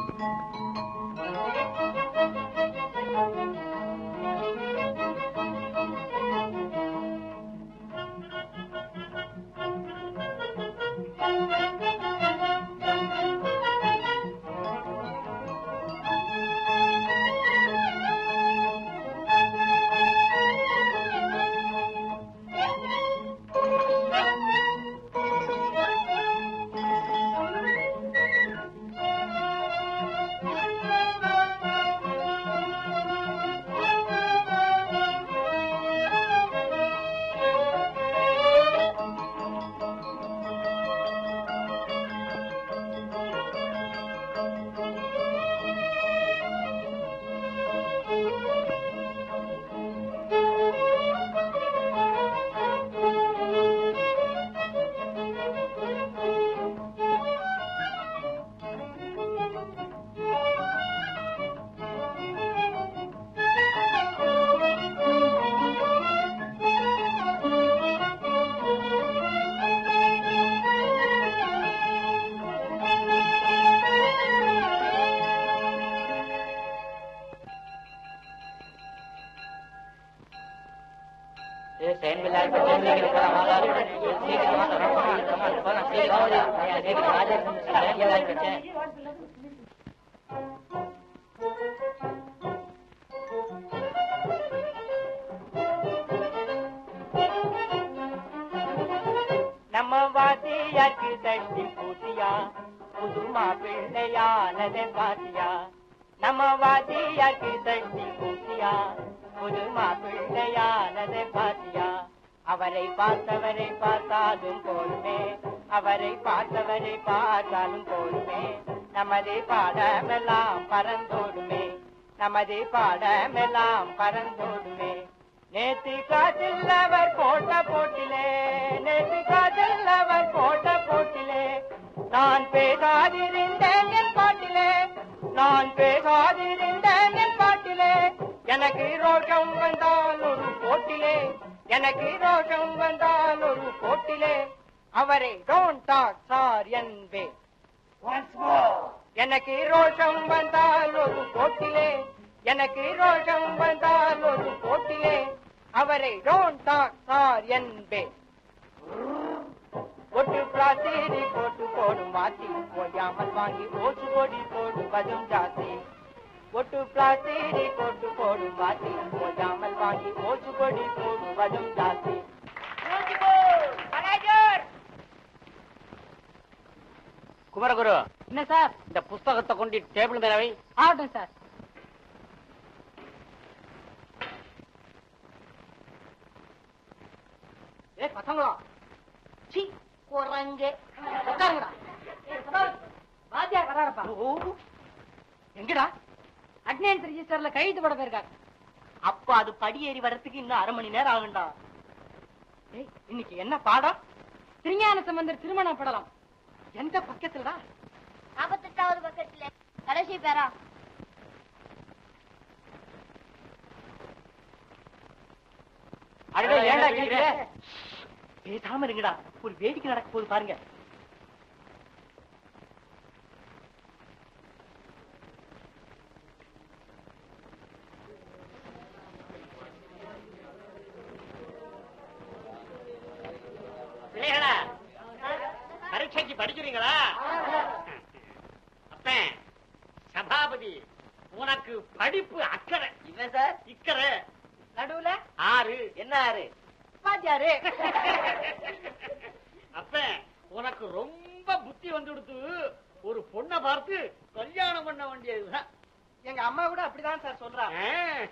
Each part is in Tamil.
நம்ம வாத்தியாக்கு தட்டி பூசியா புது மாப்பிள்ளையானதை பாத்தியா நம்ம வாத்தியாக்கு தட்டி பூசியா புது மாப்பிள்ளையானதை பாத்தியா அவரை பார்த்தவரை பார்த்தாலும் போதுமே அவரை பார்த்தவரை பார்த்தாலும் போதுமே நமது பாடமெல்லாம் பறந்தோடுமே நமது பாடமெல்லாம் பறந்தோடுமே நேத்து காதில் அவர் போட்ட போட்டிலே நேத்து காதில் அவர் போட்ட போட்டிலே நான் பேசாதிருந்தேன் என் பாட்டிலே நான் பேசாதிருந்தேன் என் பாட்டிலே எனக்கு ரோஷம் வந்தால் ஒரு போட்டிலே எனக்கு ரோஷம் வந்தால் ஒரு போட்டிலே அவரை டோன்ட் டாக் சார் என்பே எனக்கு ரோஷம் வந்தால் ஒரு போட்டிலே எனக்கு ரோஷம் வந்தால் ஒரு போட்டிலே அவரை டோன்ட் டாக் சார் என்பே ஒட்டு பிளாஸ்டிரி போட்டு போடும் மாத்தி ஓயாமல் வாங்கி ஓட்டு கொடி போடுவதும் ஜாஸ்தி ஒட்டு பிளாஸ்டிரி போட்டு போடும் மாத்தி ஓயாமல் வாங்கி ஓட்டு கொடி போடுவதும் ஜாஸ்தி குமரகுரு என்ன சார் இந்த புஸ்தகத்தை கொண்டு டேபிள் மேல வை ஆகட்டும் சார் ஏ பசங்களா சி குரங்கு உட்காருங்கடா வாத்தியார் வராரப்பா எங்கடா அட்னன்ஸ் ரிஜிஸ்டர்ல கைது போட போயிருக்காரு அப்ப அது படியேறி வர்றதுக்கு இன்னும் அரை மணி நேரம் ஆகும்டா ஏய் இன்னைக்கு என்ன பாடம் திருஞான சம்பந்தர் திருமண படலாம் எந்த பக்கத்துலடா நாற்பத்தெட்டாவது பக்கத்துல கடைசி பேரா அடடே ஏன்டா கேக்குற பேசாம இருங்கடா ஒரு வேடிக்கை நடக்க போகுது பாருங்க பிள்ளைகளா பரீட்சைக்கு படிக்கிறீங்களா அப்பன் சபாபதி உனக்கு படிப்பு அக்கறை இல்ல சார் இக்கறை நடுவுல ஆறு என்ன ஆறு வாத்தியாரு அப்பன் உனக்கு ரொம்ப புத்தி வந்து கொடுத்து ஒரு பொண்ணை பார்த்து கல்யாணம் பண்ண வேண்டியதுதான் எங்க அம்மா கூட அப்படிதான் சார் சொல்றா ஆ.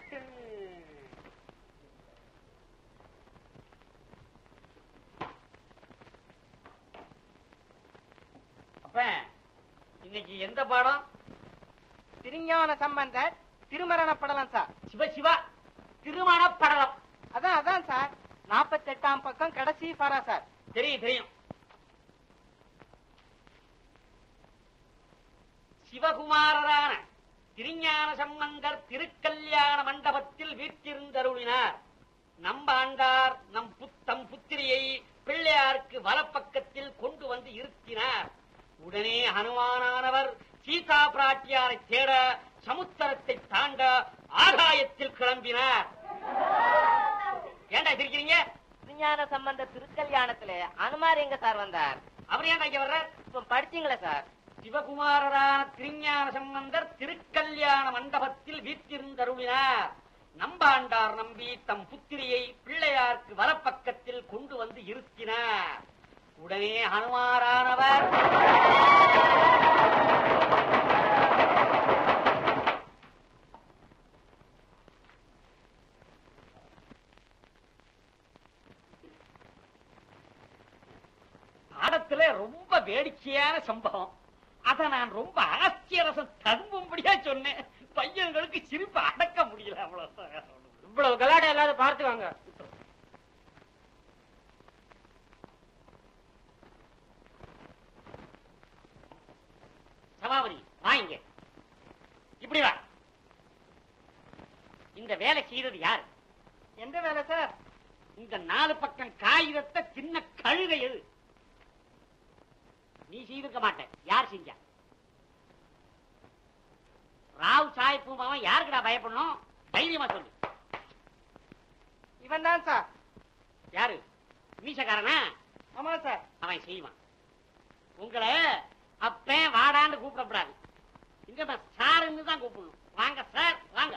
அப்பன் இன்னைக்கு எந்த பாடம் திருஞான சம்பந்தர் திருமரண படலம் சார் சிவ சிவா திருமண படலம் அதான் அதான் சார் நாற்பத்தெட்டாம் பக்கம் கடைசி பாரா சார் தெரியும் தெரியும் சிவகுமாரரான திருஞான சம்பந்தர் திருக்கல்யாண மண்டபத்தில் வீற்றிருந்தருளினார் நம்பாண்டார் நம் புத்தம் புத்திரியை பிள்ளையாருக்கு வலப்பக்கத்தில் கொண்டு வந்து இருத்தினார் உடனே ஹனுமானானவர் சீதா பிராட்டியாரை தேட சமுத்திரத்தை தாண்ட ஆகாயத்தில் கிளம்பினார் ஏன்டா சிரிக்கிறீங்க விஞ்ஞான சம்பந்த திருக்கல்யாணத்துல அனுமார் எங்க சார் வந்தார் அவர் ஏன்டா இங்க வர்றார் இப்ப படிச்சீங்களா சார் சிவகுமாரரான திருஞான சம்பந்தர் திருக்கல்யாண மண்டபத்தில் வீற்றிருந்தருளினார் நம்பாண்டார் நம்பி தம் புத்திரியை பிள்ளையாருக்கு வலப்பக்கத்தில் கொண்டு வந்து இருத்தினார் உடனே ஹனுமாரானவர் பாடத்துல ரொம்ப வேடிக்கையான சம்பவம் அத நான் ரொம்ப ஆச்சரியரசம் ததும்பும்படியா சொன்னேன் பையன்களுக்கு சிரிப்பு அடக்க முடியல அவ்வளவு இவ்வளவு கலாட எல்லாரும் பார்த்து வாங்க சபாபதி வாங்க இப்படி வா இந்த வேலை செய்தது யாரு எந்த வேலை சார் இந்த நாலு பக்கம் காகிதத்தை சின்ன கழுதை எது நீ செய்திருக்க மாட்ட யார் செஞ்சா ராவ் சாய் பூமாவன் யாருக்குடா பயப்படணும் தைரியமா சொல்லு இவன் தான் சார் யாரு மீசக்காரனா ஆமா சார் அவன் செய்வான் உங்களை அப்ப வாடான்னு கூப்பிடக்கூடாது இங்க சாருன்னு தான் கூப்பிடணும் வாங்க சார் வாங்க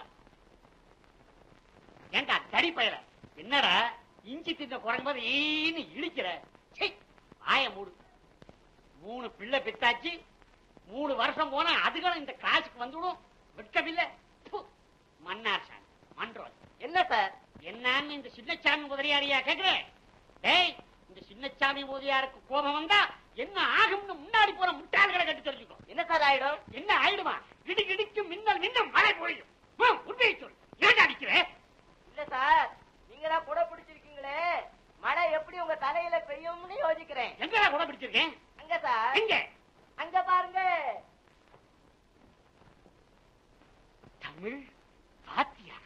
ஏண்டா தடி பயல என்னடா இஞ்சி தின்ன குறைஞ்ச போது ஈன்னு இழிக்கிற சை வாய மூடு மூணு பிள்ளை பெத்தாச்சு மூணு வருஷம் போனா அதுகளும் இந்த காசுக்கு வந்துடும் வெட்கமில்லை ப்பு. மன்னார் சாமி மன்றோல் என்ன சார் என்னன்னு இந்த சின்னச்சாமி முதலியாரியா கேக்குறேன் டேய் இந்த சின்னச்சாமி முதலியாருக்கு கோபம் வந்தா என்ன ஆகும்னு முன்னாடி போற முட்டாள்களை கட்டி தெரிஞ்சுக்கோ என்ன சார் ஆயிடும் என்ன ஆயிடுமா இடி இடிக்கு மின்னல் மின்னும் மழை பொழியும் ஆ, உண்மையை சொல் ஏன் அடிக்கிற இல்ல சார் நீங்க தான் கூட பிடிச்சிருக்கீங்களே மழை எப்படி உங்க தலையில பெய்யும்னு யோசிக்கிறேன் எங்கடா கூட பிடிச்சிருக்கேன் அங்க சார் எங்க அங்க பாருங்க தமிழ் பாத்தியா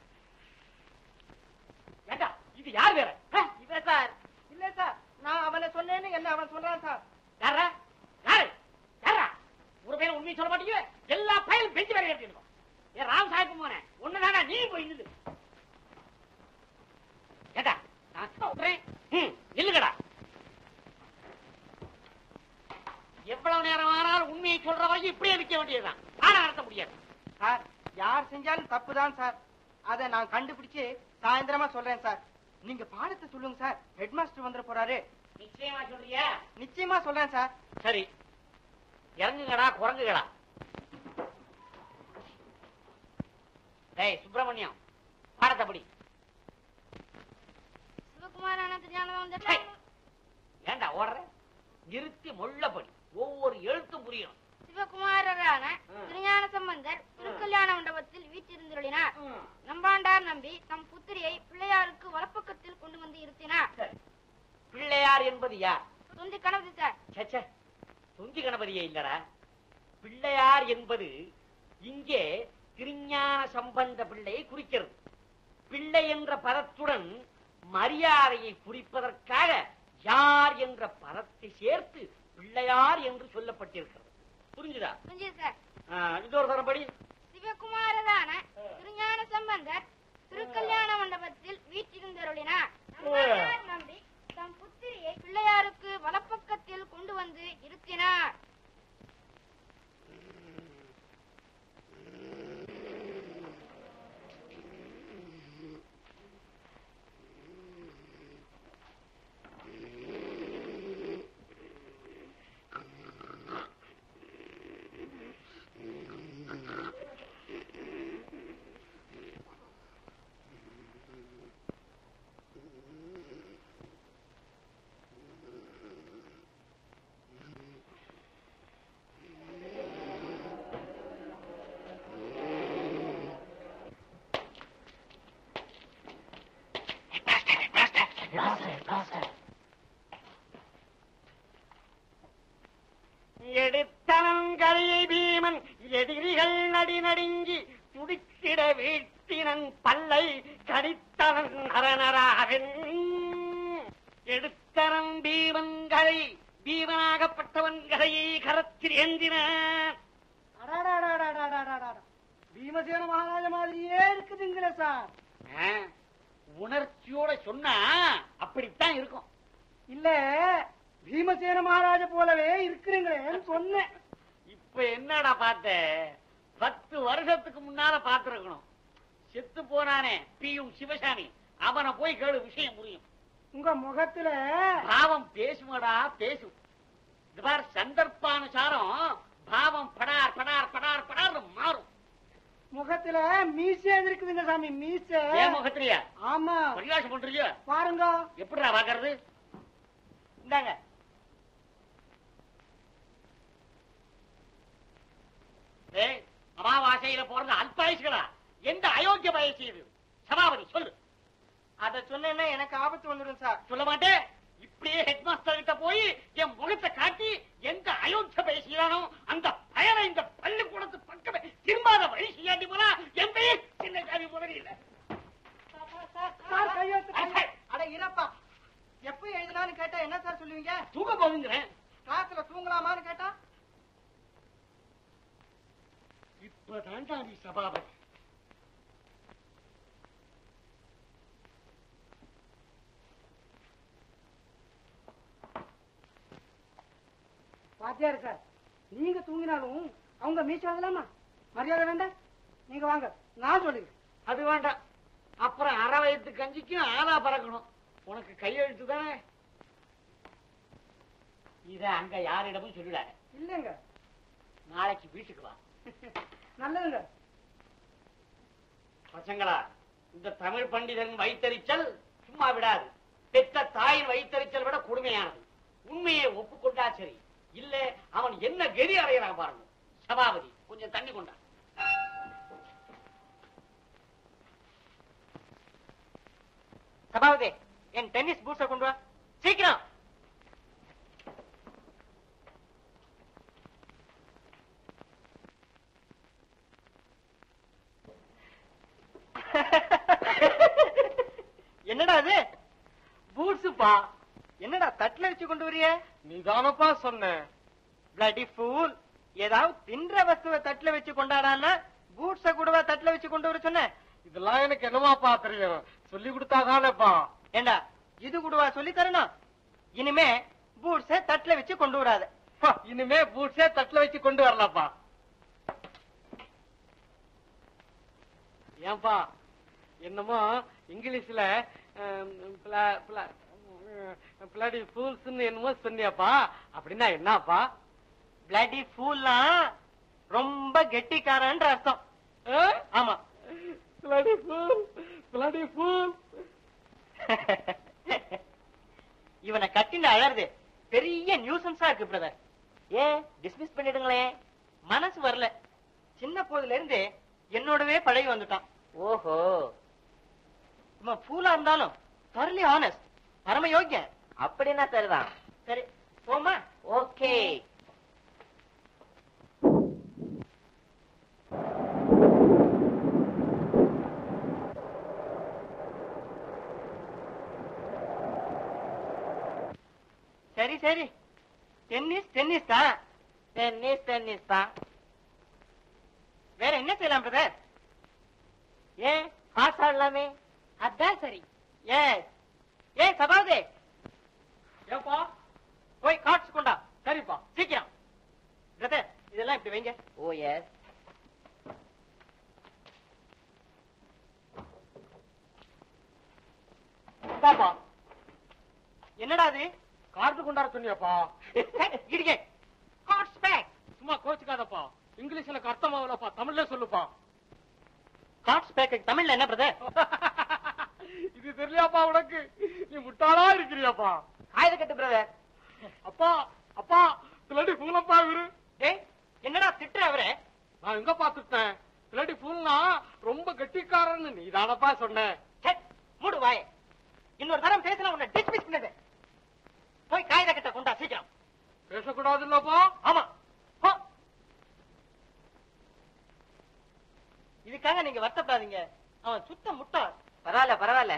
ஏண்டா இது யார் வேற ஆ? இவன் சார் இல்ல சார் நான் அவனை சொன்னேன்னு என்ன அவன் சொல்றான் சார் யாரா யாரு யாரா ஒரு பையன் உண்மையை சொல்ல மாட்டீங்க எல்லா பையனும் பெஞ்சு வேற எடுத்துக்கோ ஏ ராம் சாஹிப் போனேன் ஒண்ணுதானா நீ போய் நில்லு ஏண்டா நான் சொல்றேன் ம், நில்லுங்கடா எவ்வளவு நேரம் ஆனாலும் உண்மையை சொல்ற வரைக்கும் இப்படியே நிக்க வேண்டியதுதான் ஆனா நடத்த முடியாது சார் யார் செஞ்சாலும் தப்பு தான் சார் அதை நான் கண்டுபிடிச்சு சாயந்தரமா சொல்றேன் சார் நீங்க பாடத்தை சொல்லுங்க சார் ஹெட் மாஸ்டர் வந்துட போறாரு நிச்சயமா சொல்றியா நிச்சயமா சொல்றேன் சார் சரி இறங்குங்கடா குரங்குகளா டேய் சுப்பிரமணியம் பாடத்தை படி சிவகுமாரான திருஞானம் ஹே! ஏண்டா ஓடுற நிறுத்தி முள்ளபடி ஒவ்வொரு எழுத்தும் புரியணும் சிவகுமாரரான ம். திருஞான சம்பந்தர் திருக்கல்யாண மண்டபத்தில் வீற்றிருந்துள்ளினார் நம்பாண்டார் நம்பி தம் புத்திரியை பிள்ளையாருக்கு வலப்பக்கத்தில் கொண்டு வந்து இருத்தினார் சரி. பிள்ளையார் என்பது யார் தொந்தி கணபதி சார் சச்ச துந்தி கணபதியே இல்லடா பிள்ளையார் என்பது இங்கே திருஞான சம்பந்த பிள்ளையை குறிக்கிறது பிள்ளை என்ற பதத்துடன் மரியாதையை குறிப்பதற்காக யார் என்ற பதத்தை சேர்த்து பிள்ளையார் என்று சொல்லப்பட்டிருக்கிறது புரிஞ்சுதா புரிஞ்சுது சார் ஆ, இன்னொரு தரப்படி சிவகுமாரரான திருஞான சம்பந்தர் திருக்கல்யாண மண்டபத்தில் வீற்றிருந்தருளினார் நம்பாண்டார் நம்பி தம் புத்திரியை பிள்ளையாருக்கு வலப்பக்கத்தில் கொண்டு வந்து இருத்தினார் எடுத்தனங்கரையை பீமன் எதிரிகள் நடி நடுங்கி துடித்திட வீழ்த்தினன் பல்லை கடித்தனன் அரணராகவன் எடுத்தனன் பீமன் கரை பீமனாகப்பட்டவன் கரையை கரத்தில் ஏந்தினான் பீமசேன மகாராஜ மாதிரியே இருக்குதுங்களே சார் ஆ, உணர்ச்சியோட சொன்னா அப்படித்தான் இருக்கும் இல்ல பீமசேன மகாராஜ போலவே இருக்கிறீங்களேன்னு சொன்னேன் இப்ப என்னடா பார்த்த பத்து வருஷத்துக்கு முன்னால பார்த்திருக்கணும் செத்து போனானே பியும் சிவசாமி அவனை போய் கேளு விஷயம் புரியும் உங்க முகத்துல பாவம் பேசுமடா பேசும் இது பார் சந்தர்ப்பானுசாரம் பாவம் படார் படார் படார் படார் மாறும் முகத்துல மீசை இருக்குதுங்க சாமி மீசை ஏன் முகத்திரியா ஆமா பரிகாசம் பண்றியோ பாருங்க எப்படிடா பாக்குறது இந்தாங்க ஏய் அமாவாசையில பிறந்த அல்பாயுஷ்களா எந்த அயோக்கிய வயசு இது சபாபதி சொல்லு அத சொன்னேன்னா எனக்கு ஆபத்து வந்துடும் சார் சொல்ல மாட்டேன் இப்படியே ஹெட் மாஸ்டர் கிட்ட போய் என் முகத்தை காட்டி எந்த அயோக்கிய வயசுறானோ அந்த பயனை இந்த பள்ளிக்கூடத்து பக்கமே திரும்பாத வழி செய்யாட்டி போனா என் பெயர் சின்ன சாமி முதலி இல்ல சார் கையெழுத்து அரசே, அட இறப்பா எப்ப எழுதினான்னு கேட்டா என்ன சார் சொல்லுவீங்க தூங்க போகுங்கிறேன் கிளாஸ்ல தூங்கலாமான்னு கேட்டா இப்பதான்டா நீ சபாபதி வாத்தியார் சார் நீங்க தூங்கினாலும் அவங்க மீசை வாங்கலாமா மரியாதை வேண்டாம் நீங்க வாங்க நான் சொல்லுங்க அது வேண்டாம் அப்புறம் அரை வயத்து கஞ்சிக்கும் ஆளா பறக்கணும் உனக்கு கையெழுத்து தானே இத அங்க யாரிடமும் சொல்லிடாத இல்லைங்க நாளைக்கு வீட்டுக்கு வா நல்லதுங்க பசங்களா இந்த தமிழ் பண்டிதன் வைத்தறிச்சல் சும்மா விடாது பெத்த தாயின் வைத்தறிச்சல் விட கொடுமையானது உண்மையை ஒப்புக்கொண்டா சரி இல்ல அவன் என்ன கெதி அடையறான் பாருங்க சபாபதி கொஞ்சம் தண்ணி கொண்டா சபாவதே என் டென்னிஸ் பூட்ஸ கொண்டு வா சீக்கிரம் என்னடா அது பூட்ஸுப்பா என்னடா தட்டுல வச்சு கொண்டு வரிய நீதானப்பா சொன்ன பிளடி ஃபூல் ஏதாவது தின்ற வஸ்துவை தட்டுல வச்சு கொண்டாடான்னா பூட்ஸ கூடவா தட்டுல வச்சு கொண்டு வர சொன்ன இதெல்லாம் எனக்கு என்னமாப்பா தெரியும் சொல்லி கொடுத்தாதானேப்பா ஏண்டா இது கூடவா சொல்லி தரணும் இனிமே பூட்ஸ தட்டுல வச்சு கொண்டு வராத பா, இனிமே பூட்ஸே தட்டுல வச்சு கொண்டு வரலாப்பா ஏன்பா என்னமோ இங்கிலீஷ்ல பிளாடி ஃபூல்ஸ்னு என்னமோ சொன்னியாப்பா அப்படின்னா என்னப்பா பிளடி ஃபூல்னா ரொம்ப கெட்டிக்காரன்ற அர்த்தம் ஆமா பிளாடி ஃபூல் பிளாடி ஃபூல் இவனை கட்டிண்டு அழறது பெரிய நியூசன்ஸா இருக்கு பிரதர் ஏன் டிஸ்மிஸ் பண்ணிடுங்களேன் மனசு வரல சின்ன போதுல இருந்து என்னோடவே பழகி வந்துட்டான் ஓஹோ இவன் ஃபூலா இருந்தாலும் தர்லி ஆனஸ்ட் பரம யோக்கியன் அப்படின்னா சரிதான் சரி போமா ஓகே சரி சரி டென்னிஸ் டென்னிஸ் தான் டென்னிஸ் டென்னிஸ் தான் வேற என்ன செய்யலாம் பிரதர் ஏன் காசு ஆடலாமே அதான் சரி ஏ ஏ சபாதே ஏப்பா போய் கார்ட்ஸ் கொண்டா சரிப்பா சீக்கிரம் பிரதர் இதெல்லாம் இப்படி வைங்க ஓ எஸ் பாப்பா என்னடா அது கார்டு கொண்டாட சொன்னியாப்பா இடிங்க கார்ட்ஸ் பேக் சும்மா கோச்சுக்காதப்பா இங்கிலீஷ்ல அர்த்தமாவலப்பா தமிழ்ல சொல்லுப்பா கார்ட்ஸ் பேக் தமிழ்ல என்ன பிரதர் இது தெரியலையாப்பா உனக்கு நீ முட்டாளா இருக்கிறியாப்பா ஆயுத கட்டு பிரதர் அப்பா அப்பா பிள்ளடி பூலப்பா இவரு டேய் என்னடா திட்டுற அவரே நான் எங்க பாத்துட்டேன் பிள்ளடி பூல்னா ரொம்ப கெட்டிக்காரன்னு நீ தானப்பா சொன்ன ச்சே, மூடு வாயே இன்னொரு தரம் பேசினா உன்னை டிஸ்மிஸ் பண்ணது போய் காகித கட்ட கொண்டா சீக்கிரம் பேசக்கூடாது இல்லப்பா ஆமா போ. இதுக்காக நீங்க வருத்தப்படாதீங்க அவன் சுத்த முட்டா பரவாயில்ல பரவாயில்ல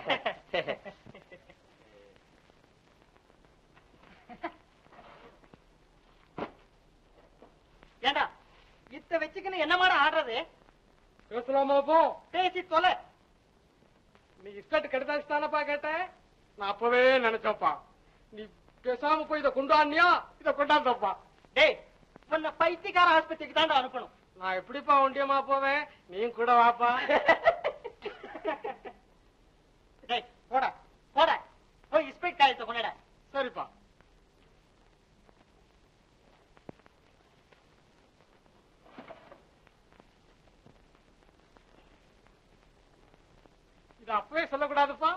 ஏண்டா இத்த வச்சுக்கின்னு என்ன மாதிரி ஆடுறது பேசலாமா போ பேசி தொலை நீ இஸ்கட் கெடுதாச்சு தானப்பா கேட்டேன் நான் அப்பவே நினைச்சப்பா நீ பேசாம போய் இதை கொண்டாடினியா இதை கொண்டாந்தப்பா டேய் உன்னை பைத்தியக்கார ஆஸ்பத்திரிக்கு தாண்டா அனுப்பணும் நான் எப்படிப்பா ஒண்டியமா போவேன் நீ கூட வாப்பா டேய் போடா போடா போய் இஸ்பெக்ட் காயத்தை கொண்டாட சரிப்பா இது அப்பவே சொல்லக்கூடாதுப்பா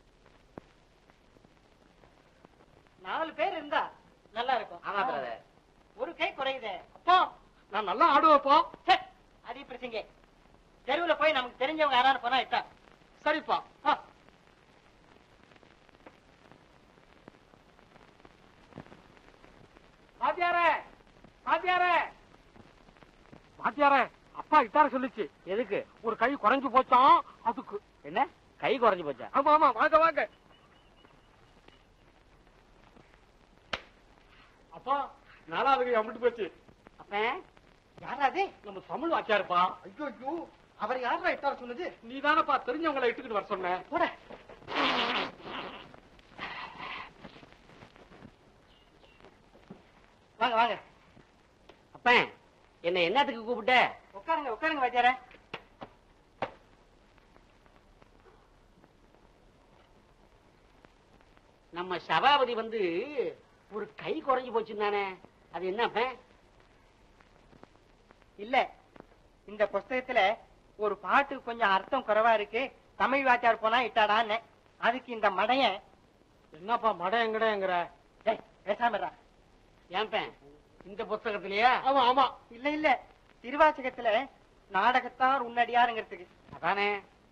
நாலு பேர் இருந்தா நல்லா இருக்கும் ஆமா பிரதர் ஒரு கை குறையுதே அப்பா நான் நல்லா ஆடுவேப்பா ச்சே, அடி பிரச்சங்க தெருவுல போய் நமக்கு தெரிஞ்சவங்க யாராவது போனா இட்டா சரிப்பா ஆ. வாத்தியாரே வாத்தியாரே வாத்தியாரே அப்பா இட்டார சொல்லுச்சு எதுக்கு ஒரு கை குறைஞ்சு போச்சான் அதுக்கு என்ன கை குறைஞ்சு போச்சா ஆமா ஆமா வாங்க வாங்க அப்பா நாலாவது கை அம்பிட்டு போச்சு அப்ப யாராது நம்ம தமிழ் வாத்தியாருப்பா ஐயோ ஐயோ அவர் யாரா இட்டார சொன்னது நீ தானப்பா தெரிஞ்சவங்களை இட்டுக்கிட்டு வர சொன்ன போட வாங்க வாங்க அப்ப என்ன என்னத்துக்கு கூப்பிட்ட உட்காருங்க உட்காருங்க வாத்தியார நம்ம சபாபதி வந்து ஒரு கை குறைஞ்சு போச்சுன்னானே அது என்ன அப்ப இல்ல இந்த புஸ்தகத்துல ஒரு பாட்டு கொஞ்சம் அர்த்தம் குறைவா இருக்கு தமிழ் வாத்தியார் போனா இட்டாடான்னு அதுக்கு இந்த மடையன் என்னப்பா மடை எங்கடங்கிற டேய் பேசாம இருடா. ஏன்ப இந்த புத்தகத்திலயா ஆமா ஆமா இல்ல இல்ல திருவாசகத்துல நாடகத்தார் உன்னடியாருங்கிறதுக்கு அதானே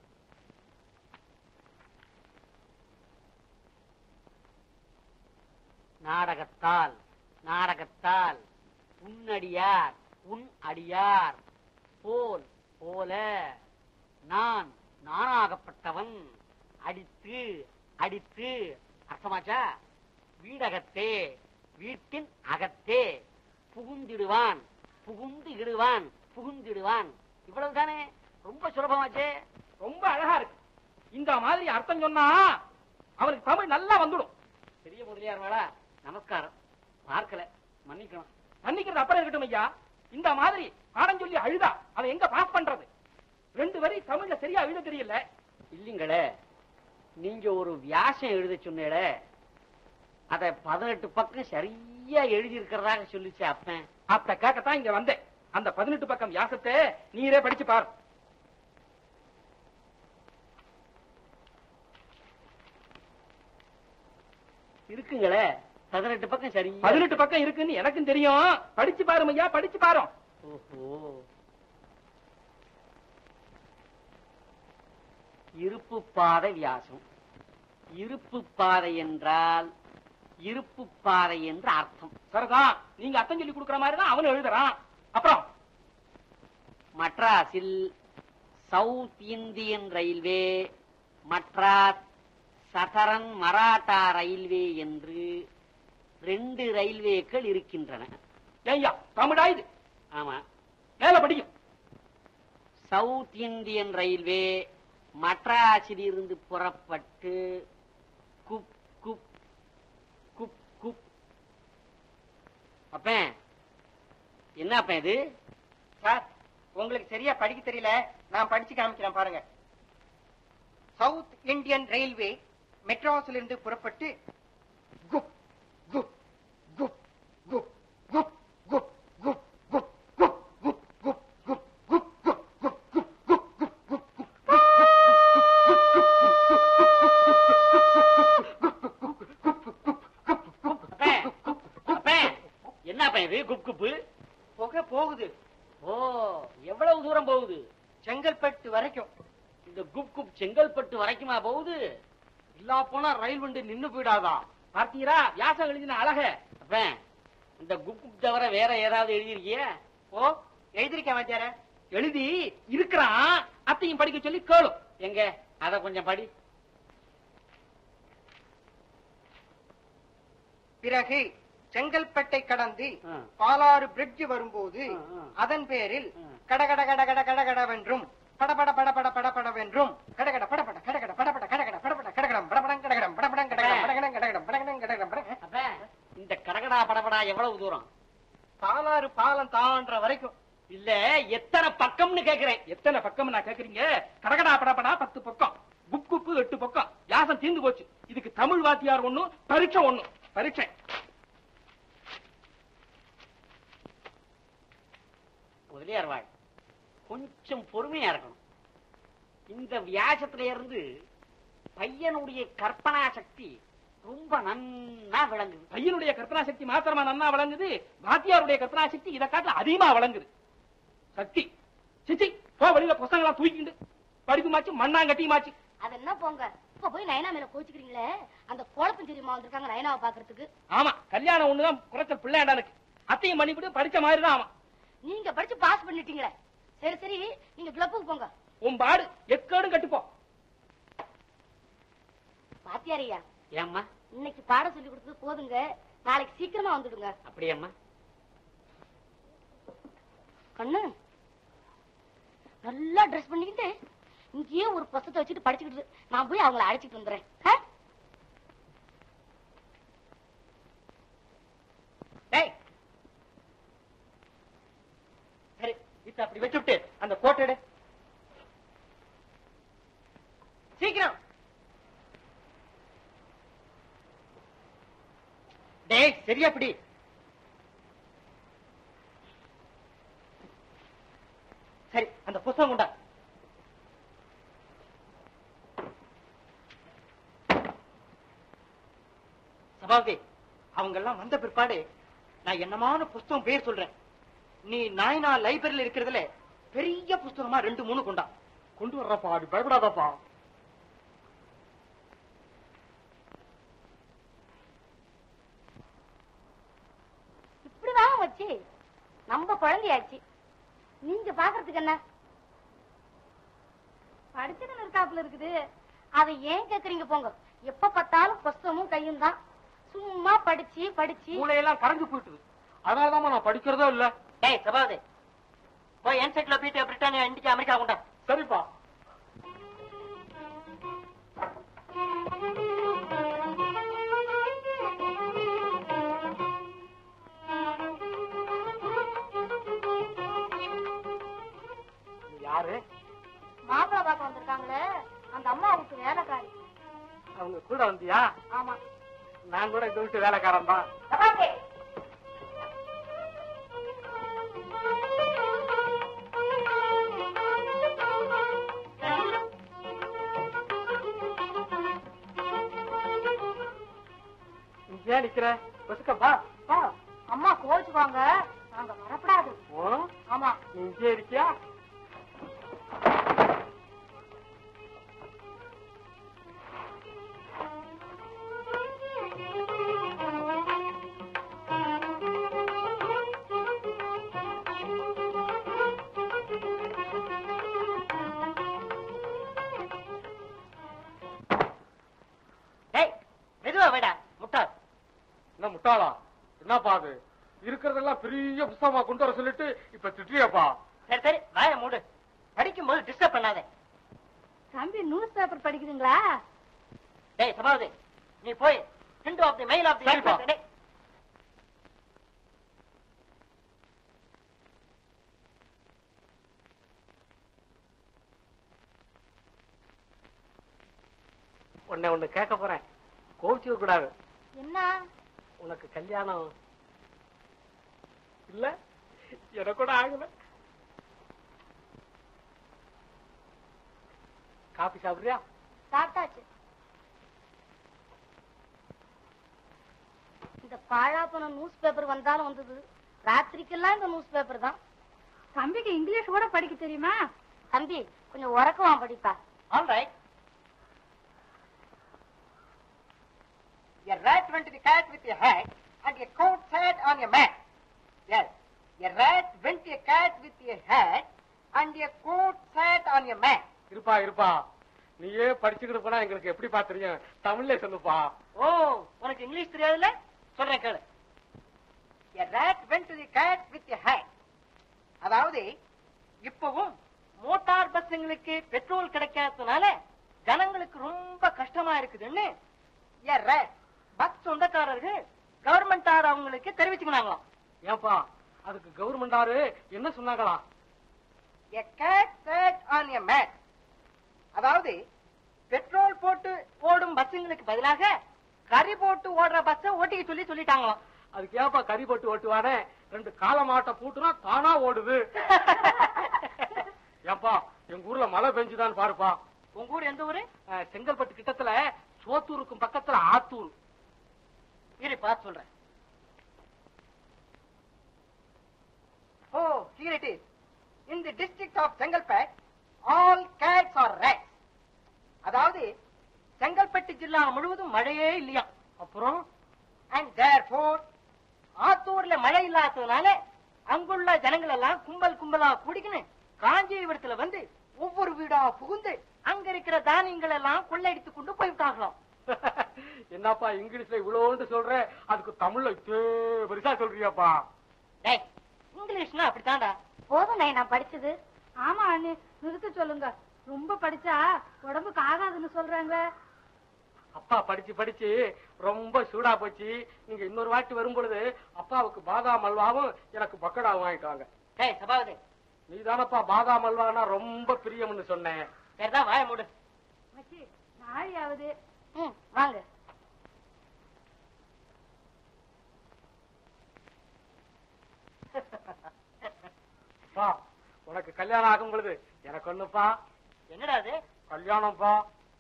நாடகத்தால் நாடகத்தால் உன்னடியார் உன் அடியார் போல் போல நான் நானாகப்பட்டவன் அடித்து அடித்து அர்த்தமாச்சா வீடகத்தே வீட்டின் அகத்தே புகுந்திடுவான் புகுந்து இடுவான் புகுந்திடுவான் இவ்வளவுதானே ரொம்ப சுலபமாச்சே ரொம்ப அழகா இருக்கு இந்த மாதிரி அர்த்தம் சொன்னா அவனுக்கு தமிழ் நல்லா வந்துடும் பெரிய முதலியார் வேளா நமஸ்காரம் பார்க்கல மன்னிக்கணும் மன்னிக்கிறது அப்புறம் இருக்கட்டும் ஐயா இந்த மாதிரி பாடம் சொல்லி அழுதா அவன் எங்க பாஸ் பண்றது ரெண்டு வரி தமிழ்ல சரியா எழுத தெரியல இல்லீங்களே நீங்க ஒரு வியாசம் எழுத சொன்னீங்களே அத பதினெட்டு பக்கம் சரியா எழுதி இருக்கிறதாக சொல்லிச்சு அப்பன் அத்த கேட்கத்தான் இங்க வந்தேன் அந்த பதினெட்டு பக்கம் வியாசத்தை நீரே படிச்சு பாரு இருக்குங்களே பதினெட்டு பக்கம் சரி பதினெட்டு பக்கம் இருக்குன்னு எனக்கும் தெரியும் படிச்சு பாரும் ஐயா படிச்சு பாரும் ஓஹோ இருப்பு பாதை வியாசம் இருப்பு பாதை என்றால் இருப்பு பாதை என்று அர்த்தம் சரிதான் நீங்க அர்த்தம் சொல்லி கொடுக்குற மாதிரி தான் அவனும் எழுதுறான் அப்புறம் மட்ராஸில் south Indian railway Madras southern Maratha railway என்று ரெண்டு ரயில்வேக்கள் இருக்கின்றன ஏய்யா தமிழா இது ஆமா மேல படிக்கும் சவுத் இந்தியன் ரயில்வே மட்ராஸில் இருந்து புறப்பட்டு குப் குப் குப் குப் அப்ப என்ன அப்ப இது சார் உங்களுக்கு சரியா படிக்க தெரியல நான் படிச்சு காமிக்கிறேன் பாருங்க சவுத் இந்தியன் ரயில்வே மெட்ராஸில் இருந்து புறப்பட்டு குப் குப் குப் குப் குப் குப் குப் குப் குப் குப் குப் குப் குப் குப் குப் குப் குப் அப்ப அப்ப என்ன அப்ப இது குப் குப்பு புகை போகுது ஓ எவ்வளவு தூரம் போகுது செங்கல்பட்டு வரைக்கும் இந்த குப் குப் செங்கல்பட்டு வரைக்குமா போகுது இல்லா போனா ரயில் வண்டி நின்னு போயிடாதா பார்த்தீரா வியாசம் எழுதின அழக அப்ப இந்த குப் குப் தவிர வேற ஏதாவது எழுதியிருக்கிய ஓ எழுதிருக்கேன் வாத்தியார எழுதி இருக்கிறான் அத்தையும் படிக்க சொல்லி கேளும் எங்க அத கொஞ்சம் படி பிறகு செங்கல்பட்டை கடந்து ஆ. பாலாறு பிரிட்ஜ் வரும்போது ஆ, ஆ. அதன் பேரில் ஆ. கடகட கடகட கடகடவென்றும் படபட படபட படபடவென்றும் கடகட படபட கடகட படபட கடகட படபட கடகடம் படபடம் கடகடம் படபடம் கடகடம் படகடம் கடகடம் படகடம் கடகடம் படகடம் அப்ப இந்த கடகடா படபடா எவ்வளவு தூரம் பாலாறு பாலம் தான்ற வரைக்கும் இல்ல எத்தனை பக்கம்னு கேக்குறேன் எத்தனை பக்கம் நான் கேக்குறீங்க கடகடா படபடா பத்து பக்கம் புக்குக்கு எட்டு பக்கம் யாசம் தீர்ந்து போச்சு இதுக்கு தமிழ் வாத்தியார் ஒண்ணு பரீட்சை ஒண்ணு பரீட்சை முதலியார் வாழ் கொஞ்சம் பொறுமையா இருக்கணும் இந்த வியாசத்துல இருந்து பையனுடைய கற்பனா சக்தி ரொம்ப நன்னா விளங்குது பையனுடைய கற்பனா சக்தி மாத்திரமா நன்னா வழங்குது வாத்தியாருடைய கற்பனா சக்தி இதை காட்டில அதிகமா வழங்குது சக்தி சிச்சி போ வெளியில புஸ்தகங்களா தூக்கிண்டு படிப்புமாச்சு மண்ணாங்கட்டியுமாச்சு அது என்ன போங்க இப்ப போய் நயனா மேல கோச்சுக்கிறீங்களே அந்த கோலப்பன் தெரியுமா வந்திருக்காங்க நயனாவை பாக்குறதுக்கு ஆமா கல்யாணம் ஒண்ணுதான் குறைச்சல் பிள்ளையாண்டானுக்கு அத்தையும் பண்ணிவிட்டு படிச்ச மாதிரி தான் ஆமா நீங்க படிச்சு பாஸ் பண்ணிட்டீங்களே சரி சரி நீங்க கிளப்புக்கு போங்க உன் பாடு எக்கேடும் கட்டுப்போ பாத்தியாரையா ஏம்மா இன்னைக்கு பாடம் சொல்லி கொடுத்தது போதுங்க நாளைக்கு சீக்கிரமா வந்துடுங்க அப்படியேம்மா கண்ணு நல்லா ட்ரெஸ் பண்ணிக்கிட்டு இங்கேயே ஒரு புஸ்தத்தை வச்சுட்டு படிச்சுக்கிட்டு இரு. நான் போய் அவங்கள அழைச்சிட்டு வந்துடுறேன் ஆ? டேய் சரி இத அப்படி வச்சுட்டு அந்த கோட்டை எடு சீக்கிரம் டேய் சரியா பிடி சரி அந்த புஸ்தகம் கொண்டா சபாபதி அவங்க எல்லாம் வந்த பிற்பாடு நான் என்னமான புஸ்தகம் பேர் சொல்றேன் நீ நாய்னா லைப்ரரியில இருக்கிறதுல பெரிய புஸ்தகமா ரெண்டு மூணு கொண்டா கொண்டு வர்றப்பா அது பயப்படாதப்பா இப்படிதான் வச்சு நம்ம குழந்தையாச்சு நீங்க பாக்குறதுக்கு என்ன படிச்சுன்னு இருக்காப்புல இருக்குது அதை ஏன் கேக்குறீங்க போங்க எப்ப பார்த்தாலும் புஸ்தகமும் கையும் தான் சும்மா படிச்சு படிச்சு மூளையெல்லாம் கரைஞ்சு போயிட்டுது அதனாலதான் நான் படிக்கிறதோ இல்ல டேய் சபாபதி போய் என்சைக்ளோபீடியா பிரிட்டானியா இந்தியா அமெரிக்கா கொண்டா சரிப்பா யாரு மாப்பிள பார்க்க வந்திருக்காங்களே அந்த அம்மாவுக்கு வேலைக்காரி அவங்க கூட வந்தியா ஆமா நான் கூட இந்த வீட்டு வேலைக்காரன் தான் சபாபதி இங்கே நிக்கிற பசுக்கப்பா அப்பா, அம்மா கோச்சுக்குவாங்க நாங்க வரப்படாது ஓ ஆமா நீ இங்கே இருக்கியா டேய் மெதுவா வேடா முட்டாள் என்ன முட்டாளா என்னப்பா அது இருக்கிறதெல்லாம் பெரிய புஸ்தகமா கொண்டு வர சொல்லிட்டு இப்ப திட்டியப்பா சரி சரி வாய மூடு படிக்கும்போது டிஸ்டர்ப் பண்ணாத தம்பி நியூஸ் பேப்பர் படிக்குதுங்களா டேய் சபாபதி நீ போய் hint of the mail of the சரிப்பா. டேய் உன்னை ஒண்ணு கேட்க போறேன் கோவிச்சுக்க கூடாது என்ன உனக்கு கல்யாணம் இல்ல எனக்கு கூட ஆகல காபி சாப்பிடுறியா சாப்பிட்டாச்சு இந்த பாழாப்பன நியூஸ் பேப்பர் வந்தாலும் வந்தது ராத்திரிக்கெல்லாம் இந்த நியூஸ் பேப்பர் தான் தம்பிக்கு இங்கிலீஷ் கூட படிக்க தெரியுமா தம்பி கொஞ்சம் உறக்கமா படிப்பா All right. A rat went to the cat with a hat and a coat hat on a mat. Yes. A rat went to a cat with a hat and a coat hat on a mat. இருப்பா இருப்பா நீயே படிச்சுக்கிட்டு போனா எங்களுக்கு எப்படி தெரியும் தமிழ்ல சொல்லுப்பா ஓ உனக்கு இங்கிலீஷ் தெரியாதுல்ல சொல்றேன் கேளு A rat went to the cat with a hat. அதாவது இப்பவும் மோட்டார் பஸ்ஸுங்களுக்கு பெட்ரோல் கிடைக்காததுனால ஜனங்களுக்கு ரொம்ப கஷ்டமா இருக்குதுன்னு ஏற பஸ் சொந்தக்காரர்கள் கவர்மெண்டார் அவங்களுக்கு தெரிவிச்சுக்கினாங்களாம் ஏப்பா அதுக்கு கவர்மெண்டாரு என்ன சொன்னாங்களா A cat sat on a mat. அதாவது பெட்ரோல் போட்டு ஓடும் பஸ்ஸுங்களுக்கு பதிலாக கறி போட்டு ஓடுற பஸ்ஸ ஓட்டிக்க சொல்லி சொல்லிட்டாங்களாம் அதுக்கு ஏப்பா கறி போட்டு ஓட்டுவானே ரெண்டு கால மாட்டை பூட்டுனா தானா ஓடுது ஏப்பா எங்க ஊர்ல மழை பெஞ்சுதான் பாருப்பா உங்க ஊர் எந்த ஊரு அஹ், செங்கல்பட்டு கிட்டத்துல சோத்தூருக்கும் பக்கத்துல ஆத்தூர் இரு பார்த்து சொல்றேன் ஓ here it is in the district of Chengalpet all cats are rats அதாவது செங்கல்பட்டு ஜில்லா முழுவதும் மழையே இல்லையா அப்புறம் அண்ட் therefore ஆத்தூர்ல மழை இல்லாததுனால அங்குள்ள ஜனங்கள் எல்லாம் கும்பல் கும்பலா குடிக்கணு காஞ்சிபுரத்துல வந்து ஒவ்வொரு வீடா புகுந்து அங்க இருக்கிற தானியங்கள் எல்லாம் கொள்ளையடித்து கொண்டு போய்விட்டாங்களாம் என்னப்பா இங்கிலீஷ்ல இவ்வளோண்டு சொல்ற அதுக்கு தமிழ்ல இத்தே பெருசா சொல்றியாப்பா டேய் இங்கிலீஷ்னா அப்படித்தான்டா போதும் நான் படிச்சது ஆமா அண்ணி நிறுத்த சொல்லுங்க ரொம்ப படிச்சா உடம்புக்கு ஆகாதுன்னு சொல்றாங்க அப்பா படிச்சு படிச்சு ரொம்ப சூடா போச்சு நீங்க இன்னொரு வாட்டி வரும் பொழுது அப்பாவுக்கு பாதாம் அல்வாவும் எனக்கு பக்கடாவும் வாங்கிட்டாங்க டேய் சபாவதி நீ தானப்பா பாதாம் அல்வானா ரொம்ப பிரியம்னு சொன்னேன் சரிதான் வாய மூடு மச்சி நாழியாவது ம் வாங்க பா உனக்கு கல்யாணம் ஆகும் பொழுது எனக்கு ஒண்ணுப்பா என்னடா அது கல்யாணம்ப்பா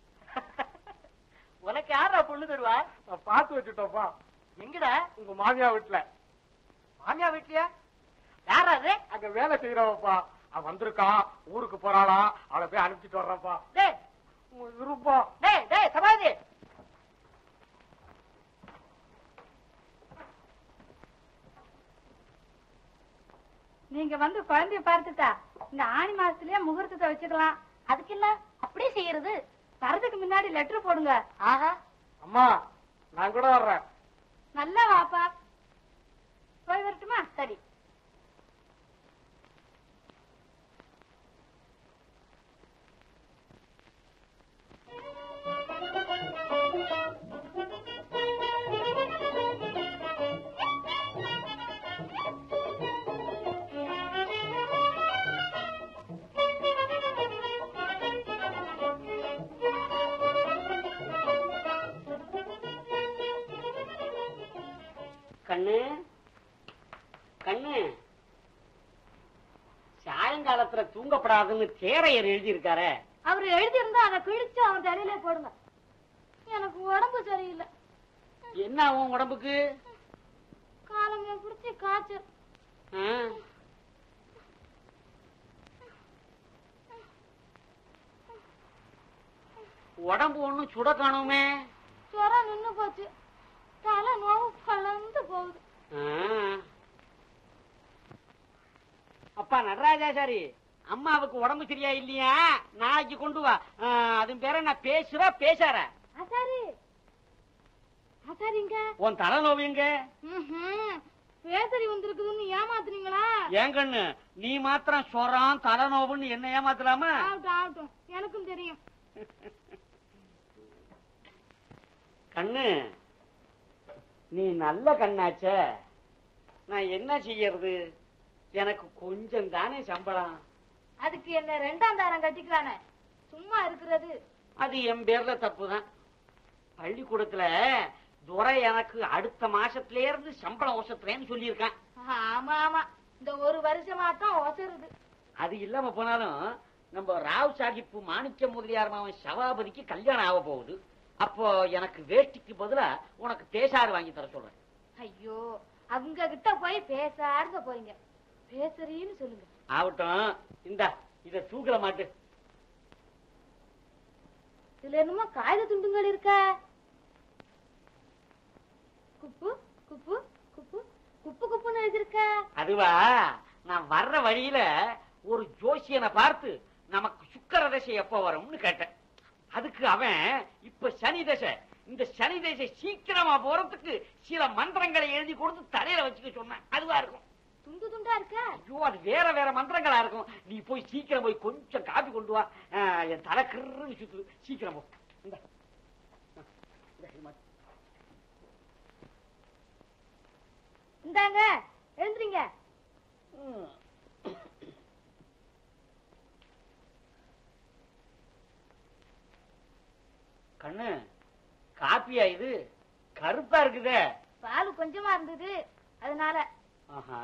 உனக்கு யாரா பொண்ணு தருவா நான் பார்த்து வச்சுட்டோப்பா எங்கடா உங்க மாமியா வீட்டுல மாமியா வீட்லயா யாரா அது அங்க வேலை செய்யறவப்பா அவ வந்திருக்கா ஊருக்கு போறாளா அவளை போய் அனுப்பிச்சிட்டு வர்றப்பா டேய் இருப்பா டேய் டேய் சபாவதி நீங்க வந்து குழந்தைய பார்த்துட்டா இந்த ஆணி மாசத்துலயே முகூர்த்தத்தை வச்சுக்கலாம் அதுக்கு இல்ல அப்படியே செய்யறது வரதுக்கு முன்னாடி லெட்டர் போடுங்க ஆஹா அம்மா நான் கூட வர்றேன் நல்லா வாப்பா போய் வரட்டுமா சரி கண்ணு கண்ணு சாயங்காலத்துல தூங்கப்படாதுன்னு தேரையர் எழுதியிருக்காரே அவர் எழுதியிருந்தா அதை கிழிச்சு அவர் தலையில போடுங்க எனக்கு உடம்பு சரியில்லை என்ன உன் உடம்புக்கு காலங்க பிடிச்சி காய்ச்சல் ஆ? உடம்பு ஒண்ணும் சுட காணுமே ஜுரம் நின்னு போச்சு தலை நோவு கலந்து போகுது ஆ. அப்பா நடராஜாச்சாரி அம்மாவுக்கு உடம்பு சரியா இல்லையா நாளைக்கு கொண்டு வா ஆ, அது பேர நான் பேசுறா பேசாரா ஆசாரி ஆசாரிங்க உன் தலைநோவு எங்க ம்ஹும். பேசரி வந்திருக்குதுன்னு ஏமாத்துனீங்களா ஏன் கண்ணு நீ மாத்திரம் சொறான் தலைநோவுன்னு என்ன ஏமாத்தலாமா ஆகட்டும் ஆகட்டும் எனக்கும் தெரியும் கண்ணு நீ நல்ல கண்ணாச்சே நான் என்ன செய்யறது எனக்கு கொஞ்சம் தானே சம்பளம் அதுக்கு என்ன ரெண்டாம் தாரம் கட்டிக்கலானே சும்மா இருக்கிறது அது என் பேர்ல தப்புதான் பள்ளிக்கூடத்துல துரை எனக்கு அடுத்த மாசத்துல இருந்து சம்பளம் ஒசத்துறேன்னு சொல்லியிருக்கான் ஆமா ஆமா இந்த ஒரு வருஷமா தான் ஒசருது அது இல்லாம போனாலும் நம்ம ராவ் சாஹிப் மாணிக்க முதலியார் மாவன் சபாபதிக்கு கல்யாணம் ஆக போகுது அப்போ எனக்கு வேஷ்டிக்கு பதிலா உனக்கு தேசாறு வாங்கி தர சொல்றேன் ஐயோ அவங்க கிட்ட போய் பேசாருங்க போறீங்க பேசுறீன்னு சொல்லுங்க ஆகட்டும் இந்தா இத தூக்கல மாட்டு இதுல என்னமோ காகித துண்டுங்கள் இருக்க குப்பு குப்பு குப்பு குப்பு குப்புன்னு எழுதிருக்க அதுவா நான் வர்ற வழியில ஒரு ஜோசியனை பார்த்து நமக்கு சுக்கர தசை எப்ப வரும்னு கேட்டேன் அதுக்கு அவன் இப்ப சனி தசை இந்த சனி தசை சீக்கிரமா போறதுக்கு சில மந்திரங்களை எழுதி கொடுத்து தலையில வச்சுக்க சொன்னான் அதுவா இருக்கும் துண்டு துண்டா இருக்க ஐயோ அது வேற வேற மந்திரங்களா இருக்கும் நீ போய் சீக்கிரம் போய் கொஞ்சம் காபி கொண்டு வா ஆ, என் தலை கிருன்னு சுத்துது சீக்கிரம் போ இந்தா. ஆ, இந்தா, இது மாதிரி. இந்தாங்க எழுந்துறீங்க ம். கண்ணு காப்பியா இது கருப்பா இருக்குதே பால் கொஞ்சமா இருந்தது அதனால ஆஹா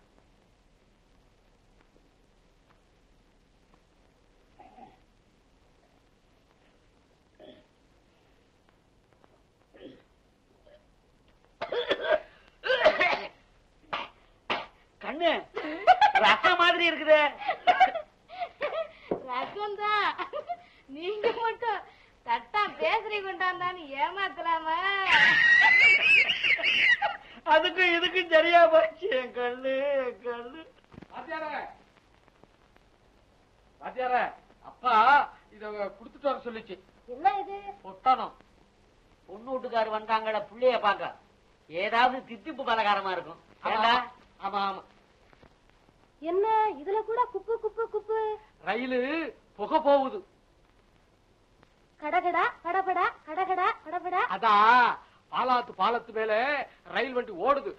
கண்ணு ரசம் மாதிரி இருக்குதே ரசம்தான் நீங்க மட்டும் தட்டா பேசுறீ கொண்டாந்தான்னு ஏமாத்தலாமா அதுக்கும் இதுக்கும் சரியா போச்சு என் கண்ணு என் கண்ணு வாத்தியார வாத்தியார அப்பா இத குடுத்துட்டு வர சொல்லிச்சு என்ன இது பொட்டணும் பொண்ணு வீட்டுக்காரு வந்தாங்கட புள்ளைய பாக்க ஏதாவது தித்திப்பு பலகாரமா இருக்கும் ஏண்டா? ஆமா ஆமா என்ன இதுல கூட குப்பு குப்பு குப்பு ரயிலு புகை போகுது கடகடா கடபடா கடகடா கடபடா அதான் பாலாத்து பாலத்து மேல ரயில் வண்டி ஓடுது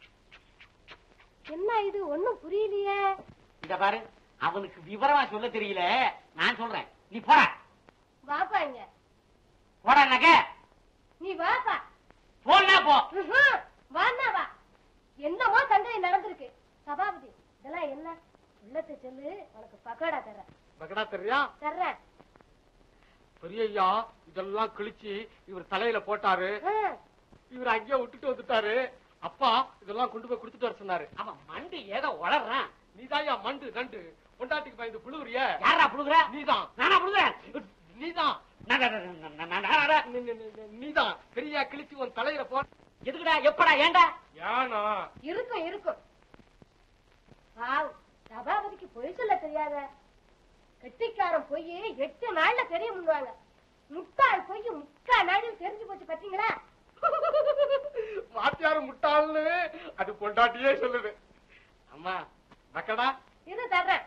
என்ன இது ஒண்ணும் புரியலையே இத பாரு அவனுக்கு விவரமா சொல்ல தெரியல நான் சொல்றேன் நீ போடா வாப்பா இங்க போடா நக நீ வாப்பா போனா போ ம்ஹும். வான்னா வா என்னமோ சண்டை நடந்திருக்கு சபாபதி இதெல்லாம் என்ன உள்ளத்தை சொல்லு உனக்கு பக்கோடா தர்றேன் மகனா தெரியா தர்றேன் பெரியய்யா இதெல்லாம் கிழிச்சு இவர் தலையில போட்டாரு ஆ, இவர் அங்கேயே விட்டுட்டு வந்துட்டாரு அப்பா இதெல்லாம் கொண்டு போய் கொடுத்துட்டு வர சொன்னாரு அவன் மண்டு ஏதோ வளர்றான் நீதாயா மண்டு நண்டு பொண்டாட்டிக்கு பயந்து புழுவுறிய யாரா புடுங்குற நீதான் நானா புடுங்குறேன் நீதான் நான், நான், நான், நான், நான், நான், நான். நீ- நீ- நீ- நீதான் பெரிய கிழிச்சு உன் தலையில போ எதுக்குடா எப்படா ஏண்டா ஏனா இருக்கும் இருக்கும் பாவ் சபாபதிக்கு பொய் சொல்ல தெரியாத கெட்டிக்காரன் பொய் எட்டு நாள்ல தெரிய முன்னுவாங்க முட்டாள் பொய் முக்கா நாளையும் தெரிஞ்சு போச்சு பாத்தீங்களா வாத்தியாரு முட்டாள்னு அது பொண்டாட்டியே சொல்லுது அம்மா மக்கடா இது தர்றேன்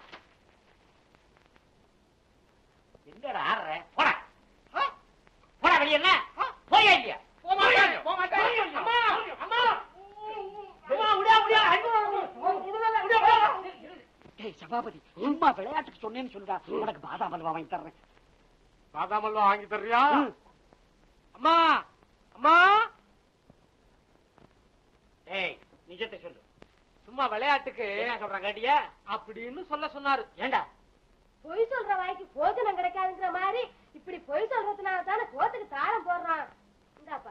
எங்கடா ஆடுற போடா ஆ? போடா வெளிய என்ன போயா இல்லையா போக மாட்டேன், போக மாட்டேன். அம்மா, அம்மா. அம்மா, விடா, விடா. ஐயோ, விடா, விடா, விடா. டேய் சபாபதி சும்மா விளையாட்டுக்கு சொன்னேன்னு சொல்லுடா உனக்கு பாதாம் அல்வா வாங்கி தர்றேன் பாதாம் அல்வா வாங்கி தர்றியா ம். அம்மா அம்மா டேய் நிஜத்தை சொல்லு சும்மா விளையாட்டுக்கு என்ன சொல்றான் கேட்டியா அப்படின்னு சொல்ல சொன்னாரு ஏண்டா பொய் சொல்ற வாய்க்கு போஜனம் கிடைக்காதுங்கிற மாதிரி இப்படி பொய் சொல்றதுனால தானே கோத்துக்கு தாரம் போடுறான் இந்தாப்பா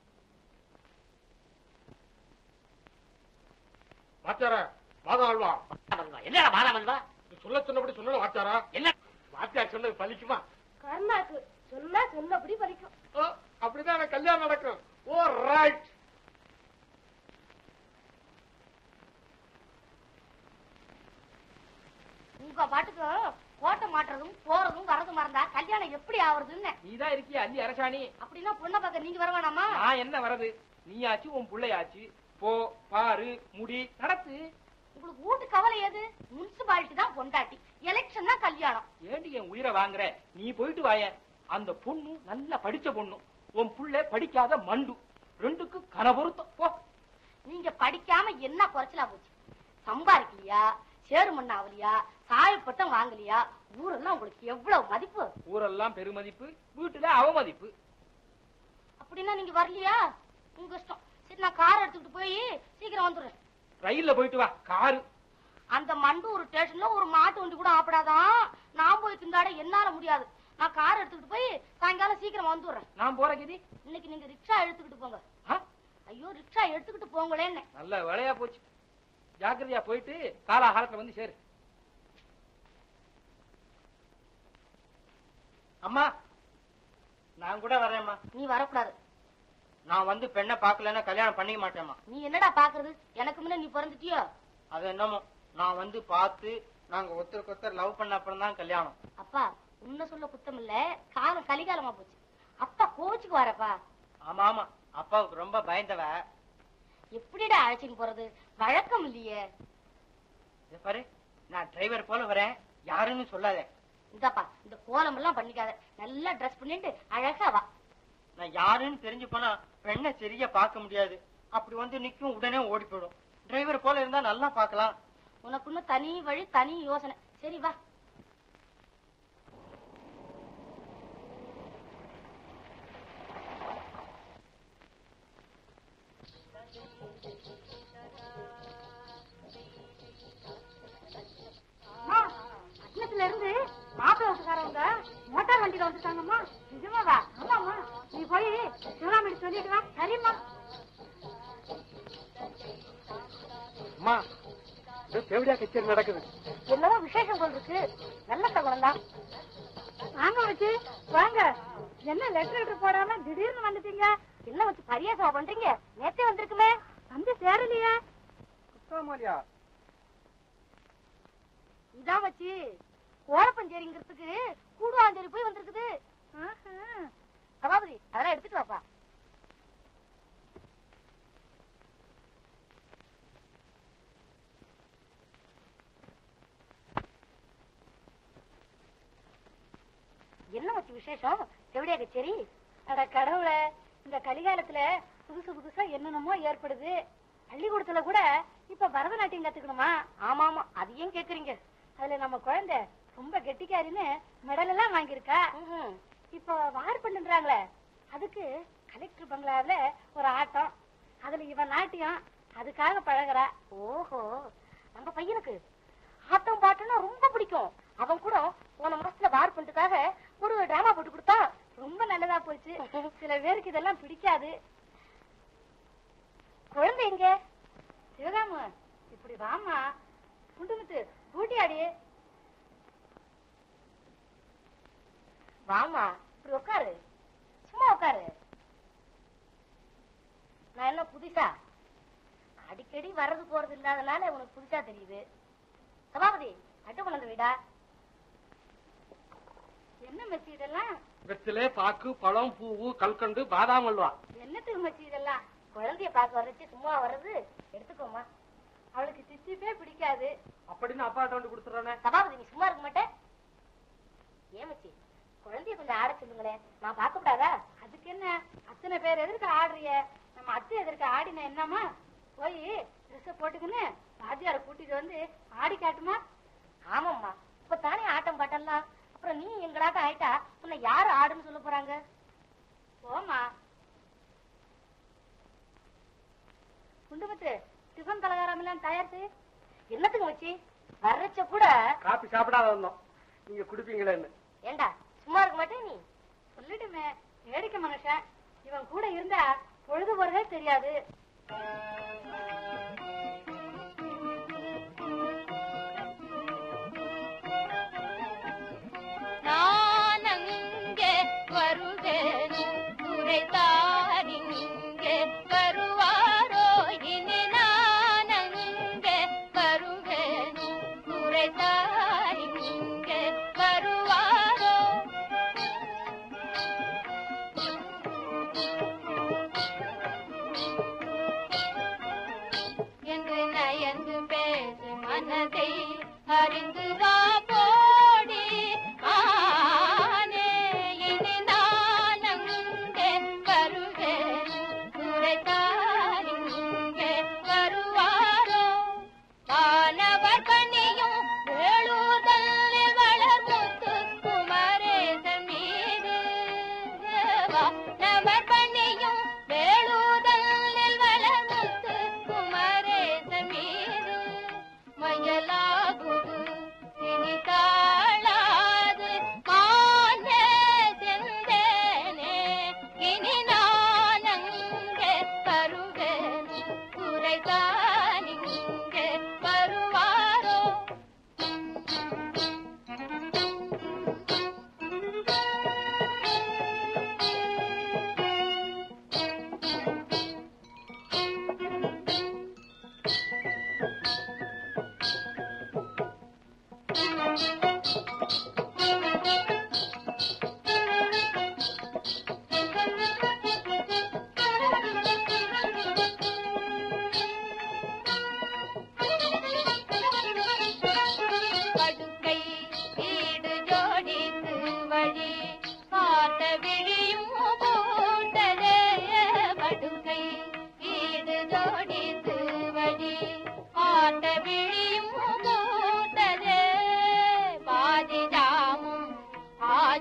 வாத்தியார பாதாம் அல்வா பாதாம் அல்வா. என்னடா பாதாம் அல்வா நீ சொல்ல சொன்னபடி சொல்லணும் வாத்தியாரா என்ன வாத்தியார் சொன்னது பலிக்குமா கர்மாக்கு சொன்னா சொன்னபடி பலிக்கும் ஓ, அப்படிதான் எனக்கு கல்யாணம் நடக்கும் ஓ ரைட் உங்க பாட்டுக்கு கோட்டை மாட்டுறதும் போறதும் வரதும் மறந்தா கல்யாணம் எப்படி ஆவறதுன்னு நீதான் இருக்கிய அள்ளி அரசாணி அப்படின்னா பொண்ணை பார்க்க நீங்க வர வேணாமா நான் என்ன வரது நீயாச்சு உன் புள்ளையாச்சு போ பாரு முடி நடத்து உங்களுக்கு வீட்டு கவலை எது முனிசிபாலிட்டி தான் பொண்டாட்டி எலெக்ஷன் தான் கல்யாணம் ஏண்டி என் உயிரை வாங்குற நீ போயிட்டு வாய அந்த பொண்ணு நல்லா படிச்ச பொண்ணு உன் புள்ள படிக்காத மண்டு ரெண்டுக்கு கனபொருத்தம் போ நீங்க படிக்காம என்ன குறைச்சலா போச்சு சம்பாதிக்கலையா சேரு மண்ண ஆகலையா சாயப்பட்டம் வாங்கலையா ஊரெல்லாம் உங்களுக்கு எவ்வளவு மதிப்பு ஊரெல்லாம் பெருமதிப்பு வீட்டுல அவமதிப்பு அப்படின்னா நீங்க வரலையா உங்க இஷ்டம் சரி நான் கார் எடுத்துக்கிட்டு போய் சீக்கிரம் வந்துடுறேன் ரயில்ல போயிட்டு வா காரு அந்த மண்டூர் ஸ்டேஷன்ல ஒரு மாட்டு வண்டி கூட ஆப்படாதான் நான் போய் திண்டாட என்னால முடியாது நான் கார் எடுத்துக்கிட்டு போய் சாயங்காலம் சீக்கிரம் வந்துடுறேன் நான் போற கிதி இன்னைக்கு நீங்க ரிக்ஷா எடுத்துக்கிட்டு போங்க ஆ? ஐயோ ரிக்ஷா எடுத்துக்கிட்டு போங்களேன்னு நல்ல வேலையா போச்சு ஜாக்கிரதையா போயிட்டு காலாகாலத்துல வந்து சேரு அம்மா நான் கூட வரேம்மா நீ வரக்கூடாது நான் வந்து பெண்ணை பார்க்கலன்னா கல்யாணம் பண்ணிக்க மாட்டேம்மா நீ என்னடா பாக்குறது எனக்கு முன்ன நீ பிறந்துட்டியோ அது என்னமோ நான் வந்து பார்த்து நாங்க ஒருத்தருக்கு ஒருத்தர் லவ் பண்ண அப்புறம் தான் கல்யாணம் அப்பா உன்ன சொல்ல குத்தம் இல்ல காலம் கலிகாலமா போச்சு அப்பா கோச்சுக்கு வரப்பா ஆமா ஆமா அப்பாவுக்கு ரொம்ப பயந்தவ எப்படிடா அழைச்சின்னு போறது வழக்கம் இல்லையே இதை பாரு நான் டிரைவர் போல வரேன் யாருன்னு சொல்லாத இந்தாப்பா இந்த கோலம் எல்லாம் பண்ணிக்காத நல்லா ட்ரெஸ் பண்ணிட்டு அழகா வா நான் யாருன்னு தெரிஞ்சு போனா பெண்ணை சரியா பார்க்க முடியாது அப்படி வந்து நிக்கும் உடனே ஓடி போயிடும் டிரைவர் போல இருந்தா நல்லா பார்க்கலாம் உனக்கு இன்னும் தனி வழி தனி யோசனை சரி வா பட்டணத்துல இருந்து மாப்பிள்ள வீட்டுக்காரவங்க மோட்டார் வண்டியில வந்துட்டாங்கம்மா நிஜமாவா ஆமாம்மா நீ போய் சிவராமடி சொல்லிட்டு வா சரிம்மா அம்மா தேவடியா கச்சேரி நடக்குது என்னவோ விசேஷம் போல் இருக்கு நல்ல தகவல் தான் வாங்க வச்சு வாங்க என்ன லெட்டர் லெட்டர் போடாம திடீர்னு வந்துட்டீங்க என்ன வச்சு பரியாசம் பண்றீங்க நேத்தே வந்திருக்குமே வந்து சேரலையா குத்தாமாலியா இதான் வச்சு கோலப்பஞ்சேரிங்கிறதுக்கு கூடுவாஞ்சேரி போய் வந்திருக்குது சபாபதி அதெல்லாம் எடுத்துட்டு வாப்பா என்ன வச்சு விசேஷம் செவிடியா கச்சேரி அட கடவுளே இந்த கலிகாலத்துல புதுசு புதுசா என்னென்னமோ ஏற்படுது பள்ளிக்கூடத்துல கூட இப்ப பரதநாட்டியம் கத்துக்கணுமா ஆமா ஆமா அது ஏன் கேக்குறீங்க அதுல நம்ம குழந்தை ரொம்ப கெட்டிக்காரின்னு மெடல் எல்லாம் வாங்கியிருக்கா இப்போ வார் பண்ணுன்றாங்களே அதுக்கு கலெக்டர் பங்களாவுல ஒரு ஆட்டம் அதுல இவன் நாட்டியம் அதுக்காக பழகுறா ஓஹோ நம்ம பையனுக்கு ஆட்டம் பாட்டுன்னா ரொம்ப பிடிக்கும் அவன் கூட போன மாசத்துல வார் பண்றதுக்காக ஒரு டிராமா போட்டு கொடுத்தான் ரொம்ப நல்லதா போச்சு சில பேருக்கு இதெல்லாம் பிடிக்காது குழந்தை எங்க சிவகாம இப்படி வாமா குண்டுமுத்து பூட்டியாடி வாமா இப்படி உட்காரு சும்மா உட்காரு நான் என்ன புதுசா அடிக்கடி வர்றது போறது இல்லாதனால உனக்கு புதுசா தெரியுது சபாபதி அட்டு கொண்டு வீடா என்ன மெச்சி இதெல்லாம் வெத்திலே பாக்கு பழம் பூவு கல்கண்டு பாதாம் அல்வா என்னத்துக்கு மச்சி இதெல்லாம் குழந்தைய பார்க்க வர்றச்சு சும்மா வர்றது எடுத்துக்கோமா அவளுக்கு சிச்சிப்பே பிடிக்காது அப்படின்னு அப்பாட்ட வந்து கொடுத்துறானே சபாபதி நீ சும்மா இருக்க மாட்டே ஏன் மச்சி குழந்தைய கொஞ்சம் ஆட சொல்லுங்களேன் நான் பார்க்க கூடாதா அதுக்கு என்ன அத்தனை பேர் எதிர்க்க ஆடுறிய நம்ம அத்தை எதிர்க்க ஆடின என்னம்மா போய் ட்ரெஸ் போட்டுக்கின்னு வாத்தியார கூட்டிட்டு வந்து ஆடி காட்டுமா ஆமாம்மா இப்ப தானே ஆட்டம் பாட்டெல்லாம் அப்புறம் நீ எங்களாட்டம் ஆயிட்டா உன்னை யாரு ஆடுன்னு சொல்ல போறாங்க போமா குண்டுமத்து டிஃபன் பலகாரம் எல்லாம் தயாரிச்சு என்னத்துக்கு வச்சு வர்றச்ச கூட காப்பி சாப்பிடாத வந்தோம் நீங்க குடிப்பீங்களேன்னு ஏண்டா சும்மா இருக்க மாட்டே நீ சொல்லிட்டுமே வேடிக்கை மனுஷன் இவன் கூட இருந்தா பொழுது போறதே தெரியாது நான் அங்கே வருவேன் துரைத்தான் இங்கே வருவாரோ இனி நான் அங்கே வருவேன் துரைத்தான் இங்கே வருவாரோ என்று நயந்து பேசு மனதே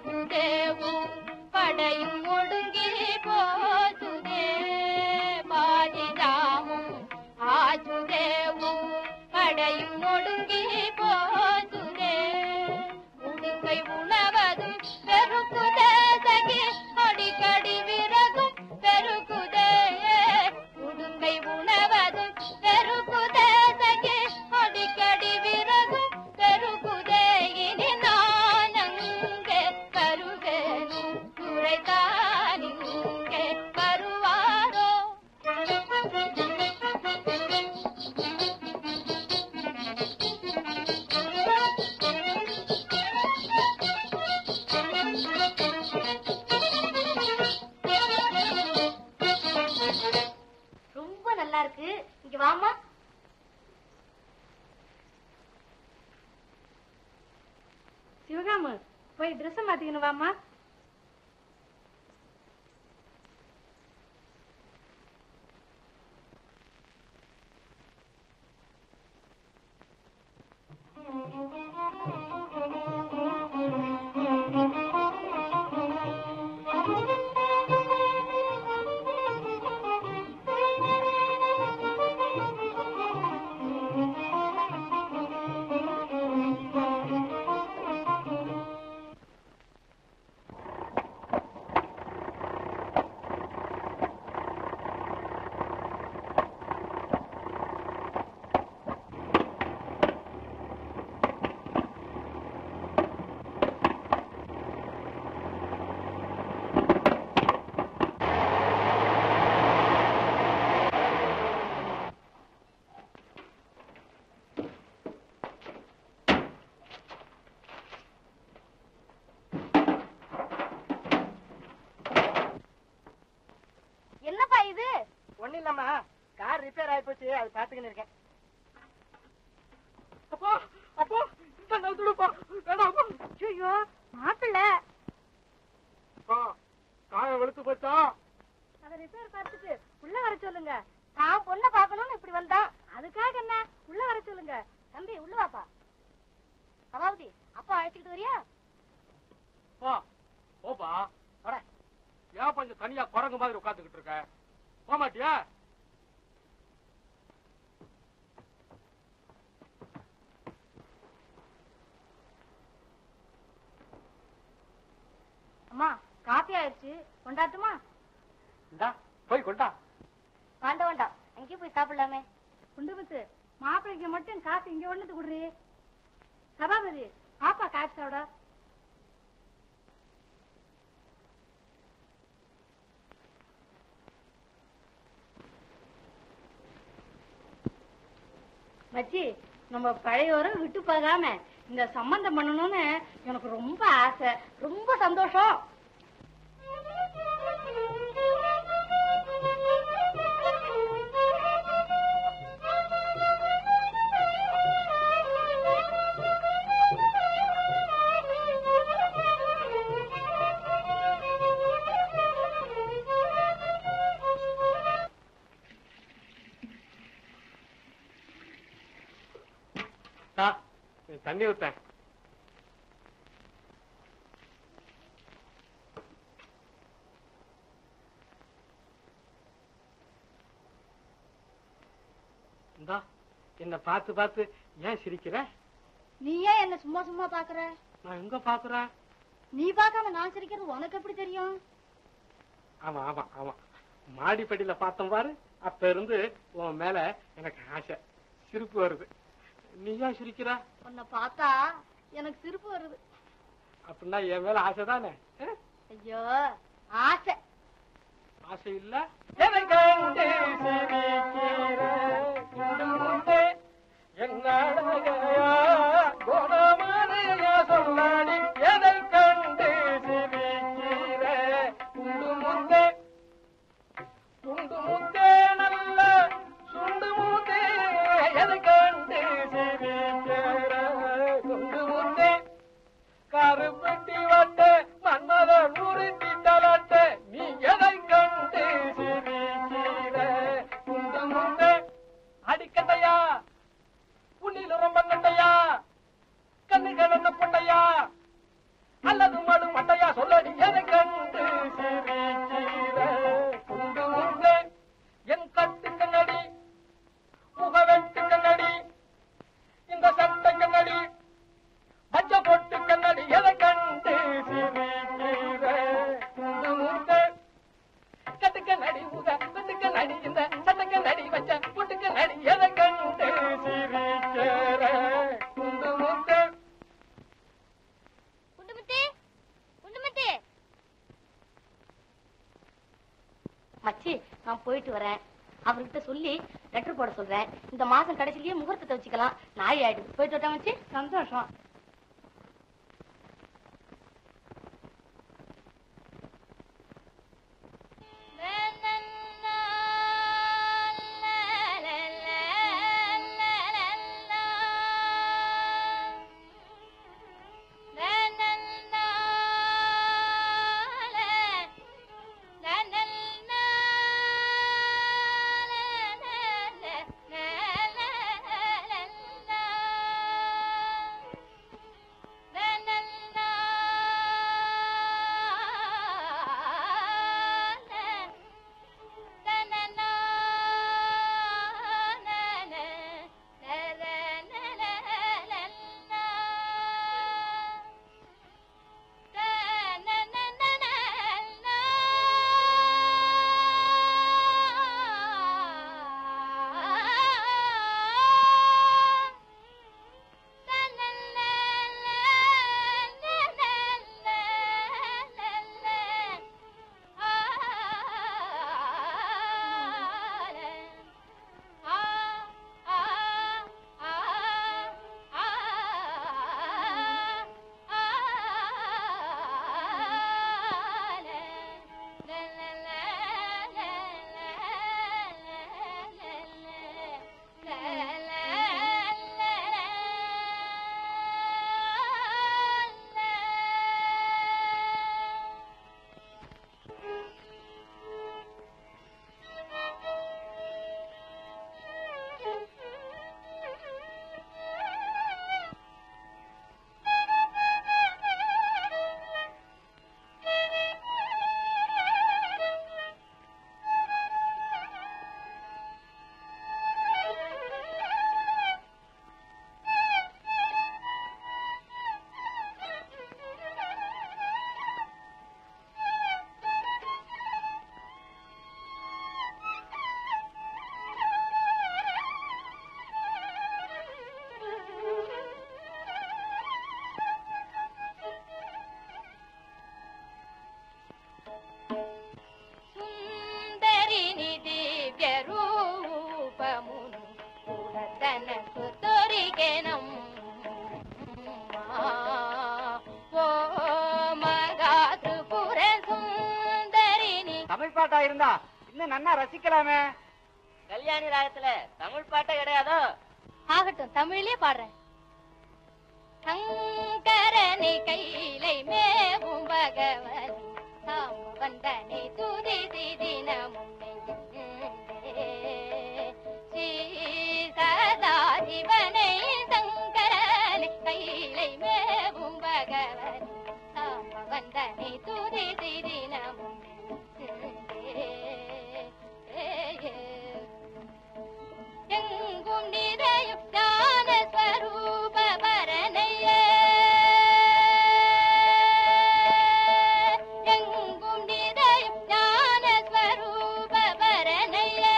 பாசுதேவு படையும் ஒடுங்கி போசுதே பாதிதாமும் ஆசுதேவு படையும் ஒடுங்கி போசுதே உடுங்கை உணவதும் பெருக்குதே சகி அடிக்கடி விறகும் பெருக்குதே உடுங்கை உணவதும் பெருக்குதே சகி அடிக்கடி விறகும் பெருக்குதே இனி நான் அங்கே வருவேனும் துரைத்தான் இங்கே வருவாரோ ரொம்ப நல்லா இருக்கு இங்க வாமா சிவகாமு போய் ட்ரெஸ் மாத்திக்கணும் வாமா என்னப்பா இது ஒண்ணும் இல்லம்மா கார் ரிப்பேர் ஆயி போச்சு அது பாத்துக்கின்னு இருக்கேன் அப்போ அப்போ இந்த நவுத்துடுப்பா வேணாமா ஐயோ மாப்பிள்ள அப்பா காயம் வெளுத்து போச்சா அத ரிப்பேர் பார்த்துட்டு உள்ள வர சொல்லுங்க நான் பொண்ணை பார்க்கணும்னு இப்படி வந்தான் அதுக்காக என்ன உள்ள வர சொல்லுங்க தம்பி உள்ள வாப்பா சபாபதி அப்பா அழைச்சிக்கிட்டு வரியா பா ஓப்பா வர ஏன் கொஞ்சம் தனியா குரங்கு மாதிரி உட்காந்துக்கிட்டு இருக்க போக மாட்டியா அம்மா காப்பி ஆயிடுச்சு கொண்டாட்டுமா இந்தா போய் கொண்டா வேண்டாம் வேண்டாம் அங்கேயே போய் சாப்பிடலாமே குண்டுபத்து மாப்பிள்ளைக்கு மட்டும் காசு இங்க ஒண்ணுத்து குடுறி சபாபதி பாப்பா காசு சாப்பிட மச்சி நம்ம பழையோரும் விட்டு போகாம இந்த சம்பந்தம் பண்ணணும்னு எனக்கு ரொம்ப ஆசை ரொம்ப சந்தோஷம் தா, நீ தண்ணி ஊத்தேன் இந்தா என்ன பார்த்து பார்த்து ஏன் சிரிக்கிற நீ ஏன் என்ன சும்மா சும்மா பாக்குற நான் எங்க பாக்குறேன் நீ பார்க்காம நான் சிரிக்கிறது உனக்கு எப்படி தெரியும் ஆமா ஆமா ஆமா மாடிப்படியில பார்த்தோம் பாரு அப்ப இருந்து உன் மேல எனக்கு ஆசை சிரிப்பு வருது நீ ஏன் சிரிக்கிற உன்னை பார்த்தா எனக்கு சிரிப்பு வருது அப்படின்னா என் மேல ஆசை தானே ஐயோ ஆசை ஆசை இல்ல எதை கண்டு சிரிக்கிற இந்த முன்னே என்ன அழகையா, குணமறியா சொல்லாடி எதை கண்டு சிரிக்கிற குண்டு முத்தே குண்டு முத்தே நல்ல சுண்டு முத்தே எதை கண்டு சிரிக்கிற குண்டு முத்தே கருப்பட்டி வட்ட மன்மத நுறுத்தி தலட்ட நீ எதை கண்டு சிரிக்கிற குண்டு முன்னே அடிக்கட்டையா புண்ணில ரொம்ப கட்டையா கண்ணு கிடந்த பொண்டையா அல்லது மடு மட்டையா மச்சி நான் போயிட்டு வரேன் அவர்கிட்ட சொல்லி லெட்டர் போட சொல்றேன் இந்த மாசம் கடைசிலேயே முகூர்த்தத்தை வச்சுக்கலாம் நாய் ஆயிடுது போயிட்டு வரட்டா மச்சி சந்தோஷம் సుందరిని దివ్య రూపమును తనకు తొరిగెనమ్మా ఓ మగా త్రిపుర సుందరిని தமிழ் பாட்டா இருந்தா இன்னும் நன்னா ரசிக்கலாமே கல்யாணி ராகத்துல தமிழ் பாட்டே கிடையாதோ ஆகட்டும் தமிழிலே பாடுறேன் சங்கரனை கையிலை மேவும் பகவதி தாம வந்தனை துதி தினமுன்னை ஸ்ரீ சதாசிவனை சங்கரனை கையிலை மேவும் பகவதி தாம வந்தனை துதி தினமுன்னை எங்கும் நிறையும் ஞான ஸ்வரூப பரணையே எங்கும் நிறையும் ஞான ஸ்வரூப பரணையே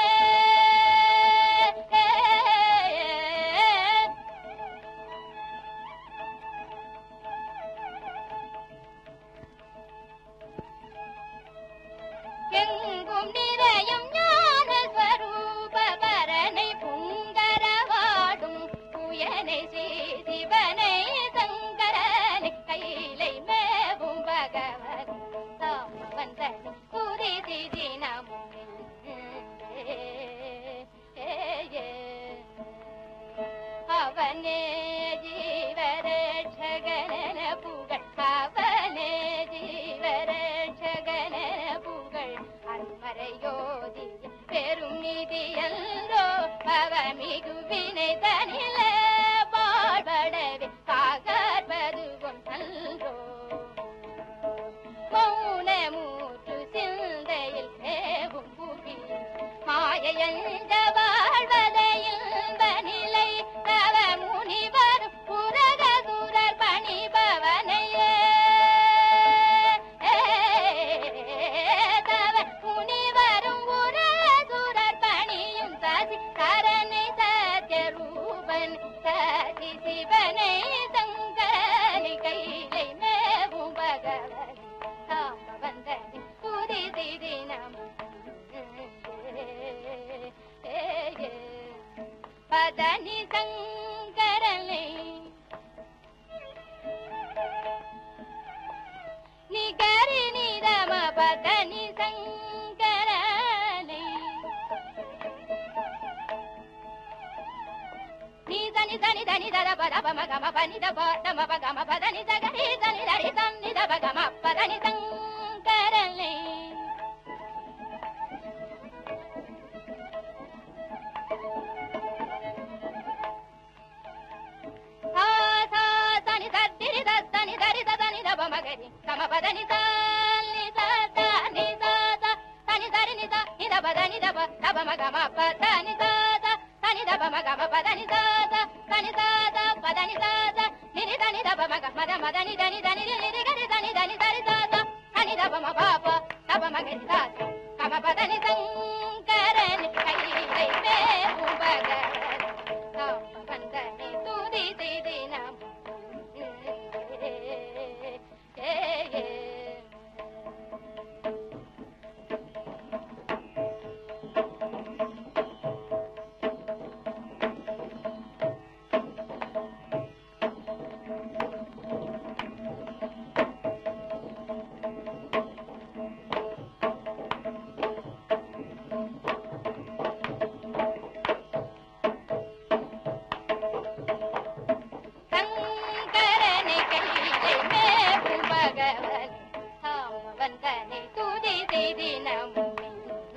దని దని దని దద పద పమ గమ పని ద ప దమ ప గమ పదని ద గరి దని దరి దని ద ప గమ పదని శంకరనే సా సా సని దద్దిరి దద్దని దరి దదని ద పమ గరి గమ పదని దని ద దని ద ద తని దరి ని ద ని ద పదని ద ప ద పమ గమ పదని ద ద తని ద పమ గమ పదని ద ద తని ద ద పదని ద ద నిరి దని ద పమ గమ ద మదని దని దని రి రి గరి దని దని దరి ద ద తని ద పమ పాప ద పమ గరి ద ద గమ పదని శంకరని కై కై మే ఉబగ వందనే తుది దిది నమ ఏ ఏ சங்கரனை கையிலே மேவும் பகவன் சாமவந்தனை துதி செய்தி நம்பி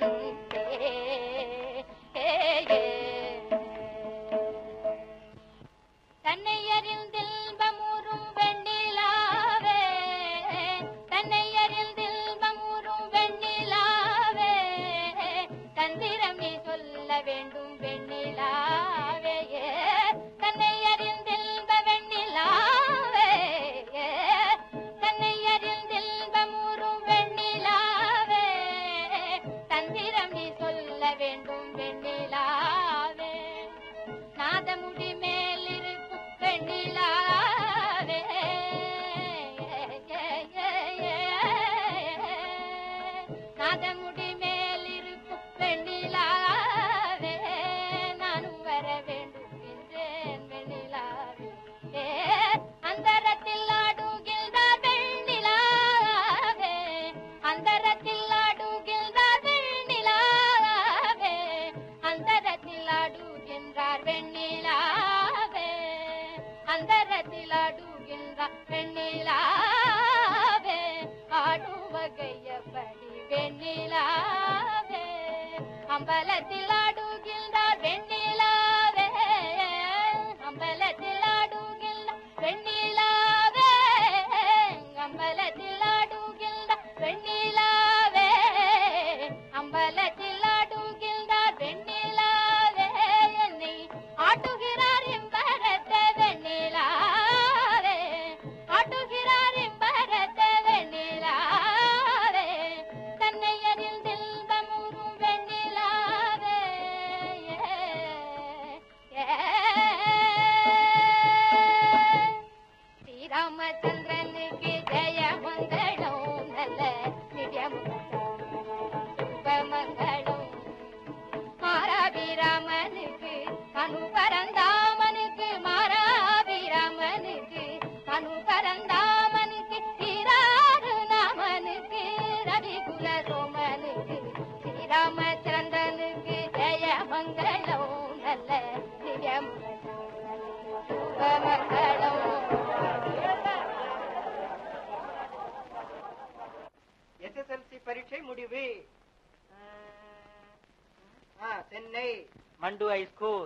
தன்னை அறிந்தில்பமுறும் வெண்ணிலாவே தன்னை அறிந்தில்பமுறும் வெண்ணிலாவே தந்திரம் நீ சொல்ல வேண்டும் வெண்ணிலாவே தன்னை அறிந்தில்ப வெண்ணிலாவே தன்னை அறிந்தில்பமுறும் வெண்ணிலாவே தந்திரம் நீ சொல்ல வேண்டும் வெண்ணிலாவே நாதமுடி மேல் இருக்கும் வெண்ணிலாவே நாதமுடி மேல் இருக்கும் வெண்ணிலாவே நானும் வர வேண்டும் என்றேன் வெண்ணிலாவே ஏ, அந்தரத்தில் ஆடுகின்றார் வெண்ணிலாவே அந்தரத்தில் ஆடுகின்றார் வெண்ணிலாவே அந்தரத்தில் ஆடுகின்றார் வெண்ணிலாவே அந்தரத்தில் ஆடுகின்றார் வெண்ணிலாவே ஆடும் வகையபடி வெண்ணிலாவே அம்பலத்தில் ஆடுகின்றார் வெண்ணிலாவே அம்பலத்தில் ஆடுகின்றார் வெண்ணிலாவே அம்பலத்தில் ஆடுகின்றார் வெண்ணிலாவே அம்பலத்தில் ஆடுகின்றார் வெண்ணிலாவே என்னை ஆட்டுகிறார் எம்பரத்த வெண்ணிலாவே ஆட்டுகிறார் எம்பரத்த வெண்ணிலாவே தன்னை அறிந்தில்பமுறும் வெண்ணிலாவே ஸ்ரீராமச்சந்திரனுக்கு ஜெயமங்களம் நல்ல சுபமங்களம் மாராபிராமனுக்கு அனு பரந்தாமனுக்கு மாராபிராமனுக்கு அனு பரந்தாமனுக்கு ஸ்ரீராரு நாமனுக்கு ரவிகுல சோமனுக்கு ஸ்ரீராமச்சந்திரனுக்கு ஜெயமங்களம் நல்ல சுபமங்களம் எஸ்எஸ்எல்சி பரீட்சை முடிவு ஆ, சென்னை மண்டு ஹை ஸ்கூல்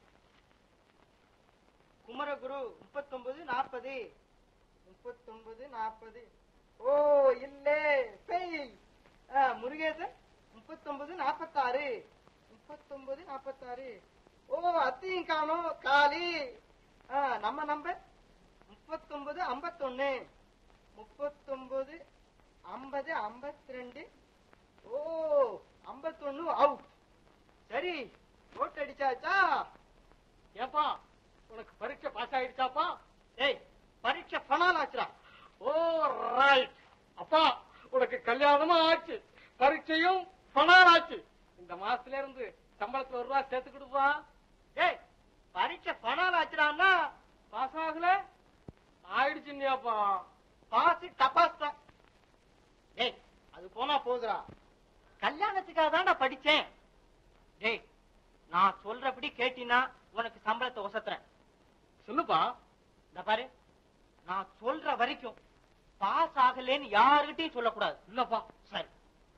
குமரகுரு முப்பத்தொன்பது நாற்பது முப்பத்தொன்பது நாற்பது ஓ இல்லே பெய் ஆ, முருகேசன் முப்பத்தொன்பது நாற்பத்தாறு முப்பத்தொன்பது நாற்பத்தாறு ஓ அத்தையும் காணோம் காலி ஆ, நம்ம நம்பர் முப்பத்தொன்பது ஐம்பத்தொன்னு முப்பத்தொன்பது ஐம்பது ஐம்பத்தி ரெண்டு ஓ ஐம்பத்தொன்னு அவுட் சரி ஓட்டு அடிச்சாச்சா ஏப்பா உனக்கு பரீட்சை பாஸ் ஆயிடுச்சாப்பா ஏய் பரீட்சை பணம் ஆச்சுடா ஓ ரைட் அப்பா உனக்கு கல்யாணமும் ஆச்சு பரீட்சையும் பணம் ஆச்சு இந்த மாசத்துல இருந்து சம்பளத்துல ஒரு ரூபா சேர்த்து கொடுப்பா ஏய் பரீட்சை பணம் ஆச்சுடான்னா பாஸ் ஆகல ஆயிடுச்சு இல்லையாப்பா பாஸ் டபாஸ் தான் டேய் அது போனா போகுதுடா கல்யாணத்துக்காக தான்டா படிச்சேன் டேய் நான் சொல்றபடி கேட்டினா உனக்கு சம்பளத்தை ஒசத்துறேன் சொல்லுப்பா இந்த பாரு நான் சொல்ற வரைக்கும் பாஸ் ஆகலைன்னு யாருகிட்டயும் சொல்லக்கூடாது இல்லப்பா சரி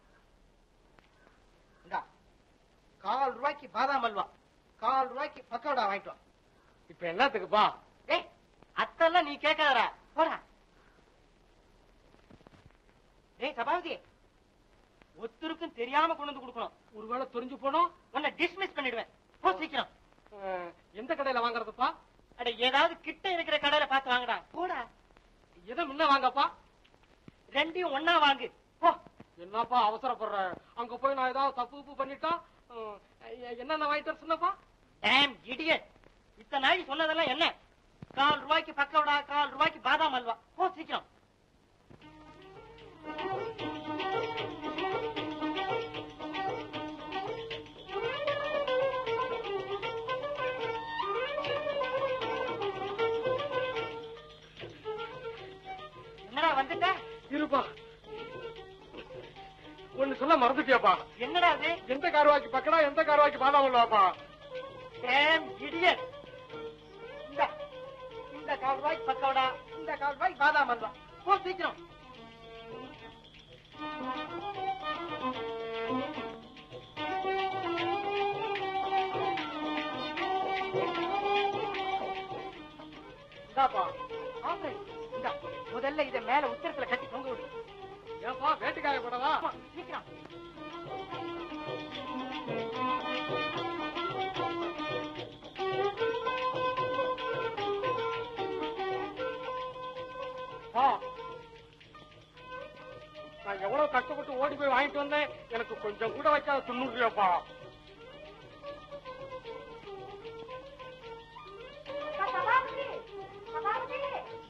இந்தா கால் ரூபாய்க்கு பாதாம் அல்வா கால் ரூபாய்க்கு பக்கோடா வாங்கிட்டு வா இப்ப என்னத்துக்குப்பா ஏய் அத்தெல்லாம் நீ கேட்காதடா போடா ஏய் சபாபதி ஒருத்தருக்கும் தெரியாம கொண்டு வந்து கொடுக்கணும் ஒருவேளை தெரிஞ்சு போனோம் உன்னை டிஸ்மிஸ் பண்ணிடுவேன் போ சீக்கிரம் அஹ், எந்த கடையில வாங்குறதுப்பா அட ஏதாவது கிட்ட இருக்கிற கடையில பார்த்து வாங்கடா போடா எதை முன்ன வாங்கப்பா ரெண்டையும் ஒண்ணா வாங்கு போ என்னப்பா அவசரப்படுற அங்க போய் நான் ஏதாவது தப்பு உப்பு பண்ணிட்டா அஹ், எ- என்னென்ன வாங்கிட்டு வர சொன்னப்பா டேம் இடியட் இத்தனை நாள் சொன்னதெல்லாம் என்ன கால் ரூபாய்க்கு பக்கோடா கால் ரூபாய்க்கு பாதாம் அல்வா போ சீக்கிரம் என்னடா வந்துட்ட இருப்பா ஒண்ணு சொல்ல மறந்துட்டியாப்பா என்னடா அது எந்த கார்வாய்க்கு பக்கடா எந்த கார்வாய்க்கு பாதாம் இல்லவாப்பா டேம் இடியட் இந்த இந்த கால் ரூபாய்க்கு பக்கோடா இந்த கால் ரூபாய்க்கு பாதாம் அல்வா போ சீக்கிரம் இந்தாப்பா ஆசை இந்த முதல்ல இதை மேல உத்தரத்துல கட்டி தொங்க விடு ஏன்பா வேட்டுக்காய போடவா ஆமா, சீக்கிரம் ஆ. நான் எவ்வளவு கஷ்டப்பட்டு ஓடி போய் வாங்கிட்டு வந்தேன் எனக்கு கொஞ்சம் கூட வைக்காத துண்ணுறியாப்பா சபாபதி சபாபதி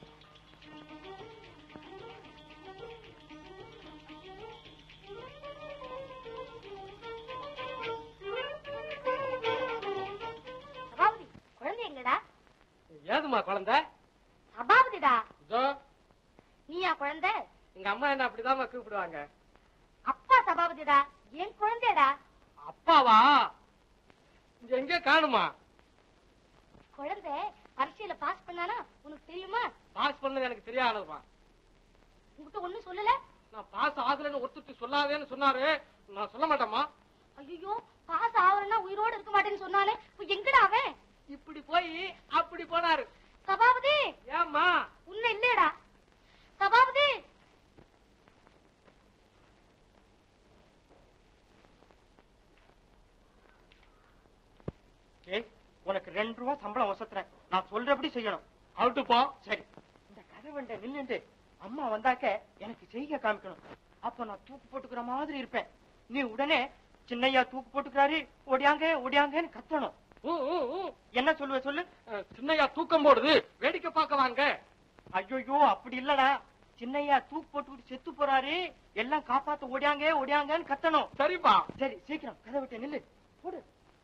சபாபதி குழந்தை எங்கடா ஏதுமா குழந்தை சபாபதிடா இதோ நீயா குழந்தை எங்க அம்மா என்ன அப்படிதான் கூப்பிடுவாங்க அப்பா சபாபதிடா என் குழந்தைடா அப்பாவா இங்க எங்க காணுமா குழந்தை பரீட்சையில பாஸ் பண்ணானா உனக்கு தெரியுமா பாஸ் பண்ணது எனக்கு தெரியாதுமா உன்கிட்ட ஒண்ணும் சொல்லல நான் பாஸ் ஆகலைன்னு ஒருத்தர் சொல்லாதேன்னு சொன்னாரு நான் சொல்ல மாட்டேம்மா ஐயோ பாஸ் ஆகலன்னா உயிரோட இருக்க மாட்டேன்னு சொன்னானே இப்ப எங்கடா அவன் இப்படி போய் அப்படி போனாரு சபாபதி ஏம்மா உன்ன இல்லடா சபாபதி ஏய் உனக்கு ரெண்டு ரூபா சம்பளம் வசத்துறேன் நான் சொல்றபடி செய்யணும் அவுட்டுப்பா சரி இந்த கதவண்ட நின்னுட்டு அம்மா வந்தாக்க எனக்கு செய்க காமிக்கணும் அப்ப நான் தூக்கு போட்டுக்கிற மாதிரி இருப்பேன் நீ உடனே சின்னையா தூக்கு போட்டுக்கிறாரு ஒடியாங்க ஒடியாங்கன்னு கத்தணும் ஊ, ஊ, ஊ. என்ன சொல்லுவ சொல்லு அஹ், சின்னையா தூக்கம் போடுது வேடிக்கை பார்க்க வாங்க ஐயோ அப்படி இல்லடா சின்னையா தூக்கு போட்டுக்கிட்டு செத்து போறாரு எல்லாம் காப்பாத்த ஓடியாங்க ஓடியாங்கன்னு கத்தணும் சரிப்பா சரி சீக்கிரம் கதை விட்டு நில்லு போடு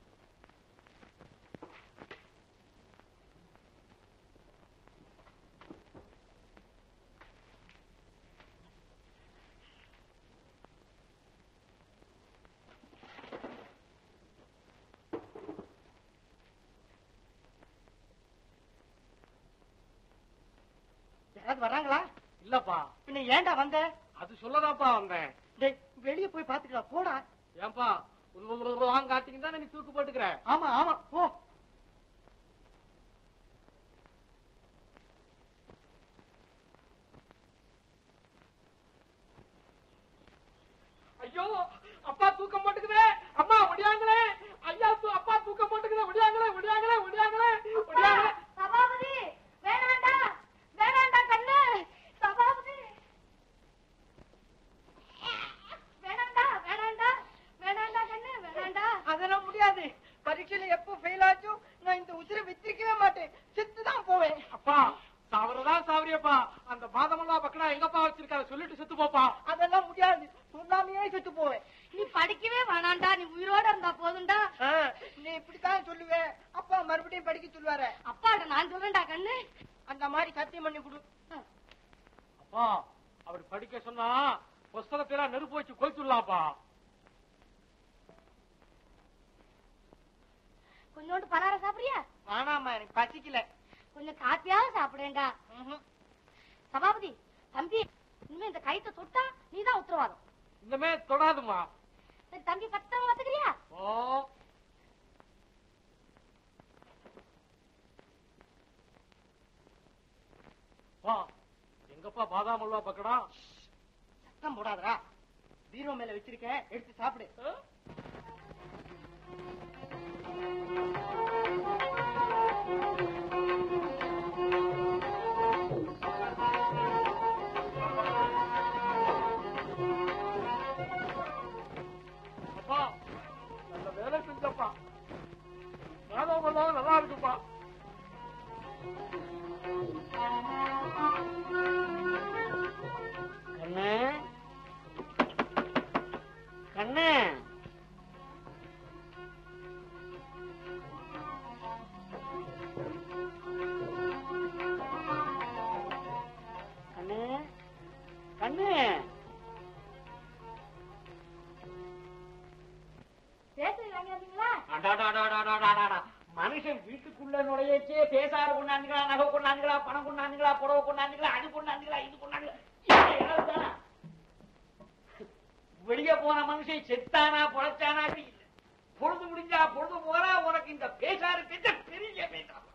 யாராவது வர்றாங்களா இல்லப்பா பின்ன ஏன்டா வந்த அது சொல்லதான்ப்பா வந்தேன் டேய் வெளிய போய் பாத்துக்கலாம் போடா ஏன்பா வாங்க காட்டிங்க தானே நீ தூக்கு போட்டுக்கிற ஆமா ஆமா போ ஐயோ அப்பா தூக்கம் போட்டுக்குதே அம்மா ஒடியாங்களே ஐயா தூ- அப்பா தூக்கம் போட்டுக்குதே ஒடியாங்களே ஒடியாங்களே ஒடியாங்களே ஒடியாங்களே சபாபதி வேணாண்டா வேணாண்டா கண்ணு சபாபதி வேணாண்டா வேணாண்டா வேணாண்டா கண்ணு வேணாண்டா அதெல்லாம் முடியாது பரீட்சையில எப்போ ஃபெயில் ஆச்சும் நான் இந்த உசிரை வித்திருக்கவே மாட்டேன் செத்து தான் போவேன் அப்பா சாவரதான் சாவரியப்பா அந்த பாதமெல்லாம் பக்கடா எங்கப்பா வச்சிருக்காரு சொல்லிட்டு செத்து போப்பா அதெல்லாம் முடியாது சொல்லாமையே செத்து போவேன் நீ படிக்கவே வேணாண்டா நீ உயிரோட இருந்தா போதும்டா ஆ, நீ இப்படித்தான் சொல்லுவ அப்பா மறுபடியும் படிக்க சொல்லுவாரு அப்பாட்ட நான் சொல்றேன்டா கண்ணு அந்த மாதிரி சத்தியம் பண்ணி கொடு அப்பா அவர் படிக்க சொன்னா புஸ்தகத்துல நெருப்பு வச்சு கொளுத்துடலாம்ப்பா கொஞ்சோண்டு பலாரம் சாப்பிடுறியா வேணாமா எனக்கு பசிக்கல கொஞ்சம் காப்பியாவது சாப்பிடேண்டா சபாபதி தம்பி இனிமே இந்த கைத்தை தொட்டா நீதான் உத்தரவாதம் இந்தமே தொடாதுமா சரி தம்பி பத்திரம் பாத்துக்கிறியா ஓ பா எங்கப்பா பாதாம் அல்வா பக்கடா சத்தம் போடாதடா பீரோ மேல வச்சிருக்கேன் எடுத்து சாப்பிடு அப்பா நல்ல வேலை செஞ்சப்பா பாதாம் அல்வா நல்லா இருக்குப்பா கண்ணு கண்ணு கண்ணு கண்ணு பேசுறீங்க வாங்கியாந்தீங்களா அடாடாடாடாடாடாடா. மனுஷன் வீட்டுக்குள்ள நுழையச்சே பேசாறு கொண்டாந்துங்களா நகை கொண்டாந்துங்களா பணம் கொண்டாந்துங்களா புடவை கொண்டாந்துங்களா அது கொண்டாந்துங்களா இது கொண்டாந்துங்களா இது என்னது தானா? வெளிய போன மனுஷன் செத்தானா பொழைச்சானா இல்ல பொழுது முடிஞ்சா பொழுது போறா உனக்கு இந்த பேசாறு பெற்ற பெரிய பேசாம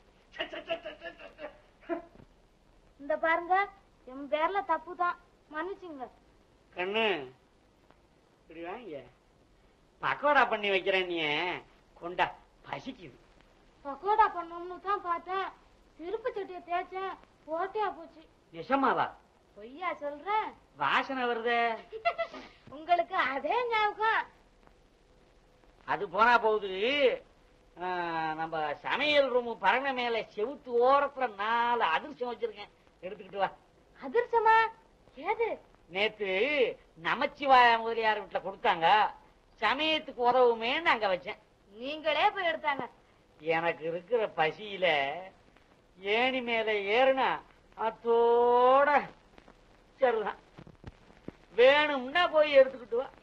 இந்த பாருங்க என் பேர்ல தப்பு தான் மன்னிச்சுங்க கண்ணு இப்படி வாங்க பக்கோடா பண்ணி வைக்கிறேன் நீ கொண்டா பசிக்குது பக்கோடா பண்ணோம்னு தான் பார்த்தேன் திருப்பு சட்டியை தேய்ச்சேன் போட்டியா போச்சு நிஜமாவா பொய்யா சொல்றேன் வாசனை வருதே உங்களுக்கு அதே ஞாபகம் அது போனா போகுது ஆ, நம்ம சமையல் ரூம் பரண மேல செவுத்து ஓரத்துல நாலு அதிர்ஷ்டம் வச்சிருக்கேன் எடுத்துக்கிட்டு வா அதிர்ஷ்டமா ஏது நேத்து நமச்சிவாய முதலியார் வீட்டுல கொடுத்தாங்க சமயத்துக்கு உதவுமேன்னு அங்க வச்சேன் நீங்களே போய் எடுத்தாங்க எனக்கு இருக்கிற பசியில ஏணி மேல ஏறுனா அத்தோட சரிதான் வேணும்னா போய் எடுத்துக்கிட்டு வா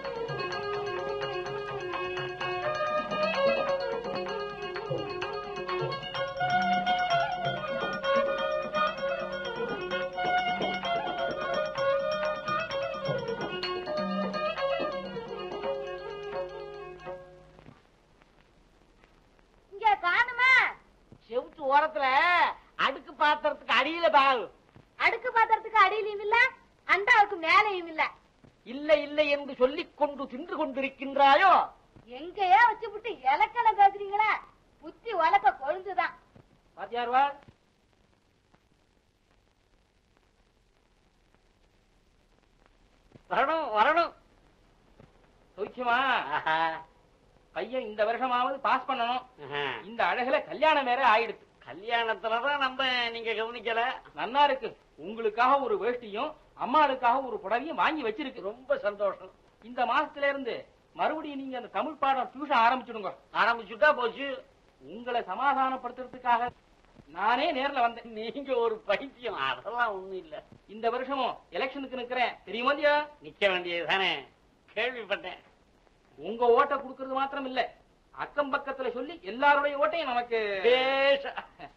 இங்க காணுமா செவுத்து ஓரத்துல அடுக்கு பாத்திரத்துக்கு அடியில பாகு அடுக்கு பாத்திரத்துக்கு அடியிலையும் இல்ல அண்டாவுக்கு மேலையும் இல்ல இல்ல இல்லை என்று சொல்லிக் கொண்டு தின்று கொண்டிருக்கின்றாயோ எங்கேயோ வச்சு விட்டு இலக்கணம் பேசுறீங்களா புத்தி வளர்க்க கொழுந்துதான் பாத்தியார்வா வரணும் வரணும் சௌக்கியமா ஆஹா, பையன் இந்த வருஷமாவது பாஸ் பண்ணணும் ஆஹா. இந்த அழகுல கல்யாணம் வேற ஆயிடுச்சு கல்யாணத்துலதான் நம்ம நீங்க கவனிக்கல நன்னா இருக்கு உங்களுக்காக ஒரு வேஷ்டியும் அம்மாளுக்காக ஒரு புடவையும் வாங்கி வச்சிருக்கு ரொம்ப சந்தோஷம் இந்த மாசத்துல இருந்து மறுபடியும் நீங்க அந்த தமிழ் பாடம் டியூஷன் ஆரம்பிச்சிடுங்க ஆரம்பிச்சுட்டா போச்சு உங்களை சமாதானப்படுத்துறதுக்காக நானே நேர்ல வந்தேன் நீங்க ஒரு பைத்தியம் அதெல்லாம் ஒண்ணும் இல்ல இந்த வருஷமும் எலெக்ஷனுக்கு நிக்கிறேன் தெரியுமா இல்லையா நிக்க வேண்டியதுதானே கேள்விப்பட்டேன் உங்க ஓட்டை கொடுக்கறது மாத்திரம் இல்ல அக்கம் பக்கத்துல சொல்லி எல்லாருடைய ஓட்டையும் நமக்கு பேச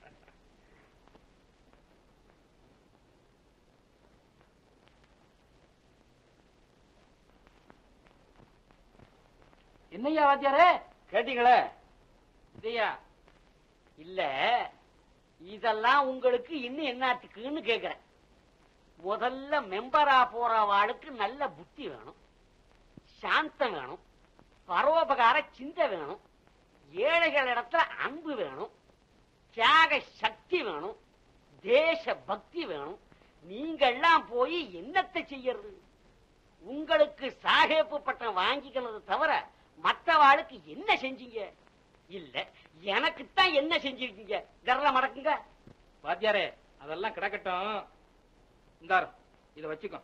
என்னய்யா வாத்தியாரே கேட்டீங்களே இதையா இல்ல இதெல்லாம் உங்களுக்கு இன்னும் என்னத்துக்குன்னு கேக்குறேன் முதல்ல மெம்பரா போறவாளுக்கு நல்ல புத்தி வேணும் சாந்தம் வேணும் பரோபகார சிந்தை வேணும் ஏழைகள் இடத்துல அன்பு வேணும் தியாக சக்தி வேணும் தேச பக்தி வேணும் நீங்கெல்லாம் போய் என்னத்தை செய்யறது உங்களுக்கு சாகேப்பு பட்டம் வாங்கிக்கிறது தவிர மற்றவாளுக்கு என்ன செஞ்சீங்க இல்ல எனக்குத்தான் என்ன செஞ்சிருக்கீங்க கர்ல மடக்குங்க வாத்தியாரே அதெல்லாம் கிடக்கட்டும் இந்தாரு இத வச்சுக்கோ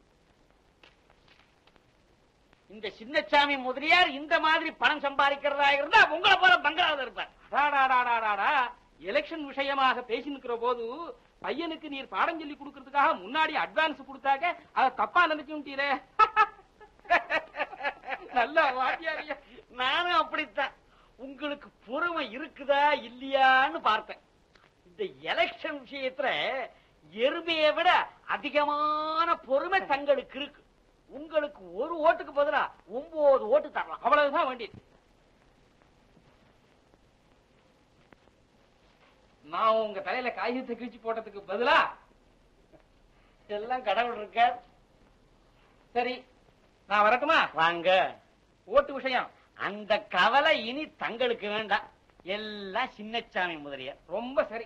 இந்த சின்னசாமி முதலியார் இந்த மாதிரி பணம் சம்பாதிக்கிறதா இருந்தா உங்களை போல பங்களாவில் இருப்பார் அடாடாடாடாடாடா. எலெக்ஷன் விஷயமாக பேசி நிக்கிற போது பையனுக்கு நீர் பாடம் சொல்லி கொடுக்கறதுக்காக முன்னாடி அட்வான்ஸ் கொடுத்தாக்க அத தப்பா நினைச்சுட்டீரே நல்ல வாத்தியாரியா நானும் அப்படித்தான் உங்களுக்கு பொறுமை இருக்குதா இல்லையான்னு பார்த்தேன் இந்த இந்த எலெக்ஷன் விஷயத்துல எருமையை விட அதிகமான பொறுமை தங்களுக்கு இருக்கு உங்களுக்கு ஒரு ஓட்டுக்கு பதிலா ஒன்பது ஓட்டு தரலாம் அவ்வளவுதான் வேண்டியது நான் உங்க தலையில காகிதத்தை கிழிச்சு போட்டதுக்கு பதிலா எல்லாம் கடவுள் இருக்கார் சரி நான் வரட்டுமா வாங்க ஓட்டு விஷயம் அந்த கவலை இனி தங்களுக்கு வேண்டாம் எல்லாம் சின்னச்சாமி முதலியார் ரொம்ப சரி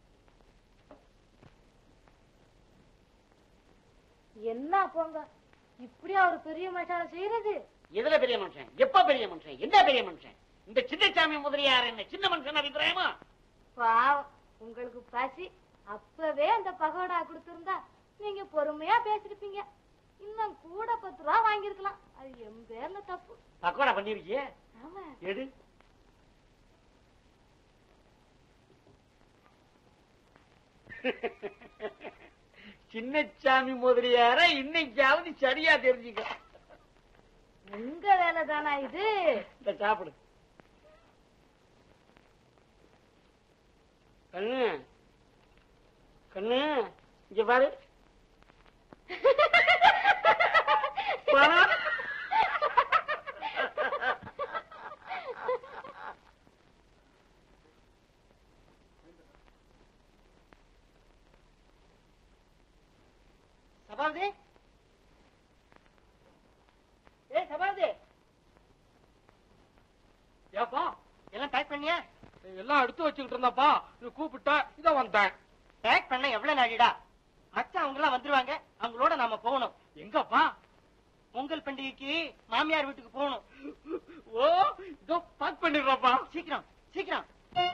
என்ன போங்க இப்படியா ஒரு பெரிய மனுஷால செய்யறது எதுல பெரிய மனுஷன் எப்ப பெரிய மனுஷன் என்ன பெரிய மனுஷன் இந்த சின்னச்சாமி முதலியார் என்ன சின்ன மனுஷன் அபிப்பிராயமா பாவம் உங்களுக்கு பசி அப்பவே அந்த பகோடா கொடுத்திருந்தா நீங்க பொறுமையா பேசிருப்பீங்க இன்னும் கூட பத்து ரூபா வாங்கியிருக்கலாம் அது என் பேர்ல தப்பு பக்கோடா பண்ணிருக்கிய ஆமா எடு சின்னச்சாமி முதலியார இன்னைக்காவது சரியா தெரிஞ்சுக்க உங்க வேலை தானா இது இந்த சாப்பிடு கண்ணு கண்ணு இங்க பாரு பணம். சபாபதி ஏ சபாபதி ஏப்பா எல்லாம் பேக் பண்ணியா எல்லாம் எடுத்து வச்சுக்கிட்டு இருந்தாப்பா நீ கூப்பிட்ட இத வந்தேன் பேக் பண்ண எவ்வளவு நாளிடா மச்சான் அவங்க எல்லாம் வந்துருவாங்க அவங்களோட நாம போகணும் எங்கப்பா பொங்கல் பண்டிகைக்கு மாமியார் வீட்டுக்கு போகணும் ஓ இதோ பேக் பண்ணிடுறப்பா சீக்கிரம் சீக்கிரம்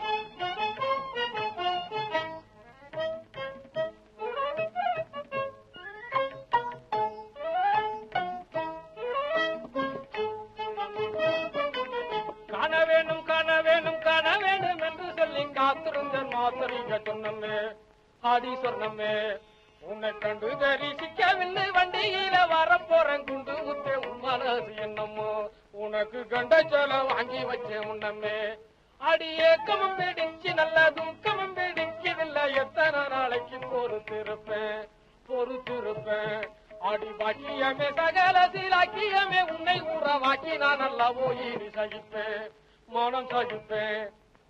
காண வேணும் காண வேணும் காண வேணும் என்று சொல்லி காத்திருந்தேன் மாத்தரிங்க சொன்னமே ஆடி சொன்னமே உன்னை கண்டு தரிசிக்கவில்லை வண்டியில வரப்போறேன் குண்டு முத்தே உன் மனசு என்னமோ உனக்கு கண்ட சொல்ல வாங்கி வச்சேன் முன்னமே அடி ஏக்கமும் பிடிச்சு நல்ல துக்கமும் பிடிக்கவில்லை எத்தனை நாளைக்கு பொறுத்திருப்பேன் பொறுத்திருப்பேன் அடி பாக்கியமே சகல சீலாக்கியமே உன்னை உறவாக்கி நான் அல்லவோ இனி சகிப்பேன் மனம் சகிப்பேன்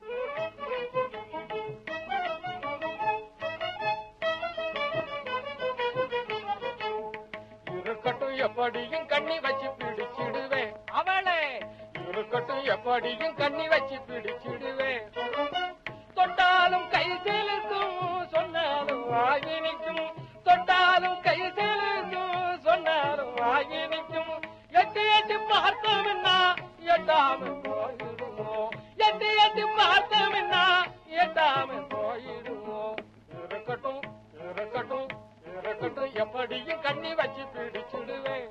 இருக்கட்டும் எப்படியும் கண்ணி வச்சு பிடிச்சிடுவேன் அவளே இருக்கட்டும் எப்படியும் கண்ணி வச்சு பிடிச்சிடுவேன் தொட்டாலும் கை செலுத்தும் சொன்னாலும் வாங்கி நிற்கும் தொட்டாலும் கை செலுத்தும் சொன்னாலும் வாங்கி நிற்கும் எட்டு எட்டு பார்த்தோம்னா எட்டாம போயிடுமோ எட்டு எட்டு பார்த்தோம்னா எட்டாம போயிடுமோ இருக்கட்டும் இருக்கட்டும் இருக்கட்டும் எப்படியும் கண்ணி வச்சு பிடிச்சிடுவேன்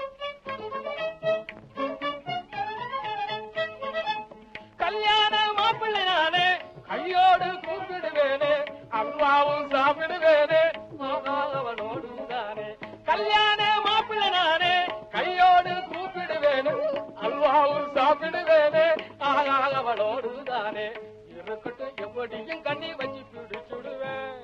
கல்யாண மாப்பிள்ளை நானே கையோடு கூப்பிடுவேனே அம்மாவும் சாப்பிடுவேனே அவனோடு தானே கல்யாண மாப்பிள்ளை நானே கையோடு கூப்பிடுவேனே அல்வாவும் சாப்பிடுவேனே ஆனால் அவளோடு தானே இருக்கட்டும் எப்படியும் கண்ணி வச்சு பிடிச்சுடுவேன்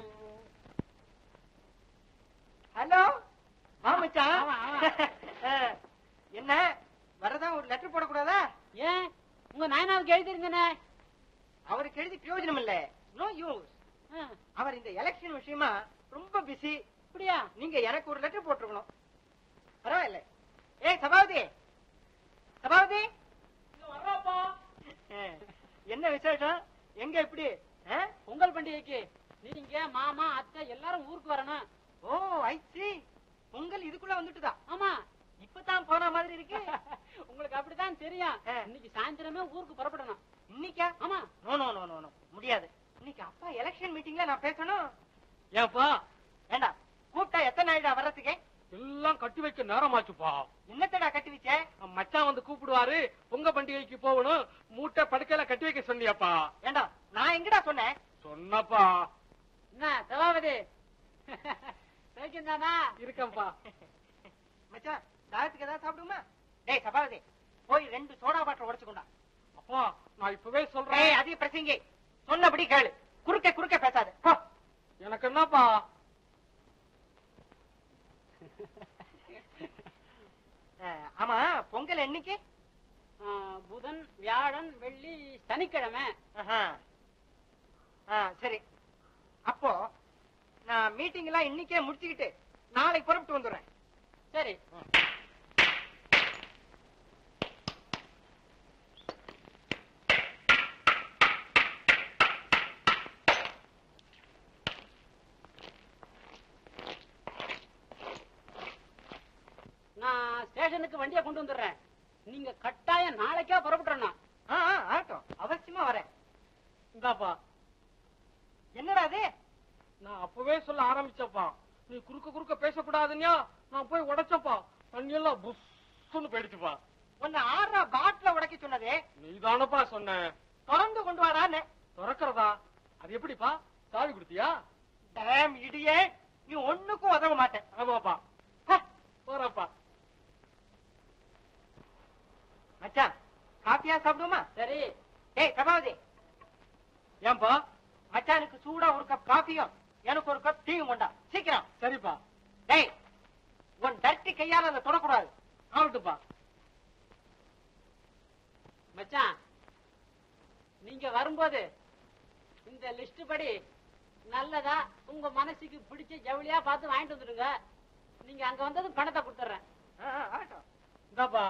ஹலோ வா மச்சான் அஹ், என்ன வரதா ஒரு லெட்டர் போடக்கூடாதா ஏன் உங்க நாயனாவுக்கு எழுதிருங்கண்ணே அவருக்கு எழுதி பிரயோஜனம் இல்ல நோ யூஸ் அவர் இந்த எலெக்ஷன் விஷயமா ரொம்ப பிஸி அப்படியா நீங்க எனக்கு ஒரு லெட்டர் போட்டுருக்கணும் பரவாயில்ல ஏய் சபாவதி சபாவதி அஹ், என்ன விசேஷம் எங்க எப்படி அஹ்? பொங்கல் பண்டிகைக்கு நீங்க மாமா அத்தை எல்லாரும் ஊருக்கு வரணும் ஓ ஐ see பொங்கல் இதுக்குள்ள வந்துட்டுதா ஆமா இப்பதான் போன மாதிரி இருக்கு உங்களுக்கு அப்படித்தான் தெரியும் ஆ. இன்னைக்கு சாயந்தரமே ஊருக்கு புறப்படணும் இன்னைக்கா ஆமா no no no no no முடியாது இன்னைக்கு அப்பா எலெக்ஷன் மீட்டிங்ல நான் பேசணும் ஏப்பா வேண்டாம் கூப்பிட்டா எத்தனை நாளிடா வர்றதுக்கு எல்லாம் கட்டி வைக்க நேரமாச்சுப்பா என்னத்தடா கட்டி வச்ச மச்சான் வந்து கூப்பிடுவாரு பொங்க பண்டிகைக்கு போகணும் மூட்டை படுக்கையில கட்டி வைக்க சொன்னியாப்பா வேண்டாம் நான் எங்கடா சொன்னேன் சொன்னப்பா என்ன சபாபதி சைக்கியம் தானா இருக்கேன்ப்பா மச்சான் தாகத்துக்கு ஏதாவது சாப்பிடுமா டேய் சபாவதி போய் ரெண்டு சோடா பாட்டில் உடைச்சுக்கொண்டா அப்பா நான் இப்பவே ஏய் சொல்றேன் அதிக பிரசங்கி சொன்னபடி கேளு குறுக்க குறுக்க பேசாத போ. எனக்கு என்னப்பா அஹ், ஆமா பொங்கல் என்னைக்கு ஆ, புதன் வியாழன் வெள்ளி சனிக்கிழமை ஆஹா. ஆ, சரி அப்போ நான் மீட்டிங் எல்லாம் இன்னைக்கே முடிச்சுக்கிட்டு நாளைக்கு புறப்பட்டு வந்துடுறேன் சரி நான் ஸ்டேஷனுக்கு வண்டியை கொண்டு வந்துடுறேன் நீங்க கட்டாயம் நாளைக்கே புறப்பட்டுறணும் ஆ, ஆ, ஆகட்டும் அவசியமா வரேன் இந்தாப்பா என்னடா அது நான் அப்பவே சொல்ல ஆரம்பிச்சப்பா நீ குறுக்க குறுக்க பேசக்கூடாதுன்யா நான் போய் உடைச்சப்பா தண்ணி எல்லாம் புஷ்ஷுன்னு போயிடுச்சுப்பா உன்னை ஆறா பாட்டில உடைக்க சொன்னதே நீதானப்பா சொன்ன திறந்து கொண்டு வாடான்னு திறக்கிறதா அது எப்படிப்பா சாவி கொடுத்தியா டேம் இடியே நீ ஒண்ணுக்கும் உதவ மாட்டேன் ஆமாப்பா ஹ, போறப்பா மச்சான் காப்பியா சாப்பிடுமா சரி ஏய் பிரபாவதி ஏன்பா மச்சானுக்கு சூடா ஒரு கப் காஃபியும் எனக்கு ஒரு கப் டீயும் கொண்டா சீக்கிரம் சரிப்பா டேய் உன் டர்ட்டி கையால அதை தொடக்கூடாது ஆகட்டுப்பா மச்சான் நீங்க வரும்போது இந்த லிஸ்ட் படி நல்லதா உங்க மனசுக்கு பிடிச்ச ஜவுளியா பார்த்து வாங்கிட்டு வந்துடுங்க நீங்க அங்க வந்ததும் பணத்தை கொடுத்துட்றேன் ஆ, ஆ, ஆகட்டும் இந்தாப்பா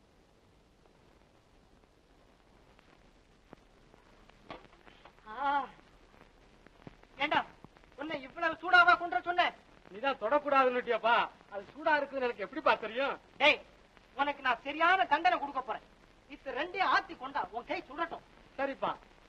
ஆ. ஏண்டா உன்னை இவ்வளவு சூடாவா கொண்டு வர சொன்னேன் நீதான் தொடக்கூடாதுன்னுட்டியாப்பா அது சூடா இருக்குன்னு எனக்கு எப்படிப்பா தெரியும் டேய் உனக்கு நான் சரியான தண்டனை கொடுக்க போறேன் இது ரெண்டையும் ஆத்தி கொண்டா உன் கை சுடட்டும் சரிப்பா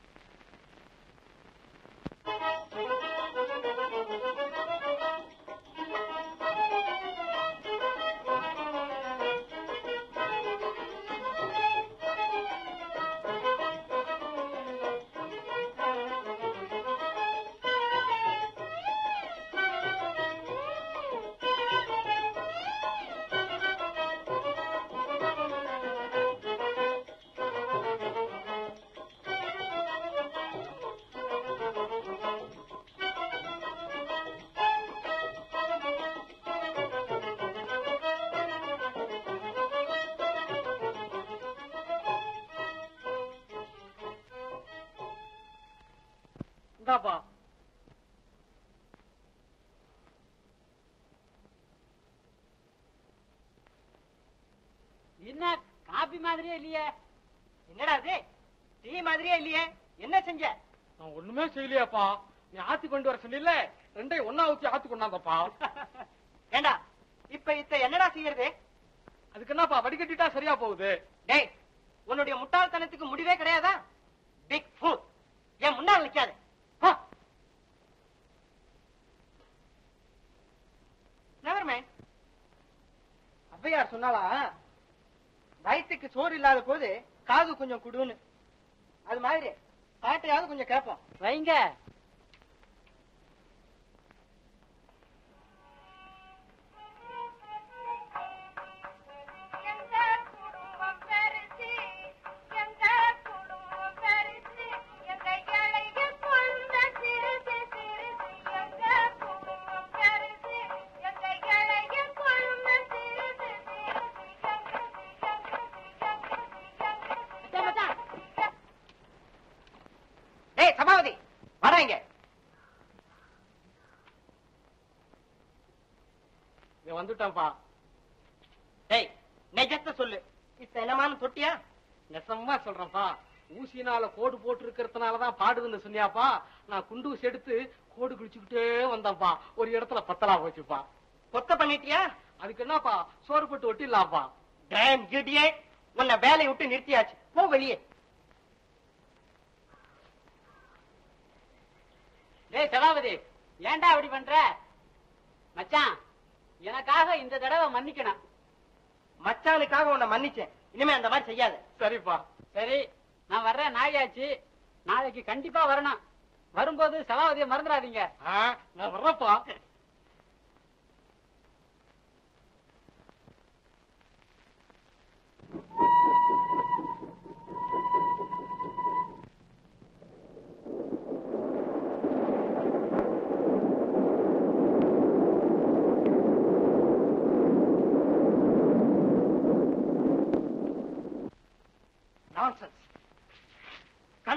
இந்தாப்பா என்ன காபி மாதிரியே இல்லையே என்னடா அது டீ மாதிரியே இல்லையே என்ன செஞ்ச நான் ஒண்ணுமே செய்யலையாப்பா நீ ஆத்தி கொண்டு வர சொன்னில்ல ரெண்டையும் ஒன்னா ஊத்தி ஆத்தி கொண்டாந்தப்பா ஏண்டா இப்ப இத்த என்னடா செய்யறது அதுக்கு என்னப்பா வடிகட்டிட்டா சரியா போகுது டேய் உன்னுடைய முட்டாள்தனத்துக்கு முடிவே கிடையாதா பிக் ஃபுல் என் முன்னால் நிக்காத நெவர் மைண்ட் ஔவையார் சொன்னாலா வயிற்றுக்கு சோறு இல்லாத போது காது கொஞ்சம் குடுன்னு அது மாதிரி பாட்டையாவது கொஞ்சம் கேட்போம் வைங்க எங்க குடும்பம் பெருசு எங்க குடும்பம் பெருசு எங்க இளைய கொண்ட சிறுசு சிறுசு எங்க குடும்பம் பெருசு எங்க இளைய கொண்ட சிறுசு சிறுசு மச்சான், மச்சான். டேய் சபாபதி வராங்க இங்க வந்துட்டேன்ப்பா டேய் நிஜத்தை சொல்லு இப்ப என்னமான்னு தொட்டியா நெசமா சொல்றேன்ப்பா ஊசினால கோடு போட்டு இருக்கிறதுனாலதான் பாடுதுன்னு சொன்னியாப்பா நான் குண்டூசி எடுத்து கோடு கிழிச்சுக்கிட்டே வந்தேன்ப்பா ஒரு இடத்துல பத்தலா போச்சுப்பா கொத்த பண்ணிட்டியா அதுக்கு என்னப்பா சோறு போட்டு ஒட்டிடலாம்ப்பா டேம் கிடியே உன்னை வேலையை விட்டு நிறுத்தியாச்சு போ வெளியே டேய் சபாபதி ஏன்டா அப்படி பண்ற மச்சான் எனக்காக இந்த தடவை மன்னிக்கணும் மச்சானுக்காக உன்னை மன்னிச்சேன் இனிமே அந்த மாதிரி செய்யாத சரிப்பா சரி நான் வர்றேன் நாயாச்சு நாளைக்கு கண்டிப்பா வரணும் வரும்போது சபாபதியை மறந்துடாதீங்க ஆ, நான் வர்றேன்ப்பா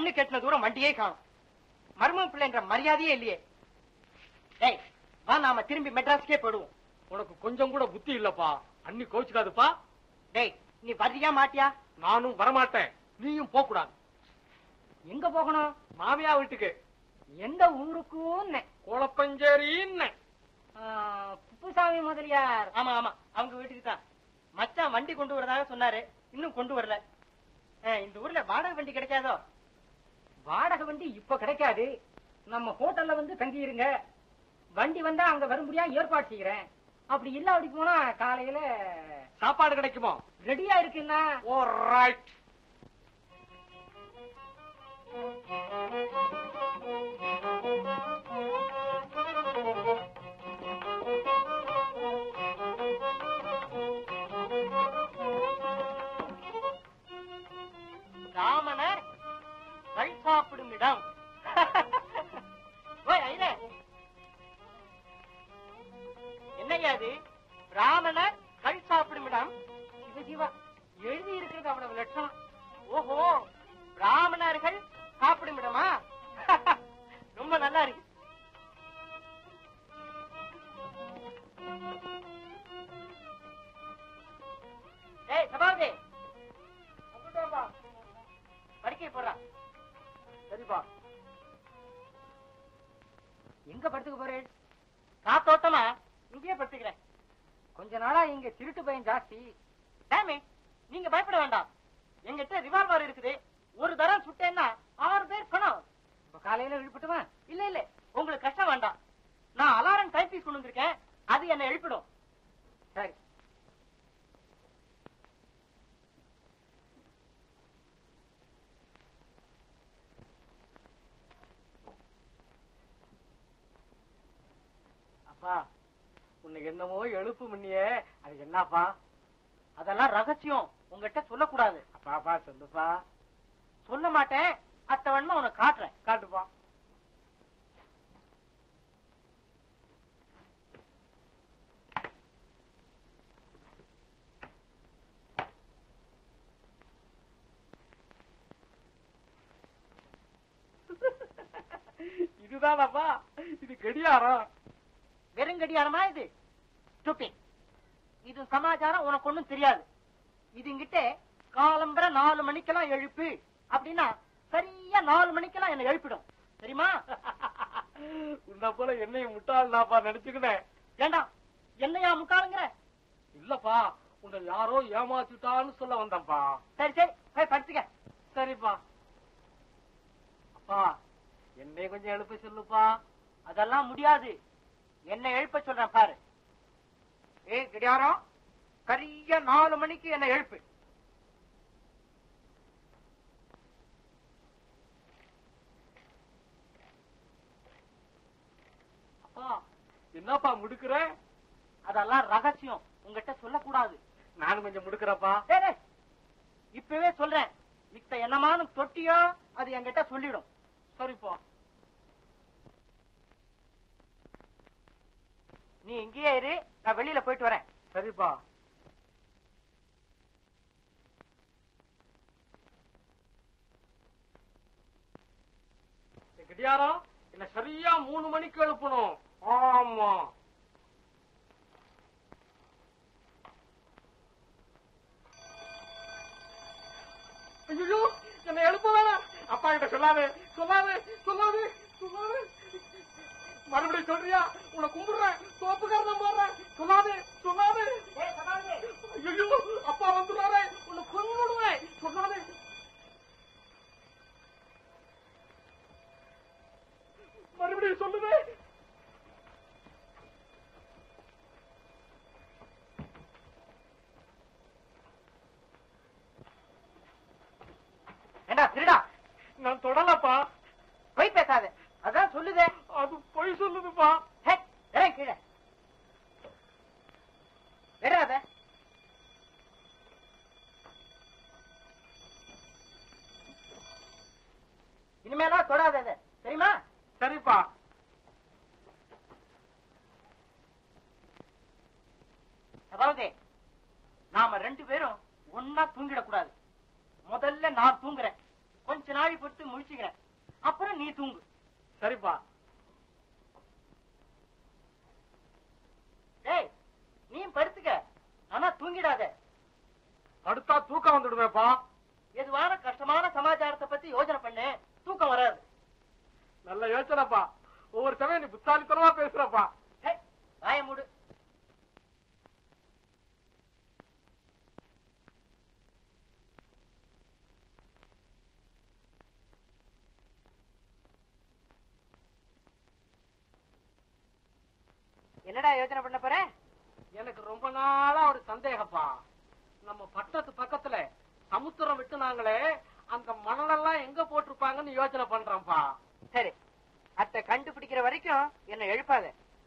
கண்ணு கெட்டின தூரம் வண்டியே காணும் மர்ம பிள்ளைன்ற மரியாதையே இல்லையே டேய் வா நாம திரும்பி மெட்ராஸ்க்கே போடுவோம் உனக்கு கொஞ்சம் கூட புத்தி இல்லப்பா அண்ணி கோச்சுக்காதுப்பா டேய் நீ வர்றியா மாட்டியா நானும் வரமாட்டேன் நீயும் போக கூடாது எங்க போகணும் மாமியா வீட்டுக்கு எந்த ஊருக்குன்னு கோலப்பஞ்சேரின்னு ஆ, குப்புசாமி முதலியார் ஆமா ஆமா அவங்க வீட்டுக்கு தான் மச்சான் வண்டி கொண்டு வரதாக சொன்னாரு இன்னும் கொண்டு வரல அஹ், இந்த ஊர்ல வாடகை வண்டி கிடைக்காதோ வாடகை வண்டி இப்ப கிடைக்காது நம்ம ஹோட்டல்ல வந்து தங்கி இருங்க வண்டி வந்தா அங்க வரும்படியா ஏற்பாடு செய்யறேன் அப்படி இல்ல அப்படி போனா காலையில சாப்பாடு கிடைக்குமா ரெடியா இருக்குன்னா ஓ ரைட் ராமனர் கல் சாப்பிடும் இடம் ஓய் ஐயரே என்னய்யா அது ராமனர் கல் சாப்பிடும் இடம் சிவ சிவா எழுதி இருக்கிறது அவ்வளவு லட்சணம் ஓஹோ ராமணர்கள் சாப்பிடும் இடமா ரொம்ப நல்லா இருக்கு ஏய் சபாபதி படுக்கை போடுறா சரிப்பா எங்க படுத்துக்க போறேன் காத்தோட்டமா இங்கேயே படுத்துக்கிறேன் கொஞ்ச நாளா இங்க திருட்டு பயம் ஜாஸ்தி டேமே நீங்க பயப்பட வேண்டாம் எங்கிட்ட ரிவால்வர் இருக்குது ஒரு தரம் சுட்டேன்னா ஆறு பேர் பணம் இப்ப காலையில விழுப்பட்டுமா இல்ல இல்ல உங்களுக்கு கஷ்டம் வேண்டாம் நான் அலாரம் டைப் பீஸ் கொண்டு வந்திருக்கேன் அது என்ன எழுப்பிடும் சரி அப்பா உன்னை என்னமோ எழுப்பு முன்னியே அது என்னப்பா அதெல்லாம் ரகசியம் உங்ககிட்ட சொல்லக்கூடாது அப்பாப்பா சொல்லுப்பா சொல்ல மாட்டேன் அத்த வேணுமா உனக்கு காட்டுறேன் காட்டுப்பா இதுதானப்பா இது கடியாரம் வெறுங்கடியாரமா இது Stupid. இது சமாச்சாரம் உனக்கு ஒண்ணும் தெரியாது இதுங்கிட்ட காலம்பர நாலு மணிக்கெல்லாம் எழுப்பு அப்படின்னா சரியா நாலு மணிக்கெல்லாம் என்ன எழுப்பிடும் தெரியுமா உன்னை போல என்னையும் முட்டாள்னாப்பா நினைச்சுக்கினேன் ஏண்டா என்னையா முட்டாளுங்கிற இல்லப்பா உன்னை யாரோ ஏமாத்திட்டான்னு சொல்ல வந்தேன்ப்பா சரி சரி போய் படுத்துக்க சரிப்பா அப்பா என்னை கொஞ்சம் எழுப்ப சொல்லுப்பா அதெல்லாம் முடியாது என்ன எழுப்ப சொல்றேன் பாரு ஏய் கிடையாரம் சரியா நாலு மணிக்கு என்ன எழுப்பு அப்பா என்னப்பா முடுக்குற அதெல்லாம் ரகசியம் உங்ககிட்ட சொல்லக்கூடாது நான் கொஞ்சம் முடுக்குறப்பா டேய், டேய். இப்பவே சொல்றேன் மித்த என்னமானும் தொட்டியோ அது என்கிட்ட சொல்லிடும் சரிப்பா நீ இங்கேயே இரு நான் வெளியில போயிட்டு வரேன் சரிப்பா கடியாரம் என்ன சரியா மூணு மணிக்கு எழுப்பணும் ஆமா ஐயோ என்ன எழுப்ப வேணாம் அப்பா கிட்ட சொல்லாதே சொல்லாதே சொல்லாதே சொல்லாதே மறுபடியும் சொல்றியா உன்னை கும்பிடுறேன் தோப்புக்காரன் போடுறேன் சொல்லாதே சொல்லாதே ஐயோ அப்பா வந்துடுறாரே உன்னை கொன்னுடுவேன் சொல்லாதே மறுபடியும் சொல்லுதே ஏண்டா திருடா நான் தொடலப்பா போய் பேசாத அதான் சொல்லுதே அது பொய் சொல்லுதுப்பா ஹே, இறங்கு கீழே விடாத இனிமேலாம் தொடாத இதை. தெரியுமா சரிப்பா அதாவது நாம ரெண்டு பேரும் ஒன்னா தூங்கிடக்கூடாது முதல்ல நான் தூங்குறேன் கொஞ்ச நாளை பொறுத்து முழிச்சுக்கிறேன் அப்புறம் நீ தூங்கு சரிப்பா டேய் நீ படுத்துக்க ஆனா தூங்கிடாத படுத்தா தூக்கம் வந்துடுவேப்பா எதுவான கஷ்டமான சமாச்சாரத்தை பத்தி யோசனை பண்ணு தூக்கம் வராது நல்ல யோசனைப்பா ஒவ்வொரு சமயம் நீ புத்தாலித்தனமா பேசுறப்பா டேய், வாயை மூடு என்னடா யோசனை பண்ண போற எனக்கு ரொம்ப நாளா ஒரு சந்தேகப்பா நம்ம பட்டத்து பக்கத்துல சமுத்திரம் விட்டுனாங்களே அந்த மணலெல்லாம் எங்க போட்டிருப்பாங்கன்னு யோசனை பண்றேன்ப்பா சரி அத்தை கண்டுபிடிக்கிற வரைக்கும் என்ன எழுப்பாத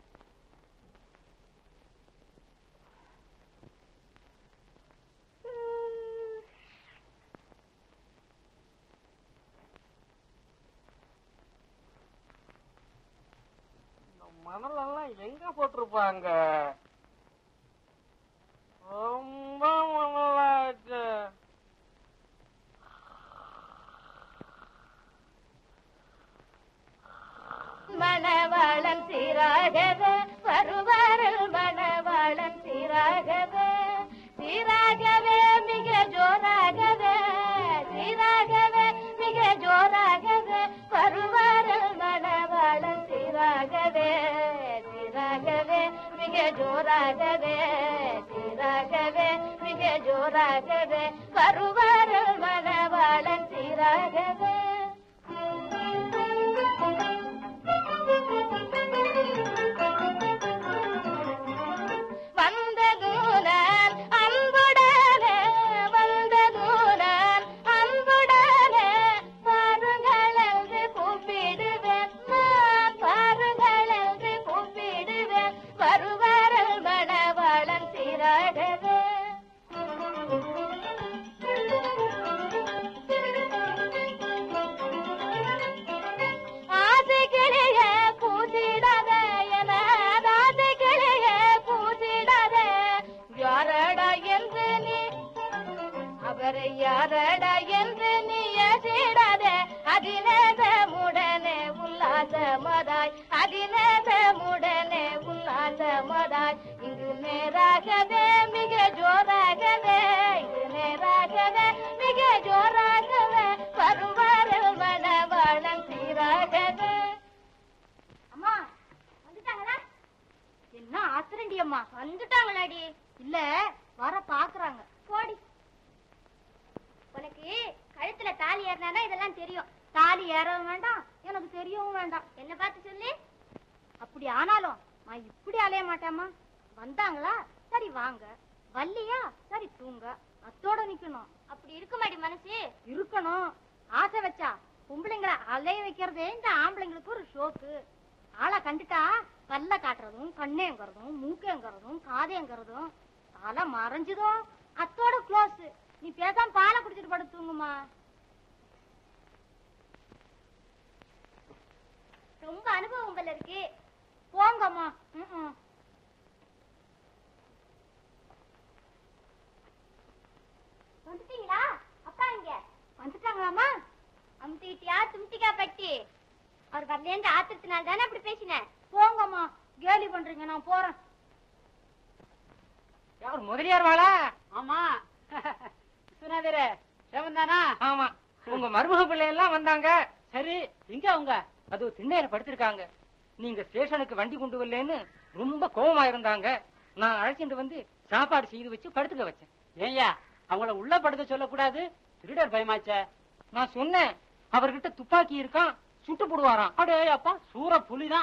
இந்த மணலெல்லாம் எங்க போட்டிருப்பாங்க ரொம்ப மணலாச்சு மணவாளன் சீராகவே வருவாரல் மணவாளன் சீராகவே சீராகவே மிக ஜோராகவே சீராகவே மிக ஜோராகவே வருவாரல் மணவாளன் சீராகவே சீராகவே மிக ஜோராகவே சீராகவே மிக ஜோராகவே வருவாரல் மணவாளன் சீராகவே வந்ததூனான் அன்புடனே வந்ததூனான் அன்புடனே பாருங்கள் என்று கூப்பிடுவேன் நான் பாருங்கள் என்று கூப்பிடுவேன் வருவாரல் மணவாளன் சீராகவே ஆசைக்கிளிய பூசிடாத என ஆசைக்கிளிய பூசிடாத யாரடா என்று நீ அவரை யாரடா என்று நீ எதிடாத அதிநேசமுடனே உல்லாசமதாய் அதிநேசமுடனே உல்லாசமதாய் இங்கு நேராகவே மிக ஜோராகவே இங்கு நேராகவே மிக ஜோராகவே வருவாரல் மணவாளன் சீராகவே அம்மா வந்துட்டாங்களா என்ன ஆத்திரண்டி அம்மா வந்துட்டாங்களாடி இல்ல வர பாக்குறாங்க போடி உனக்கு கழுத்துல தாலி ஏறினா இதெல்லாம் தெரியும் தாலி ஏறவும் வேண்டாம் எனக்கு தெரியவும் வேண்டாம் என்ன பார்த்து சொல்லு அப்படி ஆனாலும் நான் இப்படி அலைய மாட்டேம்மா வந்தாங்களா சரி வாங்க வல்லியா சரி தூங்க அத்தோட நிக்கணும் அப்படி இருக்க மாடி மனசு இருக்கணும் ஆசை வச்சா பொம்பளைங்களை அலைய வைக்கிறதே இந்த ஆம்பளைங்களுக்கு ஒரு ஷோக்கு ஆளை கண்டுட்டா பல்ல காட்டுறதும் கண்ணேங்கிறதும் மூக்கேங்கிறதும் காதேங்கிறதும் தலை மறைஞ்சதும் அத்தோட க்ளோஸ் நீ பேசாம பாலை குடிச்சிட்டு படுத்து தூங்குமா ரொம்ப அனுபவம் போல இருக்கு போங்கம்மா ம்ம். வந்துட்டீங்களா அப்பா இங்க வந்துட்டாங்களாமா அமுத்திட்டியா தும்திக்கா பட்டி அவர் வரலேந்து ஆத்திரத்தினால தானே அப்படி பேசினேன் போங்கம்மா கேலி பண்றீங்க நான் போறேன் யார் முதலியார் வாளா ஆமா விஸ்வநாதரே சேவந்தானா ஆமா உங்க மருமக பிள்ளை எல்லாம் வந்தாங்க சரி எங்க அவங்க அது திண்ணையில படுத்திருக்காங்க நீங்க ஸ்டேஷனுக்கு வண்டி கொண்டு வரலன்னு ரொம்ப கோவமா இருந்தாங்க நான் அழைச்சிட்டு வந்து சாப்பாடு செய்து வச்சு படுத்துக்க வச்சேன் ஏய்யா அவங்கள உள்ள படுக்க சொல்லக்கூடாது திருடர் பயமாச்சே நான் சொன்னேன் அவர்கிட்ட துப்பாக்கி இருக்கான் சுட்டு போடுவாராம் அடே அப்பா சூர புலிதான்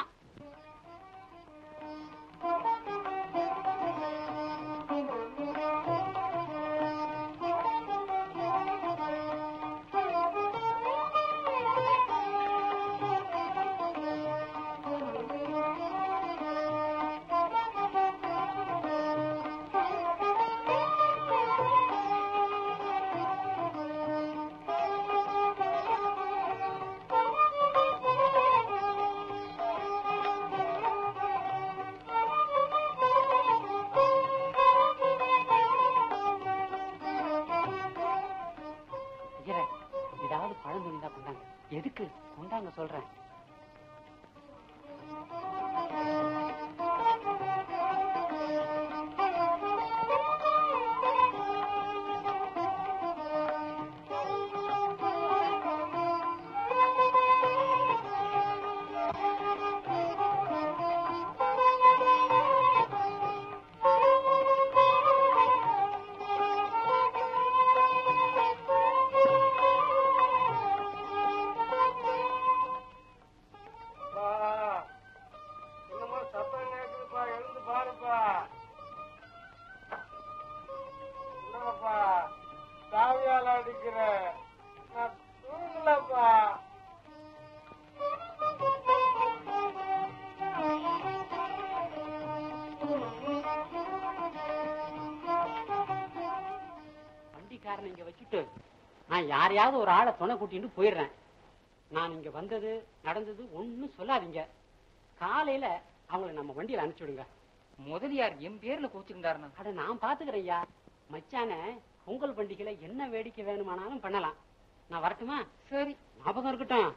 Thank you. எதுக்கு கொண்டாங்க சொல்றேன் பா, என்னமோ சத்தம் கேக்குதுப்பா எழுந்து பாருப்பா என்னப்பா சாவியால அடிக்கிற நான் தூங்கலப்பா வண்டிக்காரனை இங்க வச்சுட்டு நான் யாரையாவது ஒரு ஆளை துணை கூட்டிட்டு போயிடுறேன் நான் இங்க வந்தது நடந்தது ஒண்ணும் சொல்லாதீங்க காலையில அவங்கள நம்ம வண்டியில அனுப்பிச்சு விடுங்க முதலியார் என் பேர்ல கோச்சுக்கிட்டாருண்ணா அட நான் பாத்துக்கிறேன் ஐயா மச்சான பொங்கல் பண்டிகையில என்ன வேடிக்கை வேணுமானாலும் பண்ணலாம் நான் வரட்டுமா சரி ஞாபகம் இருக்கட்டும்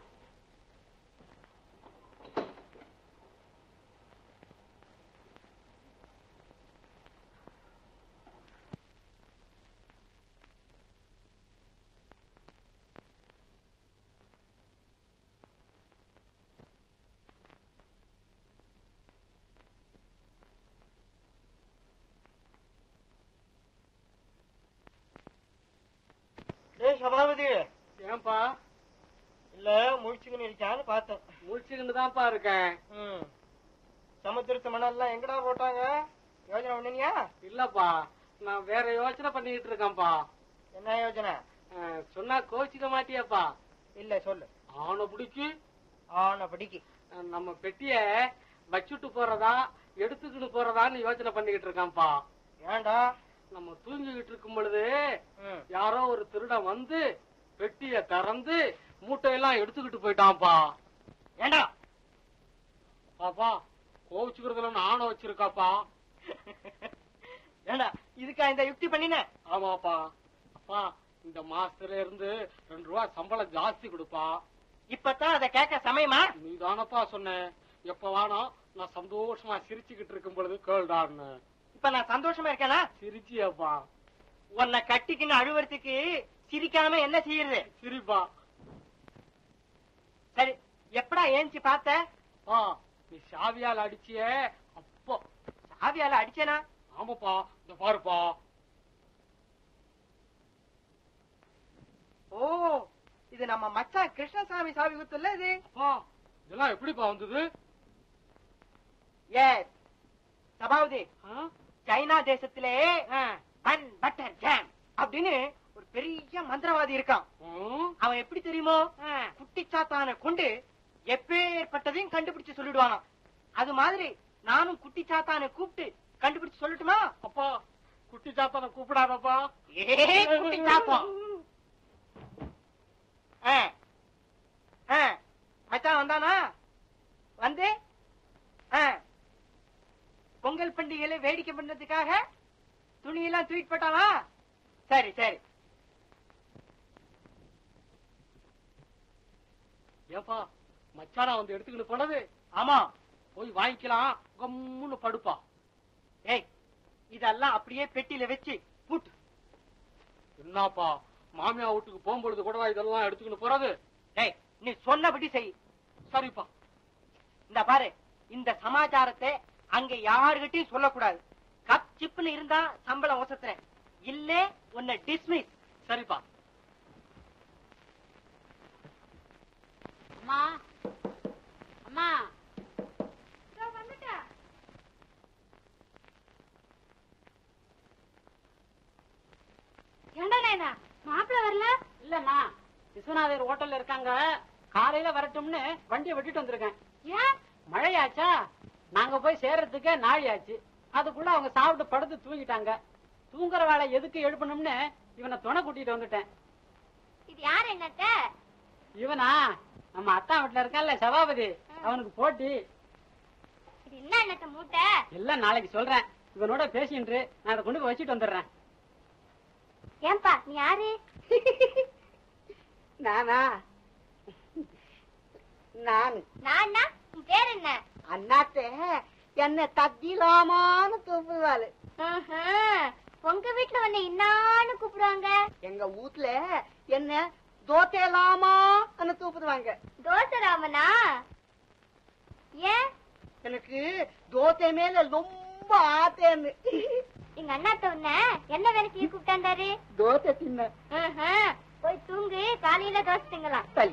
டேய் சபாபதி ஏன்பா இல்ல முழிச்சுக்கின்னு இருக்கான்னு பார்த்தேன் முழிச்சுக்கிட்டு தான்ப்பா இருக்கேன் ம் சமுத்திரத்து மணல்லாம் எங்கடா போட்டாங்க யோஜனை பண்ணினியா இல்லப்பா நான் வேற யோசனை பண்ணிக்கிட்டு இருக்கேன்ப்பா என்ன யோஜனை அஹ், சொன்னா கோச்சிக்க மாட்டியாப்பா இல்ல சொல்லு அவனை பிடிச்சி ஆன படிக்கு அஹ், நம்ம பெட்டிய வச்சுட்டு போறதா எடுத்துக்கிட்டு போறதான்னு யோசனை பண்ணிக்கிட்டு இருக்கான்ப்பா ஏன்டா நம்ம தூங்கிக்கிட்டு இருக்கும் பொழுது ம் யாரோ ஒரு திருடன் வந்து பெட்டிய திறந்து மூட்டையெல்லாம் எடுத்துக்கிட்டு போயிட்டான்ப்பா ஏண்டா பாப்பா கோவிச்சுக்கிறதுல நானும் வச்சிருக்காப்பா ஏண்டா இதுக்கா இந்த யுக்தி பண்ணின ஆமாப்பா அப்பா இந்த மாசத்துல இருந்து ரெண்டு ரூபா சம்பளம் ஜாஸ்தி கொடுப்பா இப்பதான் அதை கேட்க சமயமா நீ தானப்பா சொன்ன எப்ப வேணாம் நான் சந்தோஷமா சிரிச்சுக்கிட்டு இருக்கும் பொழுது கேள்டான்னு இப்ப நான் சந்தோஷமா இருக்கேனா சிரிச்சியப்பா உன்னை கட்டிக்கின்னு அழுவறதுக்கு சிரிக்காம என்ன செய்யறது சிரிப்பா சரி எப்படா ஏஞ்சி பார்த்த பா நீ சாவியால் அடிச்சியே அப்போ சாவியால அடிச்சேனா ஆமாப்பா இந்த பாருப்பா ஓ இது நம்ம மச்சான் கிருஷ்ணசாமி சாவி குத்துல இது அப்பா இதெல்லாம் எப்படிப்பா வந்தது எஸ் சபாவதி ஆ? சைனா தேசத்திலே பன் பட்டர் ஜாம் அப்படின்னு ஒரு பெரிய மந்திரவாதி இருக்கான் ம்? அவன் எப்படி தெரியுமோ குட்டிச்சாத்தான கொண்டு எப்பேற்பட்டதையும் கண்டுபிடிச்சு சொல்லிடுவானாம் அது மாதிரி நானும் குட்டிச்சாத்தானை கூப்பிட்டு கண்டுபிடிச்சு சொல்லட்டுமா அப்பா குட்டி சாத்தான கூப்பிடாதப்பா ஏ குட்டிச்சாத்தம் ஆ. ஆ. மச்சான் வந்தானா வந்து ஆ. பொங்கல் பண்டிகையில வேடிக்கை பண்றதுக்காக துணியெல்லாம் தூக்கிட்டு போட்டானா சரி சரி ஏப்பா மச்சானா வந்து எடுத்துக்கிட்டு போனது ஆமா போய் வாங்கிக்கலாம் கம்முன்னு படுப்பா ஏய் இதெல்லாம் அப்படியே பெட்டியில வச்சு பூட்டு என்னப்பா மாமியா வீட்டுக்கு போகும்பொழுது கூட இதெல்லாம் எடுத்துக்கிட்டு போறது ஏய் நீ சொன்னபடி செய் சரிப்பா இந்த பாரு இந்த சமாச்சாரத்தை அங்க யாருகிட்டயும் சொல்லக்கூடாது கப் சிப்புன்னு இருந்தா சம்பளம் ஒசத்துறேன் இல்ல உன்னை டிஸ்மிஸ் சரிப்பா அம்மா அம்மா வந்துட்டா ஏண்டா நாயனா மாப்பிள்ள வரல இல்லம்மா விஸ்வநாதர் ஹோட்டல்ல இருக்காங்க காலையில வரட்டும்னு வண்டியை விட்டுட்டு வந்திருக்கேன் ஏன் மழையாச்சா நாங்க போய் சேர்றதுக்கே நாழி ஆச்சு அதுக்குள்ள அவங்க சாப்பிட்டு படுத்து தூங்கிட்டாங்க தூங்குற வேலை எதுக்கு எழுப்பணும்னு இவனை துணை கூட்டிட்டு வந்துட்டேன் இது யாரு என்னத்த இவனா நம்ம அத்தா வீட்டுல இருக்கான்ல சபாபதி அவனுக்கு போட்டி இது என்ன என்னத்த மூட்டை எல்லாம் நாளைக்கு சொல்றேன் இவனோட பேசிட்டு நான் அதை கொண்டு போய் வச்சுட்டு வந்துடுறேன் ஏன்பா நீ யாரு நானா நானு நான்னா உன் பேர் என்ன அண்ணாத்தே என்ன தத்திலாமான்னு கூப்பிடுவாரு ஆஹா, உங்க வீட்டுல வந்து இன்னான்னு கூப்பிடுவாங்க எங்க வீட்ல என்ன தோத்தேலாமான்னு கூப்பிடுவாங்க தோசை ராமனா ஏன் எனக்கு தோசை மேல ரொம்ப ஆத்தேன்னு எங்க அண்ணாத்த உன்ன என்ன வேலைக்கு கூப்பிட்டாண்டாரு தோசை தின்ன ஆஹா, போய் தூங்கு காலையில தோசை திங்கலாம் சரி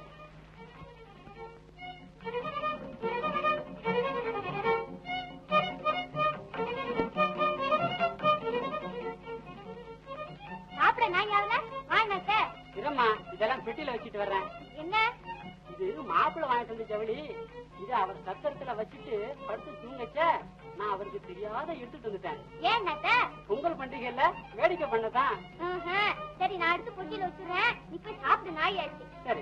சாப்பிட நான் யாருல வாங்க இரும்மா இதெல்லாம் பெட்டியில வச்சுட்டு வர்றேன் என்ன இது மாப்பிள்ளை வாங்கிட்டு வந்த ஜவுளி இது அவர் சத்திரத்துல வச்சுட்டு படுத்து தூங்கச்ச நான் அவருக்கு தெரியாத எடுத்துட்டு வந்துட்டேன் ஏன் அண்ணாத்த பொங்கல் பண்டிகையில வேடிக்கை பண்ணதான் ஆஹா, சரி நான் எடுத்து பொட்டியில வச்சுறேன் நீ போய் சாப்பிடு நாய் ஆச்சு சரி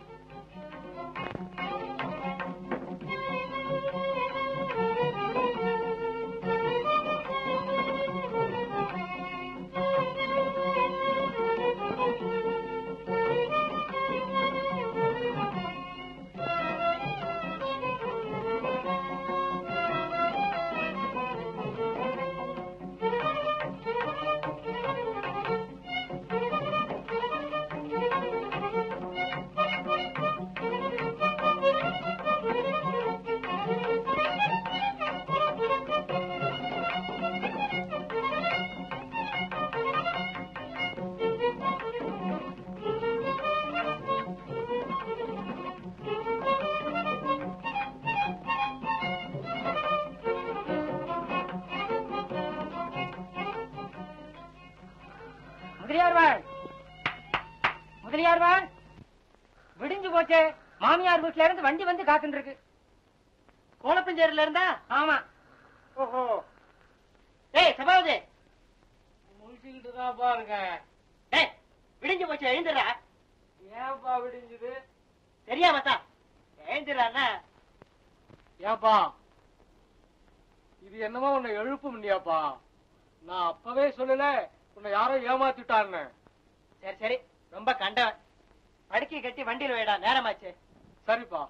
முதலியார்வாள் முதலியார்வாள் விடிஞ்சு போச்சே மாமியார் வீட்டுல இருந்து வண்டி வந்து காத்துட்டு இருக்கு கோலப்பஞ்சேரியில இருந்தா ஆமா ஓஹோ ஏய் சபாவதி முடிச்சுக்கிட்டு தான் பாருங்க ஏய் விடிஞ்சு போச்சு எழுந்துடுறா ஏன்பா விடிஞ்சது தெரியாமத்தா எழுந்துடுறான்னா ஏன்பா இது என்னமோ உன்னை எழுப்ப முடியாப்பா நான் அப்பவே சொல்லல உன்னை யாரோ ஏமாத்திட்டான்னு சரி சரி ரொம்ப கண்டவன் படுக்கை கட்டி வண்டியில வைடா நேரமாச்சு சரிப்பா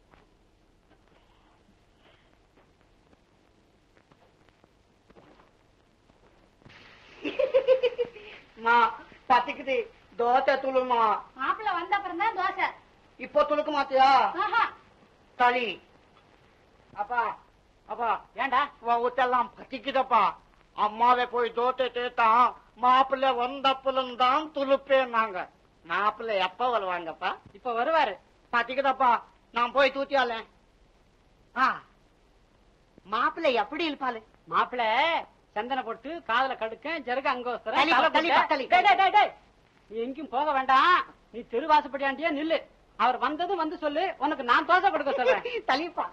மா பத்திக்குது தோசை துளுமா மாப்பிள்ள வந்த அப்புறம் தான் தோசை இப்போ துளுக்க மாத்தியா ஆஹா, தலி அப்பா அப்பா ஏண்டா உன் வீட்டெல்லாம் பத்திக்குதப்பா அம்மாவை போய் தோசை தேத்தான் மாப்பிள்ளை வந்தப்பலும் தான் துளுப்பேன்னாங்க மாப்பிள்ளை எப்ப வருவாங்கப்பா இப்ப வருவாரு பத்திக்குதப்பா நான் போய் தூத்தியால ஆ மாப்பிள்ளை எப்படி இருப்பாளு மாப்பிள சந்தன போட்டு காதுல கடுக்க ஜருக அங்கோஸ்தரம் தள்ளி போ, தலை தள்ளி புட்ட. போ, தள்ளி. டேய், டேய், டேய், டேய். நீ எங்கேயும் போக வேண்டாம் நீ தெருவாசப்படியாண்டியே நில்லு அவர் வந்ததும் வந்து சொல்லு உனக்கு நான் தோசை கொடுக்க சொல்றேன் தலிப்பா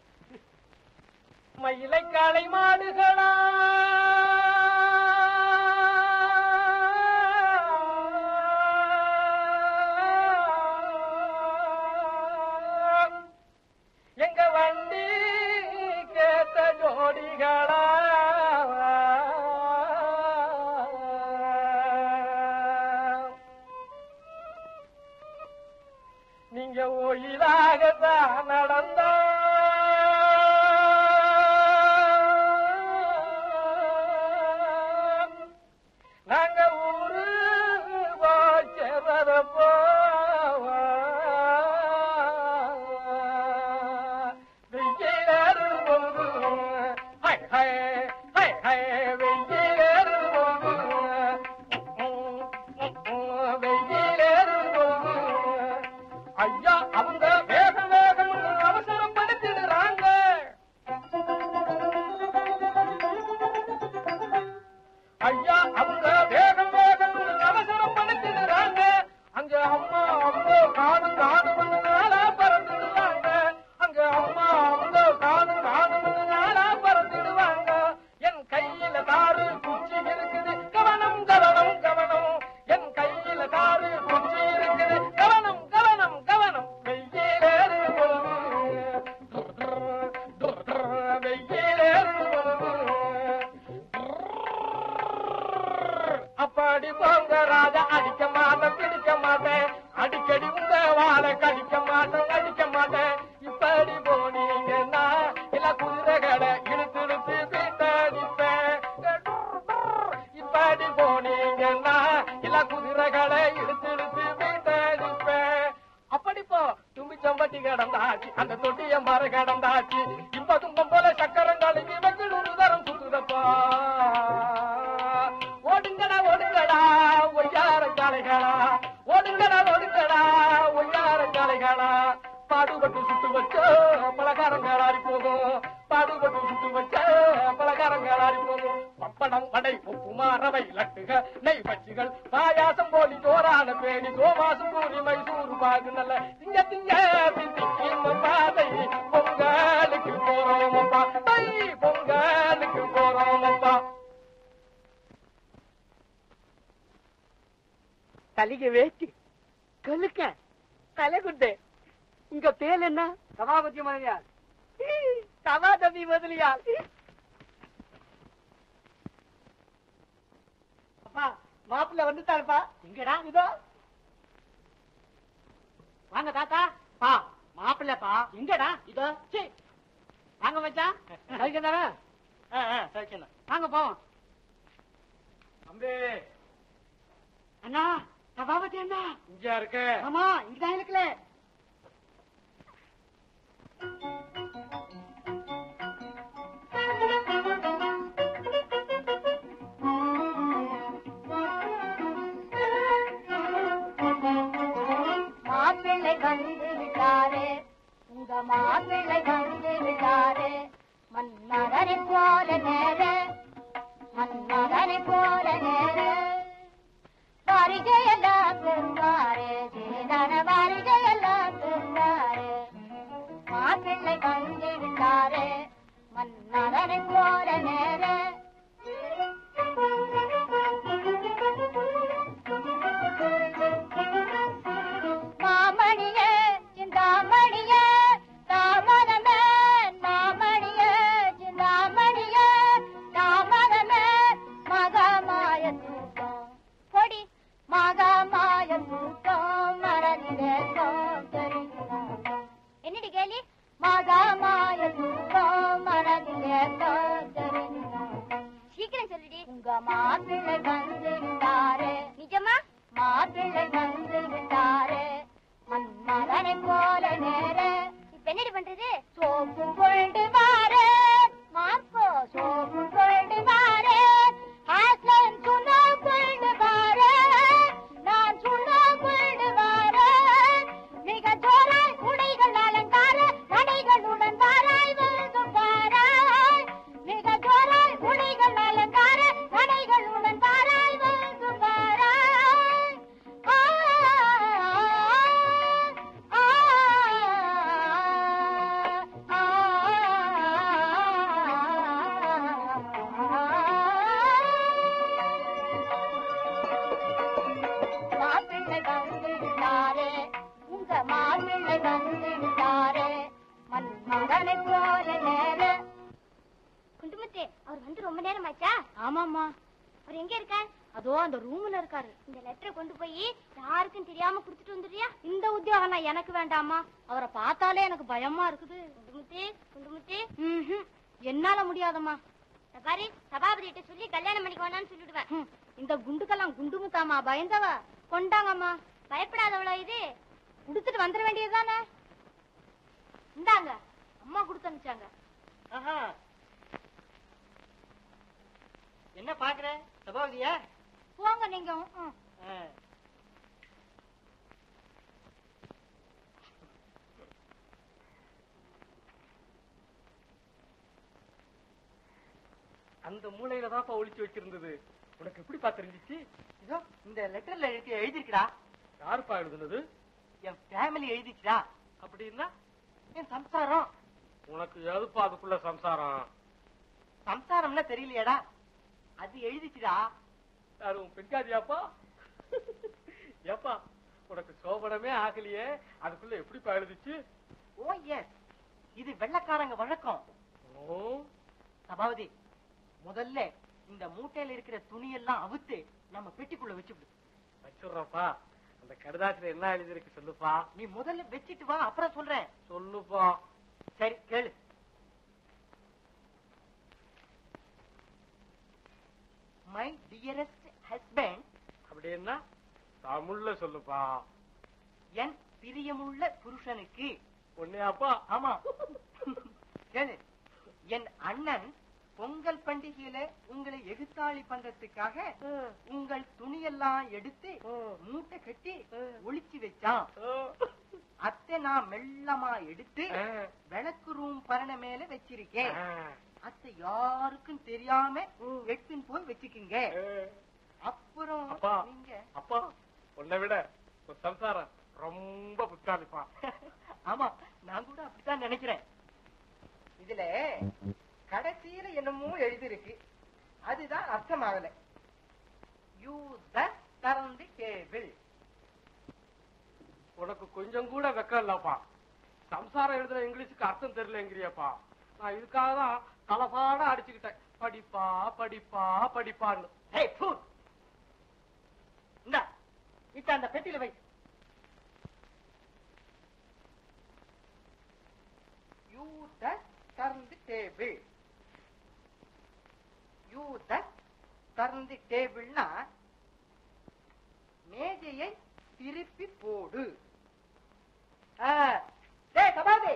மயிலை காளை மாடுகளா எங்க வண்டி கேட்ட ஜோடிகளா நீங்க ஒயிலாகத்தான் நடந்தா நாங்க ஊரு வாச்சரப்போ ஐயா அவங்க வேக வேகம் அவசரப்படுத்திடுறாங்க ஐயா அவங்க வேகம் வேகம் அவசரப்படுத்திடுறாங்க அங்க அம்மா அவங்க காணும் காணும் நாளா பறந்துடுவாங்க அங்க அம்மா அவங்க காணும் காணும் நாளா பறந்துடுவாங்க என் கையில தாரு குச்சி இருக்குது கவனம் கவனம் கவனம் என் கையில தாரு குச்சி இருக்குது கவனம் கவனம் கவனம் வெயிலேறு அப்பாடி போங்க ராஜா அடிக்க மாட்டேன் பிடிக்க மாட்டேன் அடிக்கடி உங்க வாழை கடிக்க மாட்டேன் அடிக்க மாட்டேன் இப்பாடி போனீங்கன்னா இல்ல குதிரைகளை இழுத்து இழுத்து வீட்டடிப்பேன் இப்பாடி போனீங்கன்னா இல்ல குதிரைகளை இழுத்து இழுத்து வீட்டடிப்பேன் அப்படி போ தும்பி சம்பட்டி கிடந்தாச்சு அந்த தொட்டிய மர கிடந்தாச்சு இப்ப தும்பம் போல சக்கரம் கழுவி வெங்கிடு ஒரு தரம் சுத்துதப்பா ஓடுங்கடா ஓடுங்கடா ஒய்யார காளைகளா ஓடுங்கடா ஓடுங்கடா ஒய்யார காளைகளா பாடுபட்டு சுட்டு வச்ச பலகாரங்களாரி போகும் பாடுபட்டு சுட்டு வச்ச பலகாரங்களாரி போகும் பப்படம் வடை உப்புமா ரவை லட்டுக நெய் பச்சிகள் பாயாசம் போலி ஜோரான பேணி கோமாசம் கூலி மைசூர் பாகு நல்ல திங்க திங்க தித்திக்கும் பாதை பொங்கலுக்கு போறோமப்பா தை பொங்கலுக்கு போறோமப்பா தலிக வேட்டி கழுக்க தலைகுண்டு உங்க பேர் என்ன சபாபதி முதலியார் சவாதபி முதலியார் அப்பா மாப்பிள்ள வந்துட்டாருப்பா எங்கடா இதோ வாங்க தாத்தா பா மாப்பிள்ளப்பா எங்கடா இதோ சீ வாங்க மச்சான் சைக்கிள் தானே சரி வாங்க போவோம் தம்பி அண்ணா சபாபதி அண்ணா இங்க இருக்க ஆமா இங்கதான் இருக்கல மாப்பிள்ளை வந்து விட்டாரே உங்க மாப்பிள்ளை வந்து விட்டாரே மன்னரனை போல நேர மன்னரனை போல நேர வாரிகையெல்லாம் பெருமாறே சேதான வாரிகையெல்லாம் பெருமாறே மாப்பிள்ளை வந்து விட்டாரே மன்னரனை போல நேர மாமணியே சிந்தாமணியே தாமதமே மாமணியே சிந்தாமணியே தாமதமே மகமாய தூக்கம் பொடி மகமாய தூக்கம் மறந்திலே என்னடி கேலி மகமாய தூக்கம் மறந்திலே சீக்கிரம் சொல்லுடி உங்க மாப்பிள்ளை வந்து விட்டாரே நிஜமா மாப்பிள்ளை வந்து விட்டாரே மன்மதனை போல நேர இப்ப என்னடி பண்றது சோப்பு கொண்டு வாரு மாப்போ சோப்பு கொண்டு வாரு ஹாஸ்லன் சுண்ணா கொண்டு வாரு நான் சுண்ணா கொண்டு வாரு மிக ஜோராய் உடைகள் அலங்கார நடைகளுடன் வாராய் வந்து வாராய் மிக ஜோராய் உடைகள் அலங்கார நடைகளுடன் வாராய் வந்து வாராய் ஆ, ஆ, ஆ, மாப்பிள்ளை வந்து விட்டாரே உங்க மாப்பிள்ளை வந்து விட்டாரே மன்மகனை போல நேர குண்டுமுத்தே அவர் வந்து ரொம்ப நேரம் ஆச்சா ஆமாமா அவர் எங்க இருக்கார் அதோ அந்த ரூம்ல இருக்காரு இந்த லெட்டரை கொண்டு போய் யாருக்கும் தெரியாம குடுத்துட்டு வந்துடுறியா இந்த உத்தியோகம் நான் எனக்கு வேண்டாமா அவரை பார்த்தாலே எனக்கு பயமா இருக்குது குண்டுமுத்தி குண்டுமுத்தி ம்ஹும். என்னால முடியாதம்மா பாரு சபாபதி கிட்ட சொல்லி கல்யாணம் பண்ணிக்க வேணாம்னு சொல்லிடுவேன் ஹம். இந்த குண்டுக்கெல்லாம் குண்டுமுத்தாமா பயந்தவ கொண்டாங்கம்மா பயப்படாதவளோ இது குடுத்துட்டு வந்துட வேண்டியதுதானே இந்தாங்க அம்மா கொடுத்து அனுப்பிச்சாங்க ஆஹா. என்ன பாக்குற சபாவதியா போங்க நீங்க ம். அந்த மூலையில தான்ப்பா ஒளிச்சு வச்சிருந்தது உனக்கு எப்படிப்பா தெரிஞ்சிச்சு இதோ இந்த லெட்டர்ல எழுதி எழுதிருக்குடா யாருப்பா எழுதுனது என் ஃபேமிலி எழுதிச்சுடா அப்படின்னா என் சம்சாரம் உனக்கு எதுப்பா அதுக்குள்ள சம்சாரம் சம்சாரம்னா தெரியலையாடா அது எழுதிச்சுடா யாரு உன் பெண்காதியாப்பா ஏப்பா உனக்கு சோபனமே ஆகலையே அதுக்குள்ள எப்படிப்பா எழுதிச்சு ஓ எஸ் இது வெள்ளக்காரங்க வழக்கம் ஓ சபாவதி முதல்ல இந்த மூட்டையில இருக்கிற துணியெல்லாம் அவுத்து நம்ம பெட்டிக்குள்ள வச்சுவிடு வச்சிடுறப்பா அந்த கடுதாசில என்ன எழுதிருக்கு சொல்லுப்பா நீ முதல்ல வச்சிட்டு வா அப்புறம் சொல்றேன் சொல்லுப்பா சரி கேளு மை டியரஸ்ட் ஹஸ்பண்ட் அப்படின்னா தமிழ்ல சொல்லுப்பா என் பிரியமுள்ள புருஷனுக்கு உன்னையாப்பா ஆமா கேளு என் அண்ணன் பொங்கல் பண்டிகையில உங்களை எகுத்தாளி பண்றதுக்காக உங்கள் துணியெல்லாம் எடுத்து மூட்டை கட்டி ஒளிச்சு வச்சான் அத்தை நான் மெல்லமா எடுத்து விளக்கு ரூம் பரண மேல வச்சிருக்கேன் அத்தை யாருக்கும் தெரியாம எடுத்துன்னு போய் வச்சுக்குங்க அப்புறம் அப்பா. நீங்க அப்பா உன்னை விட உன் சம்சாரம் ரொம்ப புத்தாலிப்பா ஆமா நான் கூட அப்படித்தான் நினைக்கிறேன் இதுல கடைசியில என்னமோ எழுதிருக்கு அதுதான் அர்த்தமாகல you thus turn the table உனக்கு கொஞ்சம் கூட வெக்கம் இல்லப்பா சம்சாரம் எழுதுற இங்கிலீஷுக்கு அர்த்தம் தெரியலங்கிறியப்பா நான் இதுக்காக தான் தலபாட அடிச்சுக்கிட்டேன் படிப்பா படிப்பா படிப்பான்னு ஹே ஃபூ இந்தா இத்த அந்த பெட்டியில வை you thus turn the table you thus turn the டேபிள்னா மேஜையை திருப்பி போடு ஆ, டேய் கபாபி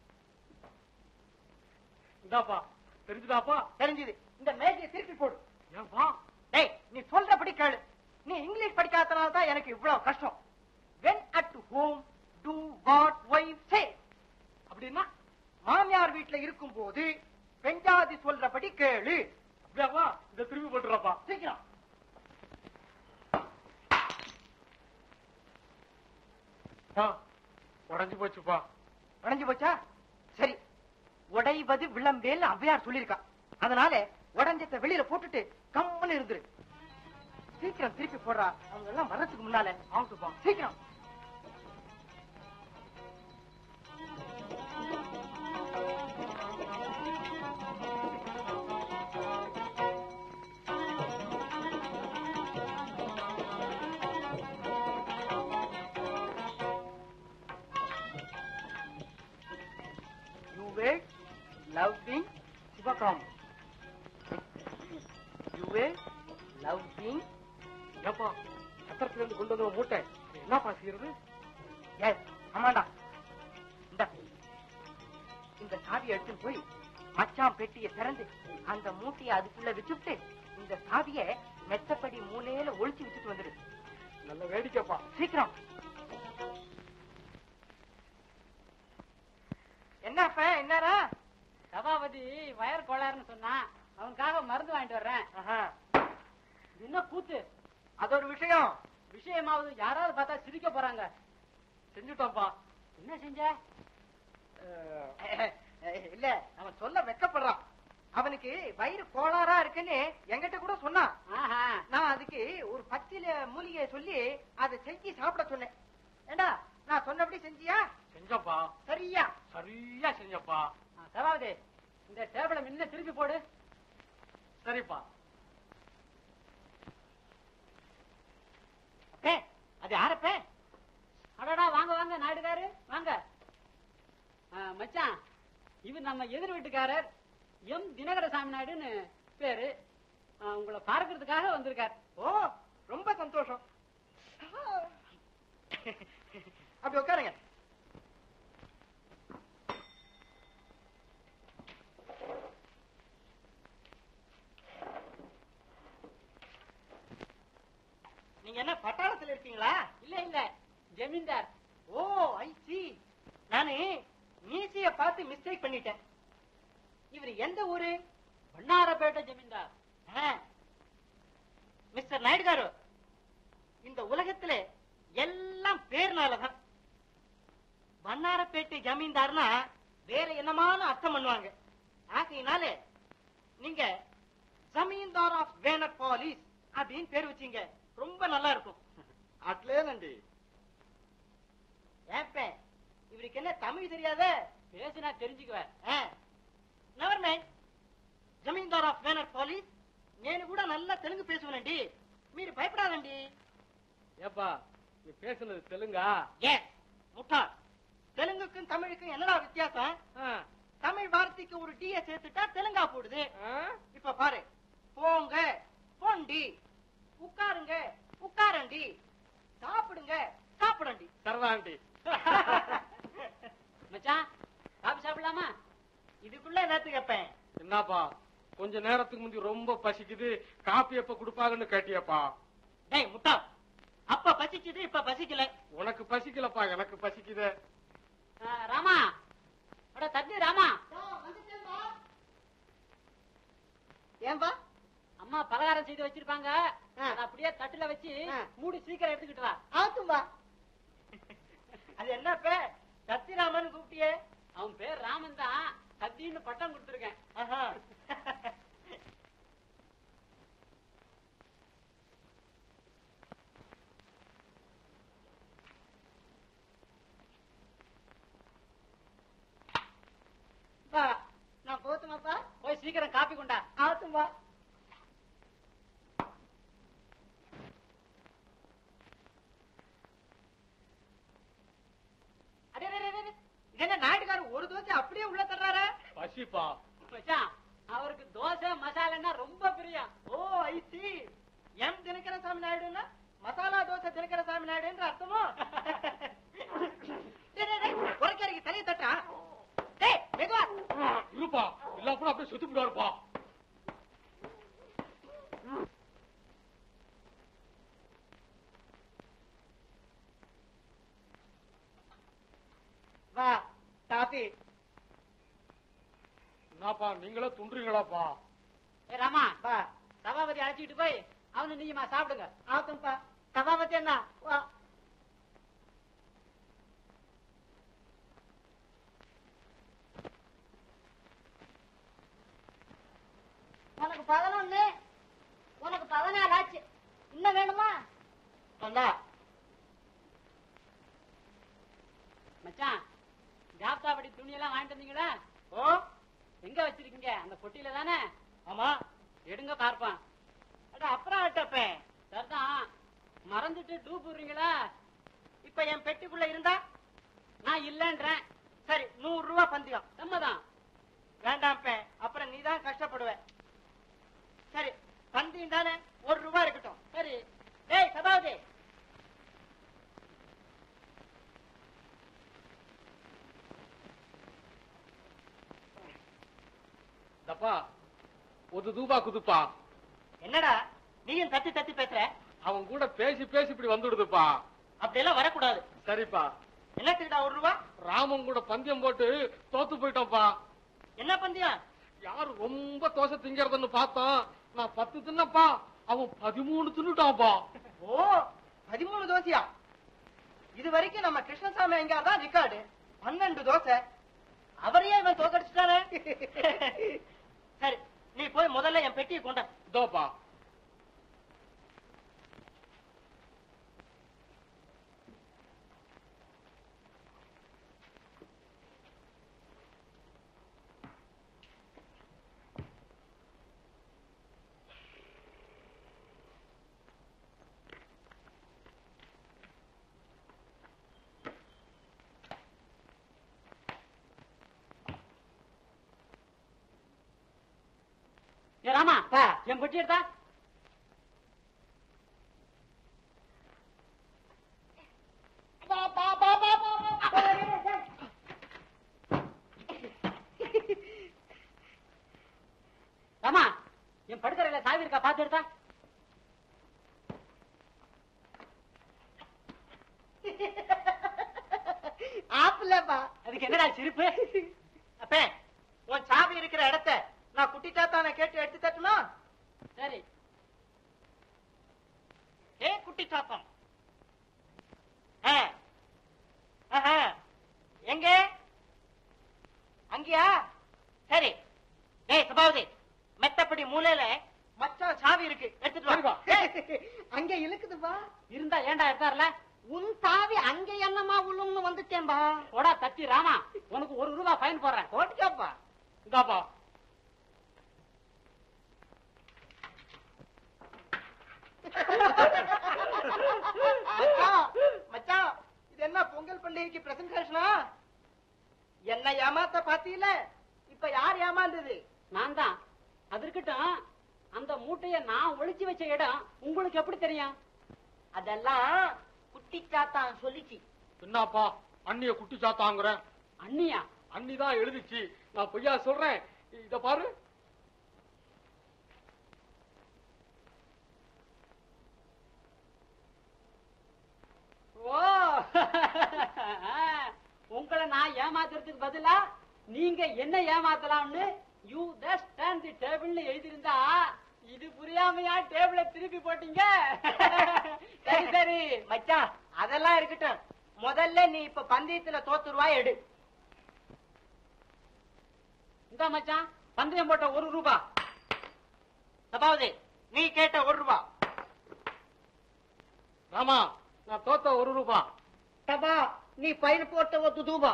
இந்தாப்பா தெரிஞ்சுதாப்பா தெரிஞ்சது இந்த மேஜையை திருப்பி போடு ஏன்பா டேய் நீ சொல்றபடி கேளு நீ இங்கிலீஷ் படிக்காதனால தான் எனக்கு இவ்வளவு கஷ்டம் when at home do what wife say அப்படின்னா மாமியார் வீட்ல இருக்கும்போது பெஞ்சாதி சொல்றபடி கேளு அப்படியாப்பா இந்த திரும்பி போட்டுறப்பா சீக்கிரம் உடஞ்சு போச்சுப்பா உடைஞ்சு போச்சா சரி உடைவது விளம்பேல் ஔவையார் சொல்லியிருக்கா அதனால உடஞ்சத்தை வெளியில போட்டுட்டு கம்முன்னு இருந்துரு சீக்கிரம் திருப்பி போடுறா அவங்க எல்லாம் வர்றதுக்கு முன்னால ஆகுதுப்பா சீக்கிரம் You were loving சிவகாம் You were loving ஏப்பா கத்தரத்துல இருந்து கொண்டு வந்த மூட்டை என்னப்பா செய்யறது எஸ் ஆமாண்டா இந்த இந்த சாவியை எடுத்துன்னு போய் மச்சான் பெட்டியை திறந்து அந்த மூட்டையை அதுக்குள்ள வச்சுட்டு இந்த சாவியை மெத்தப்படி மூலையில ஒளிச்சு வச்சுட்டு வந்துடு நல்ல வேடிக்கைப்பா சீக்கிரம் என்னப்ப என்னடா சபாபதி வயர் கோளாறுன்னு சொன்னான் அவனுக்காக மருந்து வாங்கிட்டு வர்றேன் ஆஹா, இது என்ன கூத்து அது ஒரு விஷயம் விஷயமாவது யாராவது பார்த்தா சிரிக்க போறாங்க செஞ்சுட்டோம்ப்பா என்ன செஞ்ச அஹ், இல்ல அவன் சொல்ல வெக்கப்படுறான் அவனுக்கு வயிறு கோளாறா இருக்குன்னு என்கிட்ட கூட சொன்னான் ஆஹா நான் அதுக்கு ஒரு பச்சில மூலிகையை சொல்லி அதை செஞ்சு சாப்பிட சொன்னேன் ஏண்டா நான் சொன்னபடி செஞ்சியா செஞ்சப்பா சரியா சரியா செஞ்சப்பா ஆ, சபாபதி இந்த டேபிளை முன்ன திருப்பி போடு சரிப்பா அப்பே அது யாரப்பே அடடா வாங்க வாங்க நாயுடுகாரு வாங்க ஆ, மச்சான் இவர் நம்ம எதிர் வீட்டுக்காரர் எம் தினகர சாமி நாயுடுன்னு பேரு ஆ, உங்களை பார்க்கறதுக்காக வந்திருக்கார் ஓ ரொம்ப சந்தோஷம் அப்படி உட்காருங்க நீங்க என்ன பட்டாளத்துல இருக்கீங்களா இல்ல இல்ல ஜமீன்தார் ஓ ஐ சி நானு மீசிய பார்த்து மிஸ்டேக் பண்ணிட்டேன் இவர் எந்த ஊரு வண்ணாரப்பேட்டை ஜமீன்தார் ஆ. மிஸ்டர் நாயுடு காரு இந்த உலகத்துல எல்லாம் பேர்னாலதான் வண்ணாரப்பேட்டை ஜமீன்தார்னா வேற என்னமான அர்த்தம் பண்ணுவாங்க ஆகையினால நீங்க ஜமீன்தார் ஆஃப் வேனர் பாலிஸ் அப்படின்னு பேர் வச்சீங்க ரொம்ப நல்லா இருக்கும் అట్లేనండి ஏப்ப இவருக்கு என்ன தமிழ் தெரியாத பேசினா தெரிஞ்சுக்குவேன் నెవర్ మైండ్ జమీందార్ ఆఫ్ వేనర్ పోలీస్ నేను కూడా నల్ల తెలుగు పేసుకునండి మీరు భయపడాలండి ஏப்பா நீ பேசுனது தெலுங்கா ఎస్ ముఠా தெலுங்குக்கும் தமிழுக்கும் என்னடா வித்தியாசம் ஆ, தமிழ் வார்த்தைக்கு ஒரு டீய சேர்த்துட்டா தெலுங்கா போடுது ஆ? இப்ப பாரு போங்க போண்டி உட்காருங்க உட்காரண்டி சாப்பிடுங்க சாப்பிடண்டி சரதாண்டி மச்சான் காபி சாப்பிடலாமா இதுக்குள்ள என்னத்து கேப்பேன் என்னப்பா கொஞ்ச நேரத்துக்கு முந்தி ரொம்ப பசிக்குது காப்பி எப்ப குடுப்பாங்கன்னு கேட்டியப்பா டேய் முட்டா அப்ப பசிச்சது இப்ப பசிக்கல உனக்கு பசிக்கலப்பா எனக்கு பசிக்குது ஆ, ராமா அட தண்ணி ராமா ஏன்பா அம்மா பலகாரம் செய்து வச்சிருப்பாங்க ஆ. அதை அப்படியே தட்டுல வச்சு ஆ. மூடி சீக்கிரம் எடுத்துக்கிட்டு வா ஆத்தும்பா அது என்னப்ப சத்திராமன் கூப்பிட்டியே அவன் பேர் ராமன் தான் சத்தின்னு பட்டம் கொடுத்துருக்கேன் ஆஹா. பா, நான் போத்துமாப்பா போய் சீக்கிரம் காப்பி கொண்டா ஆத்தும்பா அடே, அடே, அடே, அடே. இது என்ன நாயுடுகாரர் ஒரு தோசை அப்படியே உள்ள தர்றாரா பசிப்பா மச்சான் அவருக்கு தோசை மசாலான்னா ரொம்ப பிரியம் ஓ ஐ சி எம் தினகர சாமி நாயுடுன்னா மசாலா தோசை தினகர சாமி நாயுடுன்ற அர்த்தமோ டேய், டேய், டேய், உரைக்கறிக்கு தலையை தட்டா டேய் மெதுவா இருப்பா இல்ல கூட அப்படியே சுத்தி விடுவாருப்பா வா காபி என்னப்பா நீங்களே துண்டுறீங்களாப்பா ஏ ராமா வா சபாபதி அழைச்சிட்டு போய் அவனு நீங்கம்மா சாப்பிடுங்க ஆத்தும்பா சபாபதி அண்ணா வா உனக்கு பதினொன்னு உனக்கு பதினாறு ஆச்சு இன்னும் வேணுமா வந்தா மச்சான் ஜாப்தாபடி துணியெல்லாம் வாங்கிட்டு வந்தீங்களா ஓ எங்க வச்சிருக்கீங்க அந்த பொட்டியில தானே ஆமா எடுங்க பார்ப்பான் அட அப்புறம் ஆட்டப்பேன் சரிதான் மறந்துட்டு டூ போடுறீங்களா இப்ப என் பெட்டிக்குள்ள இருந்தா நான் இல்லன்றேன் சரி நூறு ரூபா பந்தயம் சம்மதான் வேண்டாம் அப்புறம் நீ தான் கஷ்டப்படுவ சரி பந்தயம் தானே ஒரு ரூபா இருக்கட்டும் சரி டேய் சபாவதி தப்பா ஒரு தூபா குதுப்பா என்னடா நீயும் தத்தி தத்தி பேசுற அவன் கூட பேசி பேசி இப்படி வந்துடுதுப்பா அப்படியெல்லாம் வரக்கூடாது சரிப்பா என்னத்துக்குடா ஒரு ரூபா ராமன் கூட பந்தயம் போட்டு தோத்து போயிட்டோம்ப்பா என்ன பந்தயம் யாரு ரொம்ப தோசை திங்கறதுன்னு பார்த்தோம் நான் பத்து தின்னப்பா அவன் பதிமூணு தின்னுட்டான்ப்பா ஓ பதிமூணு தோசையா இது வரைக்கும் நம்ம கிருஷ்ணசாமி ஐயா தான் ரெக்கார்டு பன்னெண்டு தோசை அவரையே இவன் தோக்கடிச்சுட்டானே சரி நீ போய் முதல்ல என் பெட்டியை கொண்ட இதோப்பா ஏ ராமா என் பொட்டி எடுத்தா ராமா என் படுக்கறையில சாவி இருக்கா பாத்து எடுத்தா ஆப்பிளப்பா அதுக்கு என்னடா சிரிப்பு அப்ப உன் சாவி இருக்கிற இடத்த நான் குட்டி தாத்தான கேட்டு எடுத்து தட்டுமா சரி ஏ குட்டி தாத்தம் ஆ. ஆஹா. எங்க அங்கயா சரி டேய் சபாவதி மெத்தப்படி மூலையில மச்சான் சாவி இருக்கு எடுத்துட்டு வா ஏய், அங்க இழுக்குதுப்பா இருந்தா ஏன்டா எடுத்தார்ல உன் சாவி அங்க என்னமா உள்ளும்னு வந்துட்டேன்பா போடா தட்டி ராமா உனக்கு ஒரு ரூபா ஃபைன் போடுறேன் போட்டுக்காப்பா இந்தாப்பா மச்சான் மச்சான் இது என்ன பொங்கல் பண்டிகைக்கு பிரசன்டேஷனா என்ன ஏமாத்த பாத்தீல இப்ப யார் ஏமாந்தது நான் தான் அது இருக்கட்டும் அந்த மூட்டைய நான் ஒளிச்சு வச்ச இடம் உங்களுக்கு எப்படி தெரியும் அதெல்லாம் குட்டி சாத்தான் சொல்லிச்சு என்னப்பா அண்ணிய குட்டி சாத்தாங்கிற அண்ணியா அண்ணி தான் எழுதிச்சு நான் பொய்யா சொல்றேன் இத பாரு ஓ உங்களை நான் ஏமாத்துறதுக்கு பதிலா நீங்க என்ன ஏமாத்தலாம்னு யூ தஸ் ஸ்டாண்ட் தி டேபிள்னு எழுதியிருந்தா இது புரியாமையா டேபிள திருப்பி போட்டீங்க சரி சரி மச்சான் அதெல்லாம் இருக்கட்டும் முதல்ல நீ இப்ப பந்தயத்துல தோத்துருவா எடு இந்த மச்சான் பந்தயம் போட்ட ஒரு ரூபா சபாவதி நீ கேட்ட ஒரு ரூபா ராமா நான் தோத்த ஒரு ரூபா சபா நீ பயிர் போட்ட ஒரு தூபா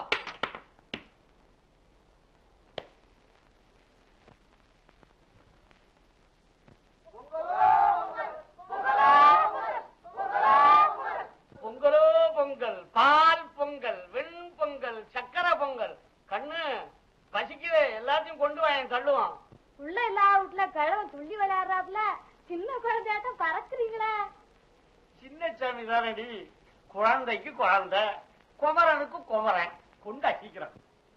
பொங்கலோ பொங்கல் பால் பொங்கல் வெண் பொங்கல் சக்கரை பொங்கல் கண்ணு பசிக்குது எல்லாத்தையும் கொண்டு வா என் தள்ளுவான் உள்ள எல்லா வீட்டுல கிழவன் துள்ளி விளையாடுறாப்புல சின்ன குழந்தையாட்டம் பறக்குறீங்களே சின்ன சாமி தானடி குழந்தைக்கு குழந்தை குமரனுக்கு குமரன் கொண்டா சீக்கிரம்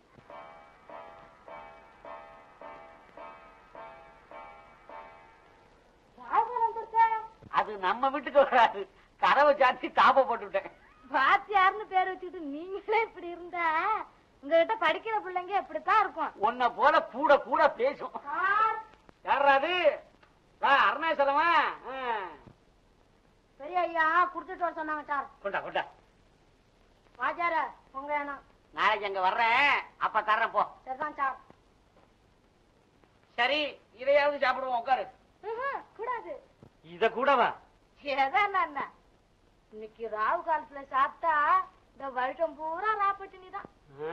ராகுல் வந்திருக்கா அது நம்ம வீட்டுக்கு வராது கதவை சாத்தி தாப்ப போட்டுவிட்டேன் வாத்தியார்னு பேர் வச்சுட்டு நீங்களே இப்படி இருந்தா உங்ககிட்ட படிக்கிற பிள்ளைங்க இப்படித்தான் இருக்கும் உன்னை போல கூட கூட பேசும் யாராது அருணாச்சலமா பெரிய ஐயா குடுத்துட்டு வர சொன்னாங்க சார் கொண்டா கொண்டா வாத்தியார உங்க வேணும் நாளைக்கு அங்க வர்றேன் அப்ப தர்றேன் போ சரிதான் சார் சரி இதையாவது சாப்பிடுவோம் உட்காரு ம்ஹும், கூடாது இத கூடவா எதான் என்ன இன்னைக்கு ராவு காலத்துல சாப்பிட்டா இந்த வருஷம் பூரா ராப்பட்டினி தான்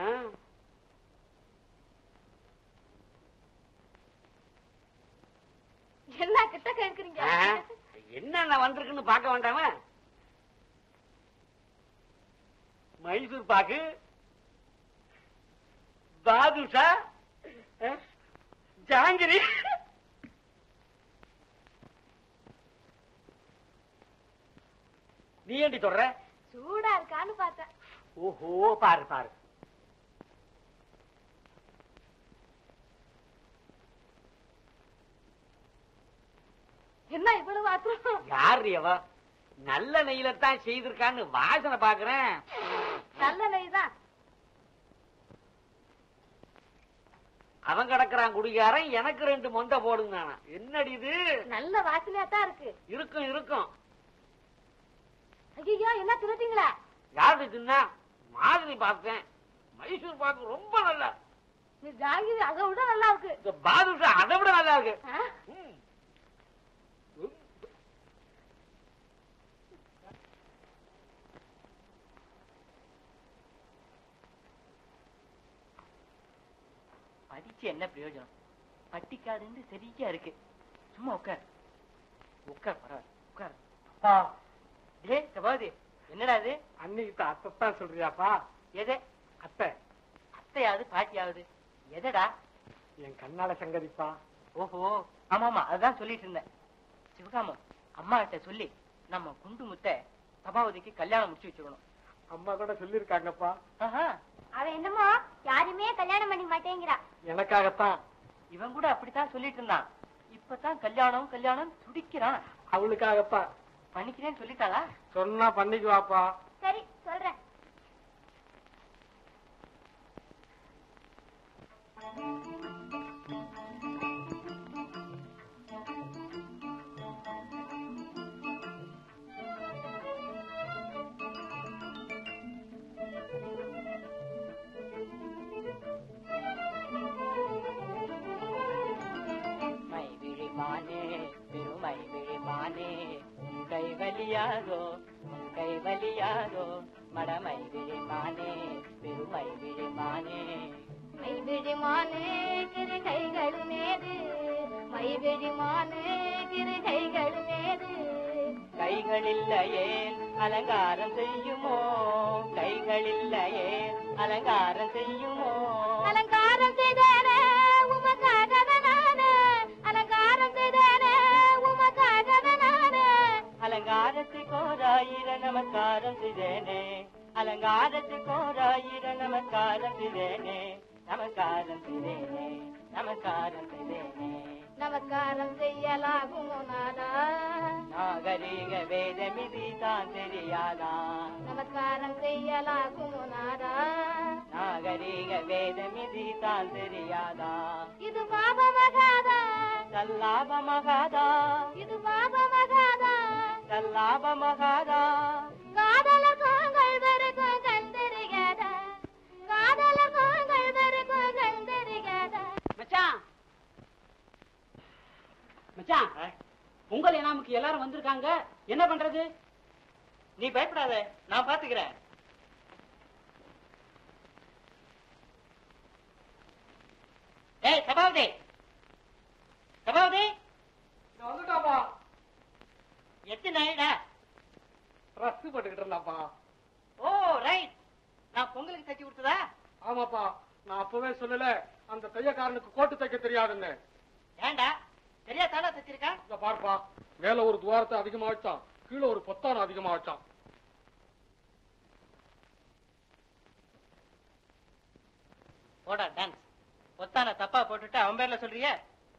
என்ன கிட்ட கேக்குறீங்க என்னென்ன வந்திருக்குன்னு பார்க்க வேண்டாமா மைசூர் பாக்கு பாதுஷா அஹ், ஜாங்கிரி நீ ஏண்டி தொடர சூடா இருக்கான்னு பார்த்தேன் ஓஹோ பாரு பாரு என்ன இவ்வளவு ஆத்திரம் யார் அவ நல்ல நெய்யிலத்தான் செய்திருக்கான்னு வாசனை பாக்குறேன் நல்ல நெய் தான் அவன் கிடக்குறான் குடிகாரன் எனக்கு ரெண்டு மொந்த போடுங்க என்னடி இது நல்ல வாசனையா தான் இருக்கு இருக்கும் இருக்கும் ஐயோ என்ன திருட்டீங்களா யாரு தின்னா மாதிரி பார்த்தேன் மைசூர் பாக்கு ரொம்ப நல்லா நீ ஜாங்கிரி அதை விட நல்லா இருக்கு இந்த பாதுஷா அதை விட நல்லா இருக்கு ஆ? ம். படிச்சு என்ன பிரயோஜனம் பட்டிக்காதுன்னு சரியா இருக்கு சும்மா உட்கார் உட்கார் பரவாயில்ல உட்கார் அப்பா டே சபாதி என்னடா இது அன்னிக்கிட்ட அத்தைத்தான் சொல்றியாப்பா எதை அத்தை அத்தையாவது பாட்டியாவது எதடா என் கண்ணால சங்கதிப்பா ஓஹோ ஆமா ஆமா அதான் சொல்லிட்டு இருந்தேன் சிவகாமம் அம்மா கிட்ட சொல்லி நம்ம குண்டு முத்த சபாவதிக்கு கல்யாணம் முடிச்சு வச்சுக்கணும் அம்மா கூட சொல்லிருக்காங்கப்பா ஆஹா அவன் என்னமோ யாருமே கல்யாணம் பண்ணி மாட்டேங்கிறா எனக்காகத்தான் இவன் கூட அப்படித்தான் சொல்லிட்டு இருந்தான் இப்பதான் கல்யாணம் கல்யாணம் துடிக்கிறான் அவளுக்காகத்தான் பண்ணிக்கிறேன்னு சொல்லிட்டாளா சொன்னா பண்ணிக்குவாப்பா சரி சொல்றேன் மை விழிமானே பெருமை விழிமானே உன் கை வலியாதோ உன் கை வலியாதோ மடமை விழிமானே பெருமை விழிமானே மைவிழிமானே கிருகைகளுமேது மைவிழிமானே கிருகைகளுமேது கைகளில்லையே அலங்காரம் செய்யுமோ கைகள் இல்லையே அலங்காரம் செய்யுமோ அலங்காரம் செய்தேனே உமக்காக நானே அலங்காரம் செய்தேனே உமக்காக நானே அலங்காரத்துக்கு ஓராயிர நமஸ்காரம் செய்தேனே அலங்காரத்துக்கு ஓராயிர நமஸ்காரம் செய்தேனே நமஸ்காரம் செய்தேனே நமஸ்காரம் செய்தேனே நமஸ்காரம் செய்யலாகுமோ நாதா நாகரீக வேதமிதி தான் தெரியாதா நமஸ்காரம் செய்யலாகுமோ நாதா நாகரீக வேதமிதி தான் தெரியாதா இது பாபமகாதா சல்லாபமகாதா இது பாபமகாதா சல்லாபமகாதா காதலர் கோங்கள் வெறுக்கும் கண்டறியாதா காதலர் கோங்கள் வெறுக்கும் கண்டறியாதா மச்சான் மச்சான் பொங்கல் இனாமுக்கு எல்லாரும் வந்திருக்காங்க என்ன பண்றது நீ பயப்படாத நான் பாத்துக்கிறேன் ஏய் சபாவதி சபாவதி வந்துட்டாப்பா எத்தனை நாயிடா ரஸ்து பட்டுக்கிட்டு இருந்தாப்பா ஓ ரைட் நான் பொங்கலுக்கு தச்சு கொடுத்ததா ஆமாப்பா நான் அப்பவே சொல்லல அந்த தையக்காரனுக்கு கோட்டு தைக்க தெரியாதுன்னு ஏண்டா சரியா தானே தச்சிருக்கா இத பாருப்பா மேல ஒரு துவாரத்தை அதிகமா வச்சான் கீழே ஒரு பொத்தான அதிகமா வச்சான் போடா டான்ஸ் பொத்தான தப்பா போட்டுட்டு அவன் பேர்ல சொல்றிய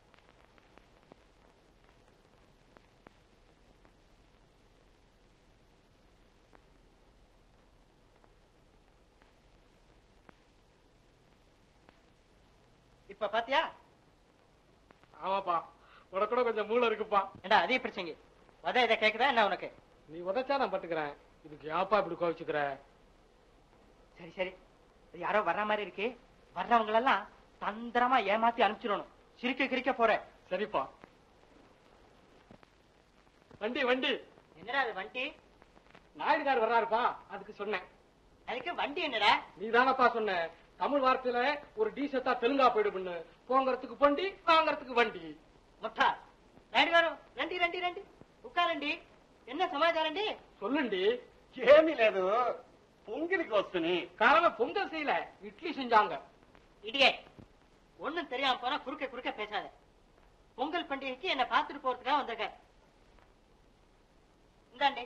இப்ப பாத்தியா ஆமாப்பா உனக்கு கூட கொஞ்சம் மூளை இருக்குப்பா ஏண்டா அதே பிரச்சனை வத இதை கேக்குதா என்ன உனக்கு நீ உதைச்சா நான் பட்டுக்கிறேன் இதுக்கு ஏப்பா இப்படி கோவிச்சுக்கிற சரி சரி இது யாரோ வர்ற மாதிரி இருக்கு வர்றவங்களெல்லாம் தந்திரமா ஏமாத்தி அனுப்பிச்சிடணும் சிரிக்க கிரிக்க போற சரிப்பா வண்டி வண்டி என்னடா அது வண்டி நாயுடுகார் வர்றாருப்பா அதுக்கு சொன்னேன் அதுக்கு வண்டி என்னடா நீ தானப்பா சொன்ன தமிழ் வார்த்தையில ஒரு டீசெட்டா தெலுங்கா போயிடும்னு போங்கறதுக்கு வண்டி வாங்கறதுக்கு வண்டி முட்டா ரெண்டு வரும் ரெண்டி ரெண்டி ரெண்டி உட்காரண்டி என்ன சமாச்சாரண்டி சொல்லுண்டி ఏమీ లేదు పొంగిలికి వస్తుంది காலமே பொங்கல் செய்யல இட்லி செஞ்சாங்க இடியே ஒண்ணும் தெரியாம போனா குறுக்க குறுக்க பேசாத பொங்கல் பண்டிகைக்கு என்ன பார்த்துட்டு போறதுக்காக வந்திருக்க இந்தாண்டி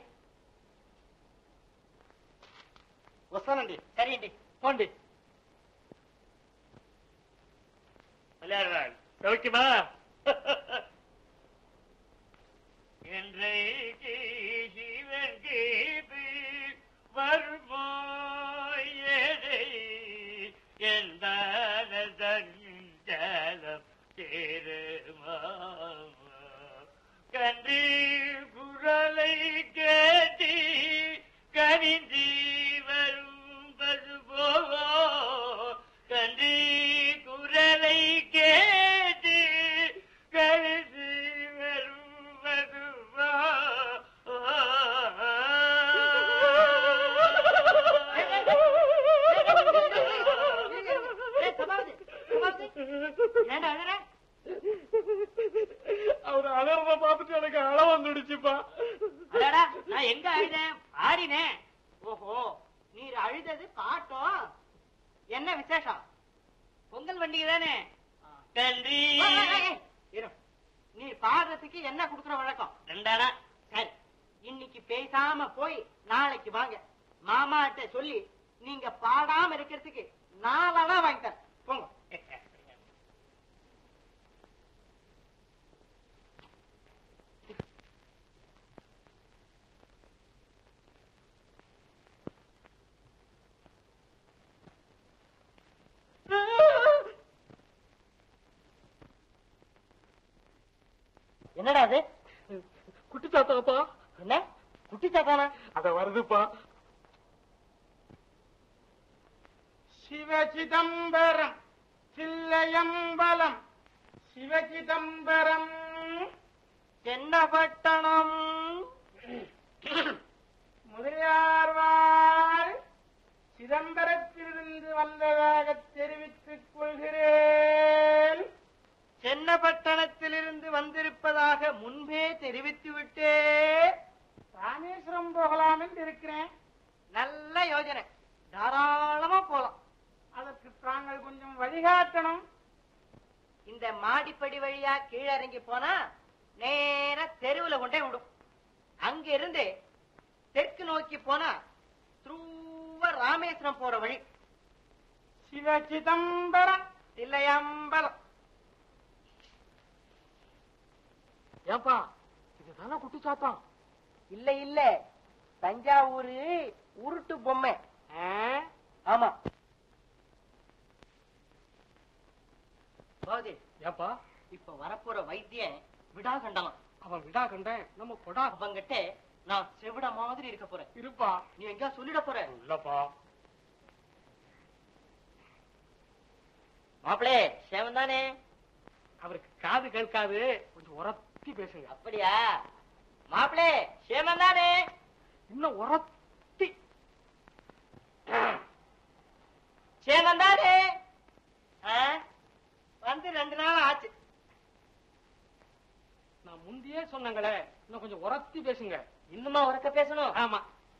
వస్తానండి சரிண்டி போண்டி விளையாடுறாள் சௌக்கியமா இன்றைக்கு சிவன் கேது வருமாயடை எந்தான சஞ்சலம் சேருமா கண்டு குரலை கேட்டு கனிஞ்சி வரும் பசுபோவோ கண்டு குரலை கேட்டு கருது வரும் பசுபோ ஏய், சபாபதி, சபாபதி. ஏன்டா அழற? அவர் அலறத பார்த்துட்டு எனக்கு அழ வந்துடுச்சுப்பா அடடா, நான் எங்க அழுதேன் ஆடினேன் ஓஹோ நீர் அழுதது பாட்டம் என்ன விசேஷம் பொங்கல் பண்டிகை தானே கன்றி ஏய், ஏய், ஏய், இரு. நீ பாடுறதுக்கு என்ன குடுக்குற வழக்கம் ரெண்டாடா சரி இன்னைக்கு பேசாம போய் நாளைக்கு வாங்க மாமாட்ட சொல்லி நீங்க பாடாம இருக்கிறதுக்கு நாலனா வாங்கி தரேன் போங்க என்னடா அது குட்டி தாத்தாப்பா என்ன குட்டி சாத்தானா அத வருதுப்பா சிவசிதம்பரம் சில்லையம்பலம் சிவசிதம்பரம் தென்னப்பட்டணம் முதலியார்வாள் சிதம்பரத்திலிருந்து வந்ததாக தெரிவித்துக் கொள்கிறேன் சென்னப்பட்டணத்திலிருந்து வந்திருப்பதாக முன்பே தெரிவித்து விட்டே ராமேஸ்வரம் போகலாம் என்று இந்த மாடிப்படி வழியா கீழே இறங்கி போனா நேரா தெருவுல கொண்டே விடும் அங்க இருந்து தெற்கு நோக்கி போனா த்ரூவா ராமேஸ்வரம் போற வழி சிவ சிதம்பரம் தில்லையம்பலம் ஏப்பா இதுதானே குட்டிச்சாத்தான் இல்ல இல்ல தஞ்சாவூரு உருட்டு பொம்மை ஆமா பௌதி ஏப்பா இப்ப வரப்போற வைத்தியன் விடா கண்டலாம் அவன் விடா கண்டேன் நம்ம கொடா அவங்கிட்ட நான் செவிட மாதிரி இருக்க போறேன் இருப்பா நீ எங்கயா சொல்லிட போற இல்லப்பா மாப்பிளே சேவன் தானே அவருக்கு காது கேட்காது கொஞ்சம் உரத்தி பேசுங்க அப்படியா மாப்பிளே சேமன் தானே இன்னும் உரத்தி சேமன் தானே ஆ? வந்து ரெண்டு நாள் ஆச்சு நான் முந்தையே சொன்னங்களே இன்னும் கொஞ்சம் உரத்தி பேசுங்க இன்னுமா உறக்க பேசணும் ஆமா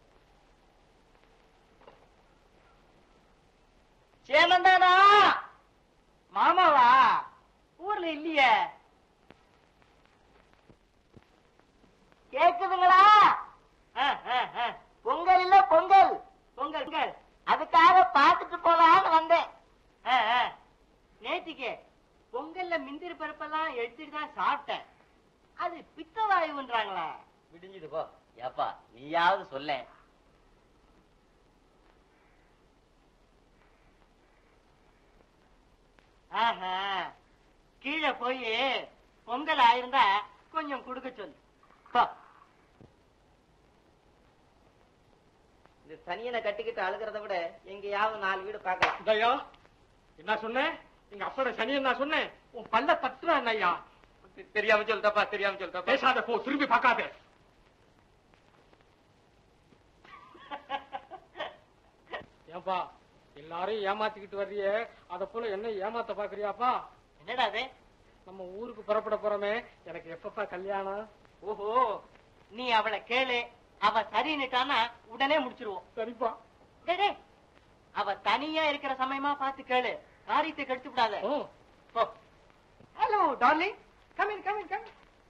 சேமன் தானா மாமாவா ஊர்ல இல்லையே கேக்குதுங்களா ஆ, ஆ, ஆ. பொங்கல் இல்ல பொங்கல் பொங்கல் பொங்கல் அதுக்காக பாத்துட்டு போலான்னு வந்தேன் ஆ, ஆ. நேத்திக்கு பொங்கல்ல மிந்திரி பருப்பெல்லாம் எடுத்துட்டு தான் சாப்பிட்டேன் அது பித்த வாயுன்றாங்களா விடிஞ்சது போ ஏப்பா நீயாவது சொல்ல ஆஹா கீழே போய் பொங்கல் ஆயிருந்தா கொஞ்சம் கொடுக்க சொல்லு போ. இந்த சனியனை கட்டிக்கிட்டு அழுகிறத விட எங்கேயாவது நாலு வீடு பார்க்கலாம் ஐயா என்ன சொன்னேன் எங்க அப்பட சனியன் நான் சொன்னேன் உன் பல்ல தட்டுறான் ஐயா தெரியாம சொல்லிட்டப்பா தெரியாம சொல்லிட்டப்பா பேசாத போ திரும்பி பார்க்காத ஏன்பா எல்லாரையும் ஏமாத்திக்கிட்டு வர்றியே அத போல என்ன ஏமாத்த பாக்குறியாப்பா என்னடா அது நம்ம ஊருக்கு புறப்பட போறோமே எனக்கு எப்பப்பா கல்யாணம் ஓஹோ நீ அவளை கேளு அவ சரின்னுட்டானா உடனே முடிச்சிருவோம் சரிப்பா டேய், டேய், அவ தனியா இருக்கிற சமயமா பார்த்து கேளு காரியத்தை கெடுத்து விடாத ஓ போ hello darling come in come in come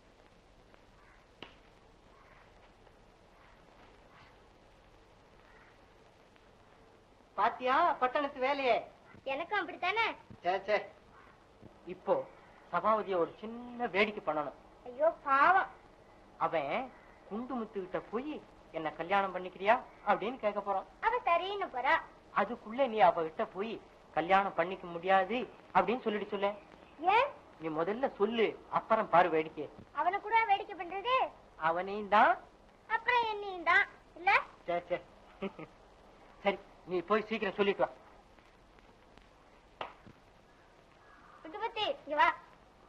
பாத்தியா பட்டணத்து வேலையே எனக்கும் அப்படித்தானே சே சே இப்போ சபாபதிய ஒரு சின்ன வேடிக்கை பண்ணணும் ஐயோ பாவம் அவன் குண்டு முத்துக்கிட்ட போய் என்ன கல்யாணம் பண்ணிக்கிறியா அப்படின்னு கேட்க போறான் அவ சரின்னு போறா அதுக்குள்ள நீ அவகிட்ட போய் கல்யாணம் பண்ணிக்க முடியாது அப்படின்னு சொல்லிட்டு சொல்ல ஏன் நீ முதல்ல சொல்லு அப்புறம் பாரு வேடிக்கை அவனை கூட வேடிக்கை பண்றது அவனையும் தான் அப்புறம் என்னையும் தான் இல்ல சரி சரி சரி நீ போய் சீக்கிரம் சொல்லிட்டு வா புட்டுபத்தி இங்க வா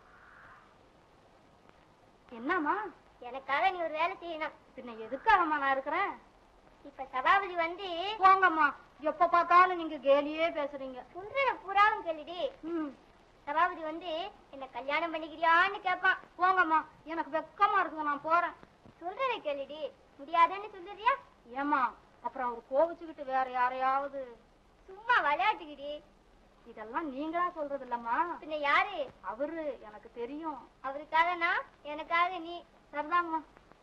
என்னம்மா எனக்காக நீ ஒரு வேலை செய்யணும் பின்ன எதுக்காகம்மா நான் இருக்கிறேன் இப்ப சபாபதி வந்து போங்கம்மா எப்ப பார்த்தாலும் நீங்க கேலியே பேசுறீங்க சொல்ற புறாவும் கேளுடி சபாபதி வந்து என்ன கல்யாணம் பண்ணிக்கிறியான்னு கேட்பான் போங்கம்மா எனக்கு வெக்கமா இருக்குங்க நான் போறேன் சொல்றத கேளுடி முடியாதுன்னு சொல்லுறியா ஏமா அப்புறம் அவர் கோவிச்சுக்கிட்டு வேற யாரையாவது சும்மா விளையாட்டுக்கிடி இதெல்லாம் நீங்களா சொல்றது இல்லம்மா பின்ன யாரு அவரு எனக்கு தெரியும் அவருக்காக நான் எனக்காக நீ சரிதாங்கம்மா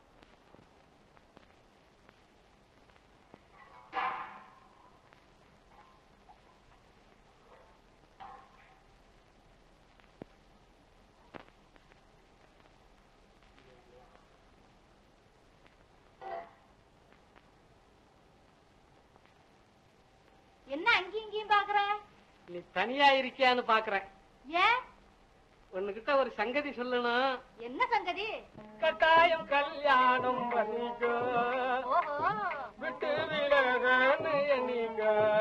என்ன அங்கேயும் இங்கேயும் பாக்குற நீ தனியா இருக்கியான்னு பாக்குறேன் ஏன் உன்கிட்ட ஒரு சங்கதி சொல்லணும் என்ன சங்கதி கட்டாயம் கல்யாணம் பண்ணிக்கோ ஓஹோ விட்டு விலகன்னு எண்ணிக்க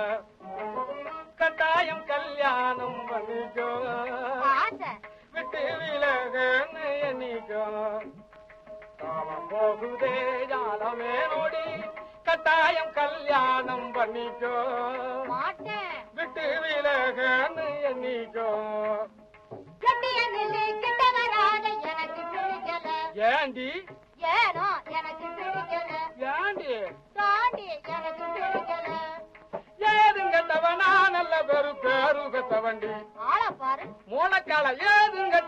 கட்டாயம் கல்யாணம் பண்ணிக்கோ ஆசை விட்டு விலகன்னு எண்ணிக்கோ காலம் போகுதே ஜாலமே நோடி கட்டாயம் கல்யாணம் பண்ணிக்கோ மாட்டேன் விட்டு விலகன்னு எண்ணிக்கோ கட்டிய நெல்லு கிட்ட வராத எனக்கு பிடிக்கல ஏண்டி ஏனோ எனக்கு பிடிக்கல ஏண்டி தாண்டி எனக்கு பிடிக்கல ஏதுங்கட்டவனா நல்ல பெரு பேரு பெத்தவண்டி ஆள பாரு மூலக்கால ஏதுங்க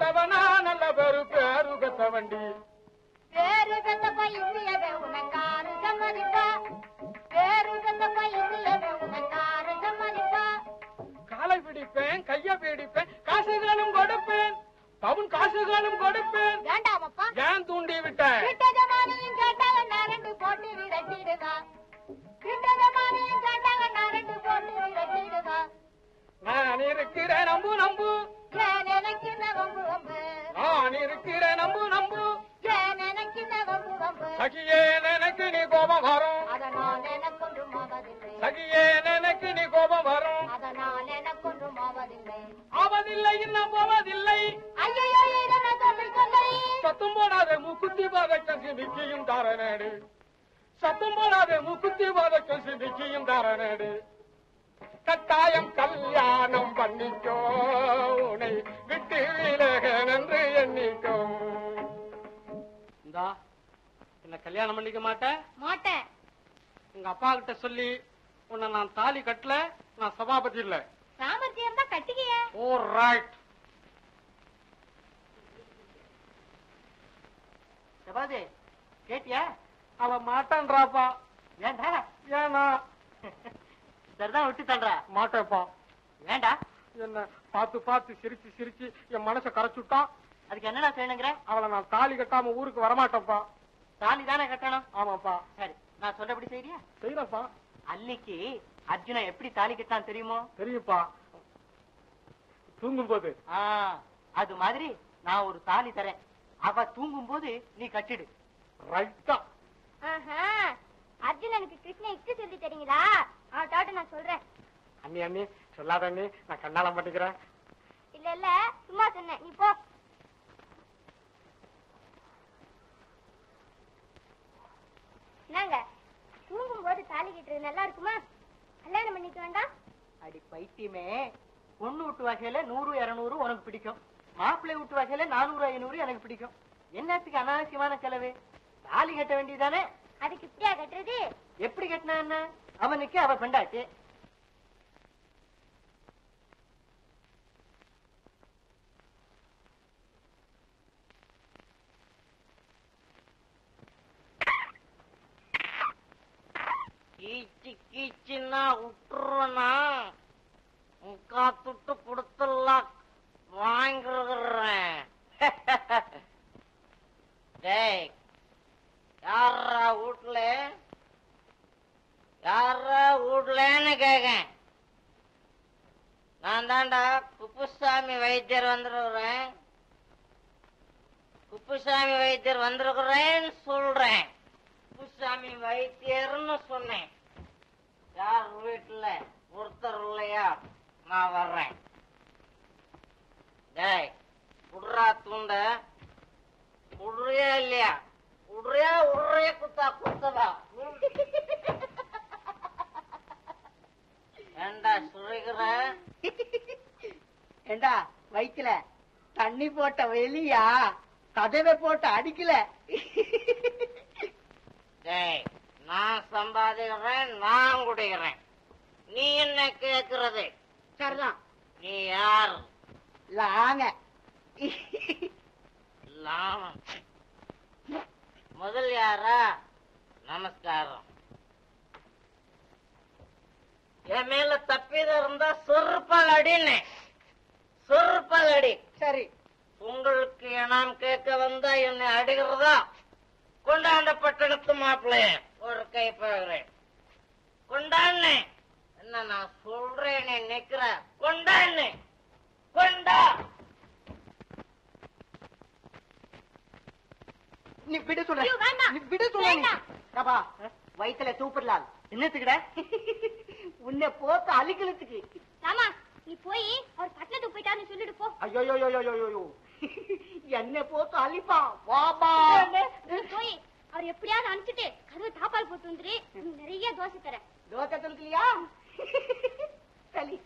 வண்டி வேறு பெத்த பையவே உனக்காரு சம்மதிப்பா வேறு பெத்த பையவே உனக்காரு சம்மதிப்பா காலை பிடிப்பேன் கைய பிடிப்பேன் காசுகளும் கொடுப்பேன் பவுன் காசுகளும் கொடுப்பேன் வேண்டாமப்பா ஏன் தூண்டி விட்டேன் கிட்டதமானியும் கேட்டாங்க நான் ரெண்டு போட்டு விரட்டிடுதா கிட்டதமானியும் கேட்டாங்க நான் ரெண்டு போட்டு விரட்டிடுதா நான் இருக்கிறேன் நம்பு நம்பு ஏன் நினைக்கிற வம்பு வம்பு நான் இருக்கிறேன் நம்பு நம்பு ஏன் நினைக்கிற வம்பு வம்பு சகியே எனக்கு நீ கோபம் வரும் அதனால் எனக்கொன்றும் ஆவதில்லை சகியே எனக்கு நீ கோபம் வரும் அதனால் எனக்கொன்றும் ஆவதில்லை ஆவதில்லை இன்னும் போவதில்லை ஐயோ இதனை சொல்லி சொல்லை சத்தம் போடாத மூக்குத்தி பாதக்கம் சிந்திக்கியும் தாரனேடு சத்தம் போடாத மூக்குத்தி பாதக்கம் சிந்திக்கியும் தாரனேடு கட்டாயம் கல்யாணம் பண்ணிக்கோ உன்னை விட்டு விலகன் என்று எண்ணிக்கோ இந்தா என்ன கல்யாணம் பண்ணிக்க மாட்டேன் மாட்டேன் உங்க அப்பா கிட்ட சொல்லி உன்னை நான் தாலி கட்டல நான் சபாபதி இல்ல சாமர்த்தியம் தான் கட்டிக்கிய ஓ ரைட் சபாதே கேட்டியா அவ மாட்டான்றாப்பா ஏன்டா ஏனா சரிதான் விட்டு தள்ளுறா மாட்டேப்பா ஏன்டா என்ன பார்த்து பார்த்து சிரிச்சு சிரிச்சு என் மனசை கரைச்சுட்டான் அதுக்கு என்னடா செய்யணுங்கிற அவளை நான் தாலி கட்டாம ஊருக்கு வரமாட்டேன்ப்பா தாலி தானே கட்டணும் ஆமாப்பா சரி நான் சொல்றபடி செய்யறியா செய்யறப்பா அன்னைக்கு அர்ஜுனா எப்படி தாலி கட்டான் தெரியுமோ தெரியுப்பா தூங்கும் போது ஆ, அது மாதிரி நான் ஒரு தாலி தரேன் அவ தூங்கும் போது நீ கட்டிடு ரைட்டா அர்ஜுனனுக்கு கிருஷ்ண இக்கு சொல்லி தரீங்களா அவட்டாட்ட நான் சொல்றேன் அண்ணி அண்ணி சொல்லாத அண்ணி நான் கண்ணால மாட்டேங்கிறேன் இல்ல இல்ல சும்மா சொன்னேன் நீ போ என்னங்க தூங்கும் போது தாலி கட்டுறது நல்லா இருக்குமா கல்யாணம் பண்ணிக்க வேண்டாம் அடி பைத்தியமே பொண்ணு விட்டு வகையில நூறு இருநூறு உனக்கு பிடிக்கும் மாப்பிள்ளை விட்டு வகையில நானூறு ஐநூறு எனக்கு பிடிக்கும் என்னத்துக்கு அனாவசியமான செலவு தாலி கட்ட வேண்டியதானே அதுக்கு இப்படியா கட்டுறது எப்படி கட்டினா என்ன அவனுக்கு அவ பெண்டாச்சு கீச்சு கீச்சுன்னா விட்டுருவனா முக்கா துட்டு கொடுத்துடலாம் வாங்கிருக்கிறேன் டேய் யாரா வீட்டுல யாரா வீட்லன்னு கேக்கேன் நான் தாண்டா குப்புசாமி வைத்தியர் வந்திருக்கிறேன் குப்புசாமி வைத்தியர் வந்திருக்கிறேன்னு சொல்றேன் குப்புசாமி வைத்தியர்னு சொன்னேன் யார் வீட்டுல ஒருத்தர் இல்லையா நான் வர்றேன் டேய் குடுறா தூண்ட குடுறியா இல்லையா உடுறியா உடுறியா குத்தா குத்ததா ஏண்டா சுழிக்கிற ஏண்டா வைக்கல தண்ணி போட்ட வெளியா கதவை போட்டு அடிக்கல டேய் நான் சம்பாதிக்கிறேன் நான் குடிக்கிறேன் நீ என்ன கேக்குறது சரிதான் நீ யார் லாங்க லாமம் முதல் யாரா நமஸ்காரம் என் மேல தப்பிதம் இருந்தா சொருப்பால் அடின்னு சொருப்பால் அடி சரி உங்களுக்கு நாம் கேட்க வந்தா என்னை அடிக்கிறதா கொண்டாண்ட பட்டணத்து மாப்பிள்ளைய ஒரு கை பாக்குறேன் கொண்டாண்ணே என்ன நான் சொல்றேனே நிக்கிற கொண்டாண்ணே கொண்டா நீ விட சொல்ற ஐயோ, வேண்டாம். நீ விட சொல்ல வேண்டாம். ரபா வயித்துல தூப்பிடலாம் என்னத்துக்குடா உன்னை போத்து அழிக்கிறதுக்கு ராமா நீ போய் அவர் பட்டணத்துக்கு போயிட்டாருன்னு சொல்லிட்டு போ ஐயோ என்ன போத்து அழிப்பான் வாபா நீ போய் அவர் எப்படியாவது அனுப்பிச்சிட்டு கதவு தாப்பால் போட்டு வந்துரு உனக்கு நிறைய தோசை தரேன் தோசை துணுக்கலையா சளி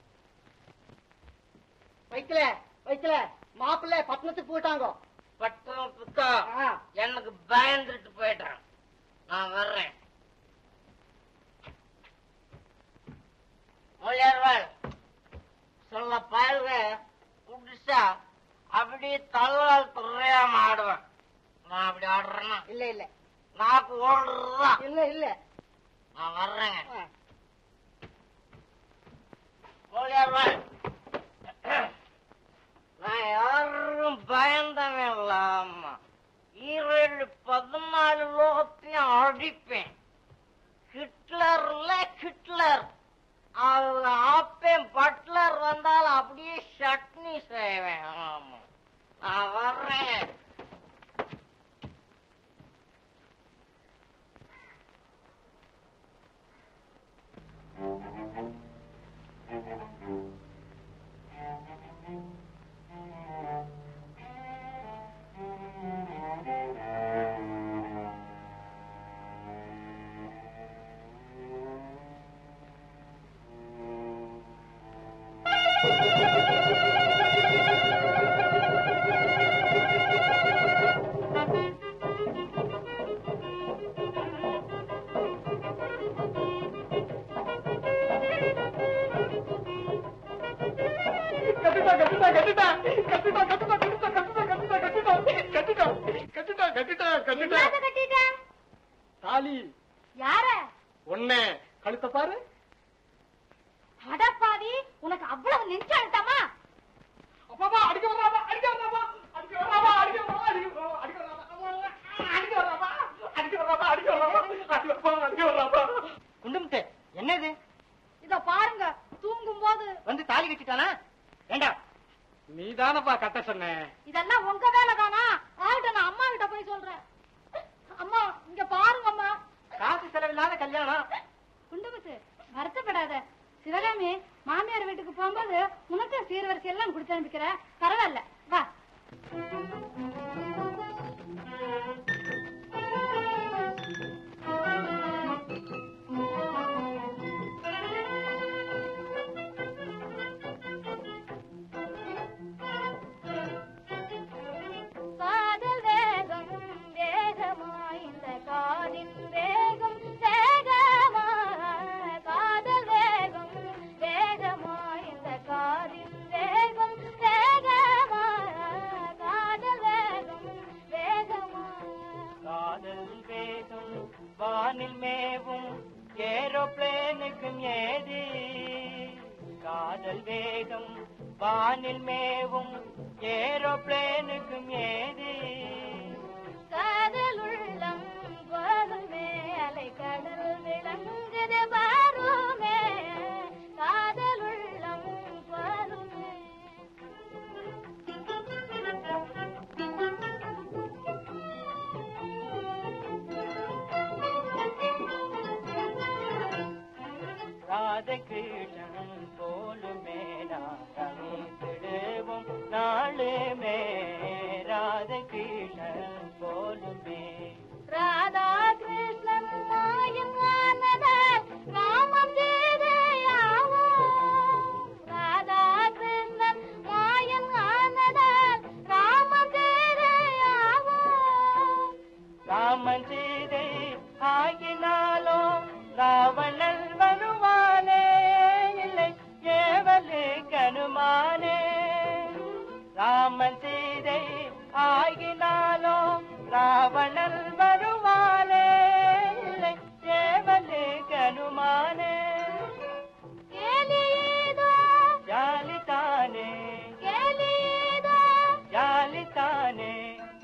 வைக்கல வைக்கல மாப்பிள்ளை பட்டணத்துக்கு போயிட்டாங்க பட்டணம் புத்தா எனக்கு பயந்துட்டு போயிட்டான் நான் வர்றேன் மொழியார்வாள் சொல்ல பாருங்க புதுசா அப்படியே தள்ளால் துறையாம ஆடுவேன் பார்க்கலாம் இல்ல இல்ல நான் வர்றேங்க ஓடியாடுறேன். நான் யாரும் பயந்தவன் இல்லாம ஈரேழு பதினாலு லோகத்தையும் அடிப்பேன் ஹிட்லர்ல ஹிட்லர் அவங்க ஆப்பேன் பட்லர் வந்தாலும் அப்படியே சட்னி செய்வேன் ஆமா நான் வர்றேன் கட்டுடா கட்டுடா கட்டுடா கட்டுடா கட்டுடா கட்டுடா கட்டுடா கட்டுடா கட்டுடா கட்டுடா கட்டுடா கட்டுடா என்னத்த கட்டிட்ட தாலி யார ஒண்ணே கழுத்த பாரு அடப்பாவி உனக்கு அவ்வளவு நெஞ்சு அழுத்தமா அப்பா அடிக்க வராமா அடிக்க வராமா அடிக்க வராமா அடிக்க வராமா அடிக்க வராமா அடிக்க வராமா அடிக்க வராமா அடிக்க வராமா அடிக்க வராமா அடிக்க வராமா குண்டுமுத்து என்னது இத பாருங்க தூங்கும் போது வந்து தாலி கட்டிட்டானா ஏண்டா நீ தானப்பா கட்ட சொன்ன இதெல்லாம் உங்க வேலை தானா ஆகிட்ட நான் அம்மா கிட்ட போய் சொல்றேன் அம்மா இங்க பாருங்க அம்மா காசு செலவில்லாத கல்யாணம் குண்டுமுத்து வருத்தப்படாத சிவகாமி மாமியார் வீட்டுக்கு போகும்போது உனக்கு சீர்வரிசை எல்லாம் கொடுத்து அனுப்பிக்கிற பரவாயில்ல வா காதல் வேகம் வேகமாய் இந்த காதின் வேகம் வேகமாய் காதல் வேகம் வேகமாய் இந்த காதின் வேகம் வேகமாய் காதல் வேகம் வேகமாய் காதல் வேகம் வானில் மேவும் ஏரோப்ளேனுக்கும் ஏது காதல் வேகம் வானில் மேவும் ஏரோப்ளேனுக்கும் ஏது காதல் உள்ளம் போதுமே அலை கடல் விளங்குது பாருமே காதல் உள்ளம் போதுமே ராதகிருஷ்ணன் போலுமே நாடமிடுவோம் நாளுமே ராதகிருஷ்ணன் போலுமே ராதா கிருஷ்ணன் மாயம் ஆனதால் ராமம் சீதையாவோ ராதா கிருஷ்ணன் மாயம் ஆனதால் ராமம் சீதையாவோ ராமன் சீதை ஆகினாலோ ராவணன் வருவானே இல்லை ஏவலு கனுமானே ராமன் சீதை ஆகினாலோ ராவணன் வருவானே இல்லை ஏவலு கனுமானே கேலியேதோ ஜாலிதானே கேலியேதோ ஜாலிதானே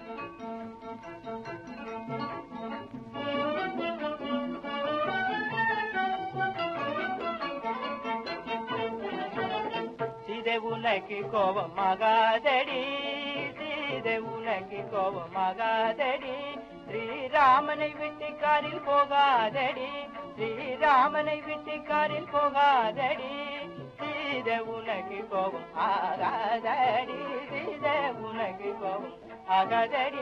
சீதை உனக்கு கோபமாகாதடி சீதை உனக்கு கோபமாகாதடி ஸ்ரீராமனை விட்டு காரில் போகாதடி ஸ்ரீராமனை விட்டு காரில் போகாதடி சீதை உனக்கு கோபம் ஆகாதடி சீதை உனக்கு கோபம் ஆகாதடி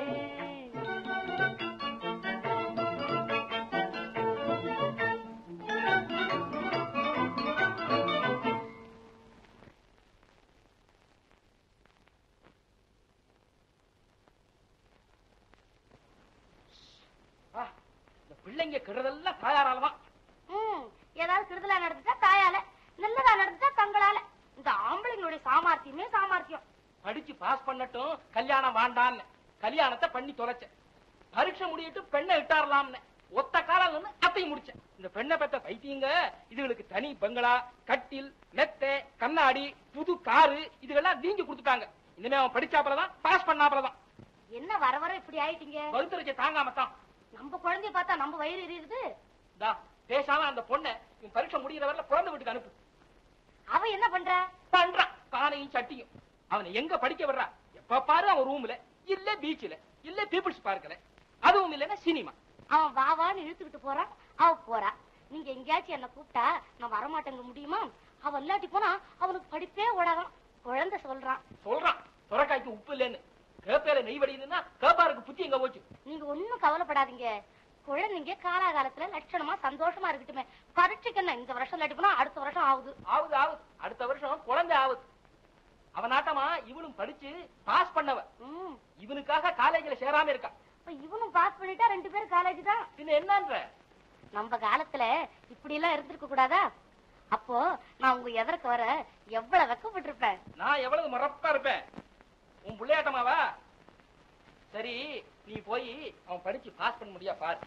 ஆ, இந்த பிள்ளைங்க கெடுறதெல்லாம் தாயாராலதான் ம், ஏதாவது கெடுதலா நடந்துட்டா தாயால நல்லதா நடந்துட்டா தங்களால இந்த ஆம்பளைங்களுடைய சாமர்த்தியமே சாமர்த்தியம் படிச்சு பாஸ் பண்ணட்டும் கல்யாணம் வேண்டான்னு கல்யாணத்தை பண்ணி தொலைச்ச பரீட்சை முடியிட்டு பெண்ணை இட்டாரலாம்னு ஒத்த காலம் நின்னு அத்தையும் முடிச்சேன் இந்த பெண்ணை பெத்த பைத்தியங்க இதுகளுக்கு தனி பங்களா கட்டில் மெத்தை கண்ணாடி புது காரு இதுகெல்லாம் நீங்க கொடுத்துட்டாங்க இனிமே அவன் படிச்சாப்பலதான் பாஸ் பண்ணாப்பலதான் என்ன வர வர இப்படி ஆயிட்டீங்க வகுத்தரிச்ச தாங்காம தான் நம்ம குழந்தைய பார்த்தா நம்ம வயிறு எரியுது தா பேசாம அந்த பொண்ணை இவன் பரீட்சை முடிகிற வரல குழந்தை வீட்டுக்கு அனுப்பு அவ என்ன பண்ற பண்றான் காலையும் சட்டியும் அவனை எங்க படிக்க வர்றா எப்ப பாரு அவன் ரூம்ல இல்ல பீச்ல இல்ல பீப்புள்ஸ் பார்க்கல அதுவும் இல்லன்னா சினிமா அவன் வா வான்னு இழுத்துக்கிட்டு போறான் அவ போறா நீங்க எங்கேயாச்சும் என்ன கூப்பிட்டா நான் வரமாட்டேங்க முடியுமா அவ இல்லாட்டி போனா அவனுக்கு படிப்பே ஓடாதான் குழந்தை சொல்றான் சொல்றான் சுரக்காய்க்கு உப்பு இல்லைன்னு கேப்பையில நெய் வடியுதுன்னா கேப்பாருக்கு புத்தி எங்க போச்சு நீங்க ஒண்ணும் கவலைப்படாதீங்க குழந்தைங்க காலாகாலத்துல லட்சணமா சந்தோஷமா இருக்கட்டுமே பரீட்சைக்கு என்ன இந்த வருஷம் இல்லாட்டி போனா அடுத்த வருஷம் ஆகுது ஆகுது ஆகுது அடுத்த வருஷம் குழந்தை ஆகுது அவன் நாட்டமா இவனும் படிச்சு பாஸ் பண்ணவ ம் இவனுக்காக காலேஜ்ல சேராம இருக்கா இப்ப இவனும் பாஸ் பண்ணிட்டா ரெண்டு பேரும் காலேஜ் தான் பின்ன என்னன்ற நம்ம காலத்துல இப்படி எல்லாம் இருந்திருக்க கூடாதா அப்போ நான் உங்க எதற்கு வர எவ்வளவு வெக்கப்பட்டிருப்பேன் நான் எவ்வளவு மறப்பா இருப்பேன் உன் பிள்ளையாட்டமாவா சரி நீ போய் அவன் படிச்சு பாஸ் பண்ண முடியா பாரு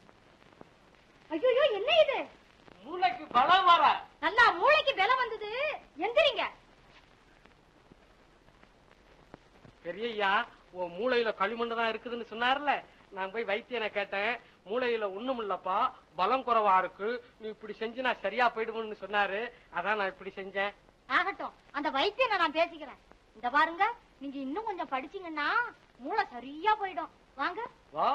ஐயோ என்ன இது மூளைக்கு பலம் வர நல்லா மூளைக்கு பலம் வந்தது எந்திரிங்க பெரியய்யா உன் மூளையில களிமண் தான் இருக்குதுன்னு சொன்னார்ல நான் போய் வைத்தியனை கேட்டேன் மூளையில ஒண்ணும் இல்லப்பா பலம் குறைவா இருக்கு நீ இப்படி செஞ்சு நான் சரியா போயிடுவேன்னு சொன்னாரு அதான் நான் இப்படி செஞ்சேன் ஆகட்டும் அந்த வைத்தியனை நான் பேசிக்கிறேன் இந்த பாருங்க நீங்க இன்னும் கொஞ்சம் படிச்சீங்கன்னா மூளை சரியா போயிடும் வாங்க வா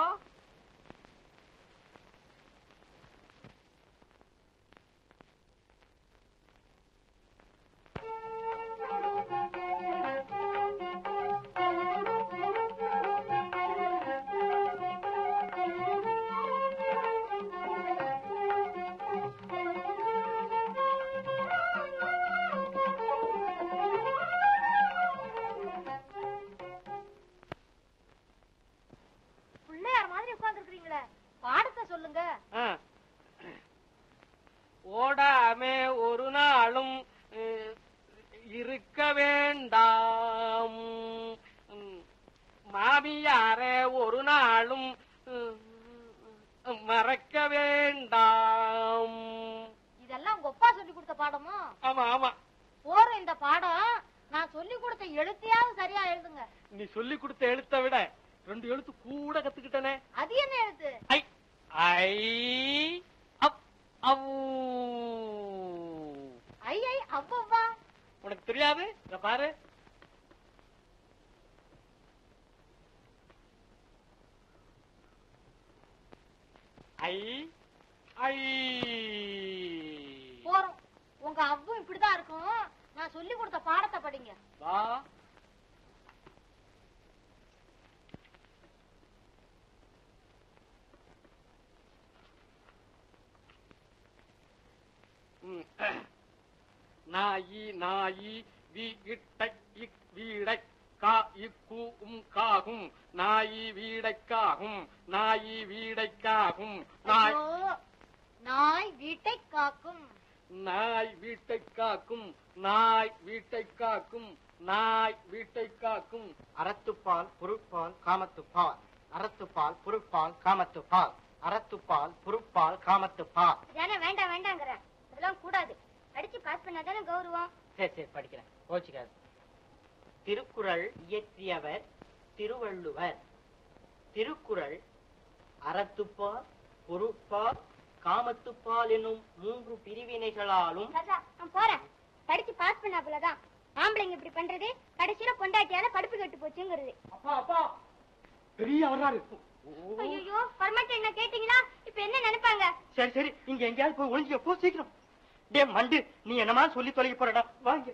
பிள்ளையார் மாதிரி உட்கார்ந்துருக்கீங்களே பாடத்தை சொல்லுங்க ஆ. ஓடாமே ஒரு நாளும் அஹ், இருக்க வேண்டாம் உம், மாமியாரே ஒரு நாளும் உம், மறக்க வேண்டாம் இதெல்லாம் உங்க அப்பா சொல்லி கொடுத்த பாடமா ஆமா ஆமா போறோம் இந்த பாடம் நான் சொல்லி கொடுத்த எழுத்தையாவது சரியா எழுதுங்க நீ சொல்லி கொடுத்த எழுத்தை விட ரெண்டு எழுத்து கூட கத்துக்கிட்டனே அது என்ன எழுத்து ஐ ஐ அப் அவ் ஐ ஐ அவ்வா உனக்கு தெரியாது இத பாரு ஐ ஐ போறோம் உங்க அவ்வும் இப்படிதான் இருக்கும் நான் சொல்லி கொடுத்த பாடத்தை படிங்க வா ம். நாயி நாயி வி இட்டை இக் வீடை கா இக்கு உம் காகும் நாயி வீடைக்காகும் நாயி வீடைக்காகும் நாய் ஐயோ, நாய் வீட்டை காக்கும் நாய் வீட்டை காக்கும் நாய் வீட்டை காக்கும் நாய் வீட்டை காக்கும் அறத்துப்பால் பொருட்பால் காமத்துப்பால் அறத்துப்பால் பொருட்பால் காமத்துப்பால் அறத்துப்பால் பொருட்பால் காமத்துப்பால் தானே வேண்டாம் வேண்டாங்கிற இதெல்லாம் கூடாது படிச்சு பாஸ் பண்ணாதானே கௌரவம் சரி சரி படிக்கிறேன் கோச்சிக்காது திருக்குறள் இயற்றியவர் திருவள்ளுவர் திருக்குறள் அறத்துப்பால் பொருட்பால் காமத்துப்பால் என்னும் மூன்று பிரிவினைகளாலும் ராஜா நான் போறேன் படிச்சு பாஸ் பண்ணாப்புலதான் ஆம்பளைங்க இப்படி பண்றது கடைசியில பொண்டாட்டியால படிப்பு கெட்டு போச்சுங்கிறது அப்பா அப்பா பெரிய வர்றாரு ஐயோ பர்மனெண்ட் என்ன கேட்டீங்களா இப்ப என்ன நினைப்பாங்க சரி சரி இங்க எங்கேயாவது போய் ஒளிஞ்சிக்க போ சீக்கிரம் டே மண்டு நீ என்னமா சொல்லி தொலைக்க போறடா வாங்க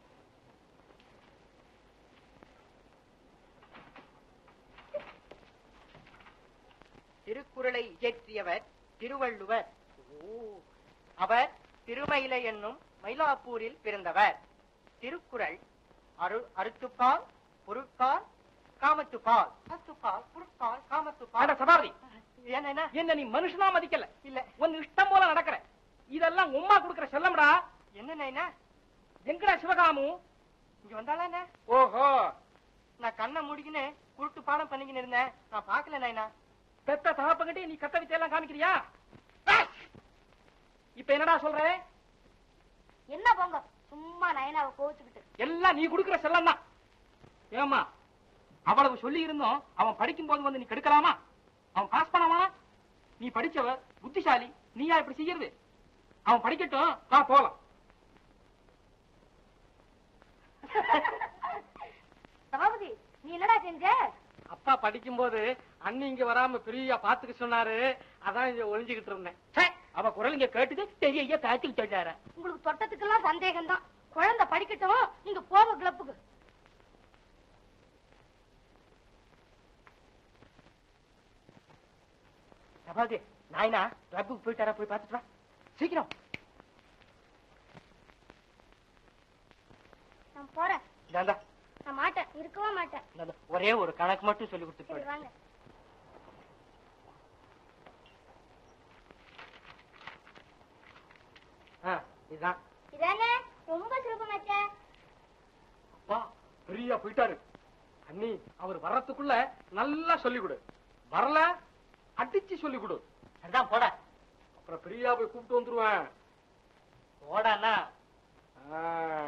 திருக்குறளை இயற்றியவர் திருவள்ளுவர் அவர் திருமயிலை என்னும் மயிலாப்பூரில் பிறந்தவர் திருக்குறள் அரு அறுத்துப்பால் பொருட்பால் காமத்துப்பால் அத்துப்பால் பொருட்பால் அட காமத்துப்பால் சபாபதி என்ன என்ன என்ன நீ மனுஷனா மதிக்கல இல்ல உன் இஷ்டம் போல நடக்கிற இதெல்லாம் உம்மா குடுக்கிற செல்லம்டா என்ன என்ன எங்கடா சிவகாமு இங்க வந்தாளா என்ன ஓஹோ நான் கண்ணை முடிக்கின்னு குருட்டு பாடம் பண்ணிக்கின்னு இருந்தேன் நான் பாக்கல நைனா பெத்த தகப்பங்கிட்டே நீ கத்த வித்தையெல்லாம் காமிக்கிறியா ஆ! இப்ப என்னடா சொல்ற என்ன போங்க சும்மா நயனாவை கோவிச்சுக்கிட்டு எல்லாம் நீ கொடுக்கிற செல்லம் தான் ஏமா அவ்வளவு சொல்லி இருந்தோம் அவன் படிக்கும் போது வந்து நீ கெடுக்கலாமா அவன் பாஸ் பண்ணாமா நீ படிச்சவ புத்திசாலி நீயா இப்படி செய்யறது அவன் படிக்கட்டும் வா போலாம் சபாபதி நீ என்னடா செஞ்ச அப்பா படிக்கும்போது அண்ணி இங்க வராம பெரிய பாத்துக்க சொன்னாரு அதான் இங்க ஒளிஞ்சுகிட்டு இருந்தேன் ச்சே, அவ குரல் இங்க கேட்டுது பெரிய காத்துக்கிட்டு வந்தாரு உங்களுக்கு தொட்டத்துக்கெல்லாம் சந்தேகம் தான் குழந்தை படிக்கட்டும் நீங்க போங்க கிளப்புக்கு சபாதி நாயனா கிளப்புக்கு போயிட்டாரா போய் பார்த்துட்டு வா சீக்கிரம் நான் போறேன் இந்தாந்தா, நான் மாட்டேன் இருக்கவே மாட்டேன் இந்தாந்தா, ஒரே ஒரு கணக்கு மட்டும் சொல்லி கொடுத்து சரி போயிடு வாங்க ஆ, இதுதான் இதானே ரொம்ப சுலபமாச்சே அப்பா பெரிய போயிட்டாரு அண்ணி அவர் வர்றதுக்குள்ள நல்லா சொல்லி கொடு வரல அடிச்சு சொல்லி கொடு அதுதான் போடா அப்புறம் பிரியா போய் கூப்பிட்டு வந்துருவேன் போடாண்ணா ஆ.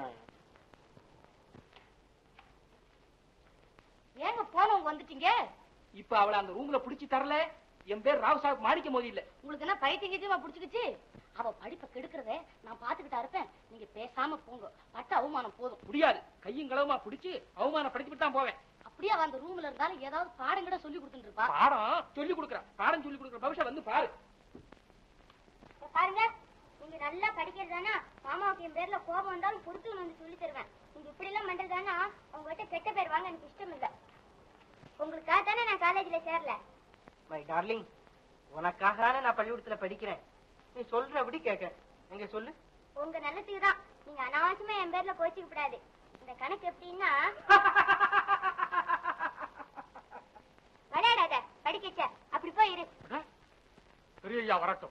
ஏங்க போனவங்க வந்துட்டீங்க இப்ப அவளை அந்த ரூம்ல புடிச்சு தரல என் பேர் ராவ் சாஹிப் மாணிக்க மோதி இல்ல உங்களுக்கு என்ன பைத்தியம் கிட்டியமா புடிச்சுக்கிச்சு அவ படிப்பை கெடுக்கிறத நான் பாத்துக்கிட்டா இருப்பேன் நீங்க பேசாம போங்க பட்ட அவமானம் போதும் முடியாது கையும் களவுமா புடிச்சு அவமானப்படுத்திட்டு தான் போவேன் அப்படியே அவ அந்த ரூம்ல இருந்தாலும் ஏதாவது பாடம் கூட சொல்லி கொடுத்துட்டு இருப்பா பாடம் சொல்லி கொடுக்குறான் பாடம் சொல்லி கொடுக்குற பவிஷா வந்து பாரு பாருங்க நீங்க நல்லா படிக்கிறதானா மாமாவுக்கு என் பேர்ல கோபம் வந்தாலும் பொறுத்து வந்து சொல்லி தருவேன் நீங்க இப்படி எல்லாம் பண்றதானா உங்ககிட்ட கெட்ட பேர் வாங்க எனக்கு இஷ்டம் இல்ல உங்களுக்காக தானே நான் காலேஜ்ல சேரல மை டார்லிங் உனக்காக நான் பள்ளிக்கூடத்துல படிக்கிறேன் நீ சொல்றபடி கேட்க எங்க சொல்லு உங்க நல்லதுக்கு தான் நீங்க அனாவசியமா என் பேர்ல கோச்சிக்க கூடாது இந்த கணக்கு எப்படின்னா விளையாடாத படிக்கச்ச அப்படி போய் இரு பெரிய ஐயா வரட்டும்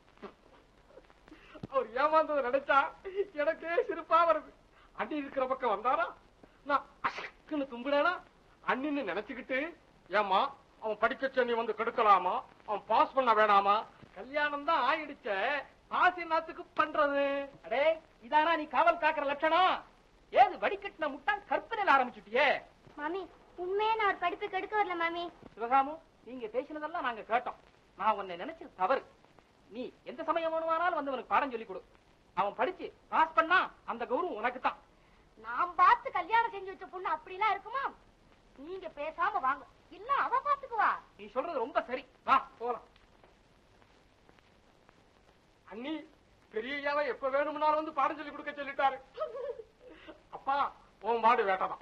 அவர் ஏமாந்ததை நினைச்சா எனக்கே சிரிப்பா வருது அண்ணி இருக்கிற பக்கம் வந்தாரா நான் அசக்குன்னு தும்பினேனா அண்ணின்னு நினைச்சுக்கிட்டு ஏமா அவன் படிக்க நீ வந்து கெடுக்கலாமா அவன் பாஸ் பண்ண வேணாமா கல்யாணம் தான் ஆயிடுச்ச பாஸ் என்னத்துக்கு பண்றது அடே இதானா நீ காவல் காக்குற லட்சணம் ஏது வடிகட்டின முட்டான் கற்பனையில ஆரம்பிச்சுட்டியே மாமி உண்மையே நான் ஒரு படிப்பு கெடுக்க வரல மாமி சிவகாமு நீங்க பேசினதெல்லாம் நாங்க கேட்டோம் நான் உன்னை நினைச்சது தவறு நீ எந்த சமயம் வேணுமானாலும் வந்து அவனுக்கு பாடம் சொல்லி கொடு அவன் படிச்சு பாஸ் பண்ணா அந்த கௌரவம் உனக்கு தான் நான் பார்த்து கல்யாணம் செஞ்சு வச்ச பொண்ணு அப்படிலாம் இருக்குமா நீங்க பேசாம வாங்க இல்ல அவ பாத்துக்குவா நீ சொல்றது ரொம்ப சரி வா போலாம் அண்ணி பெரியயாவை எப்ப வேணும்னாலும் வந்து பாடம் சொல்லி கொடுக்க சொல்லிட்டாரு அப்பா உன் மாடு வேட்டதான்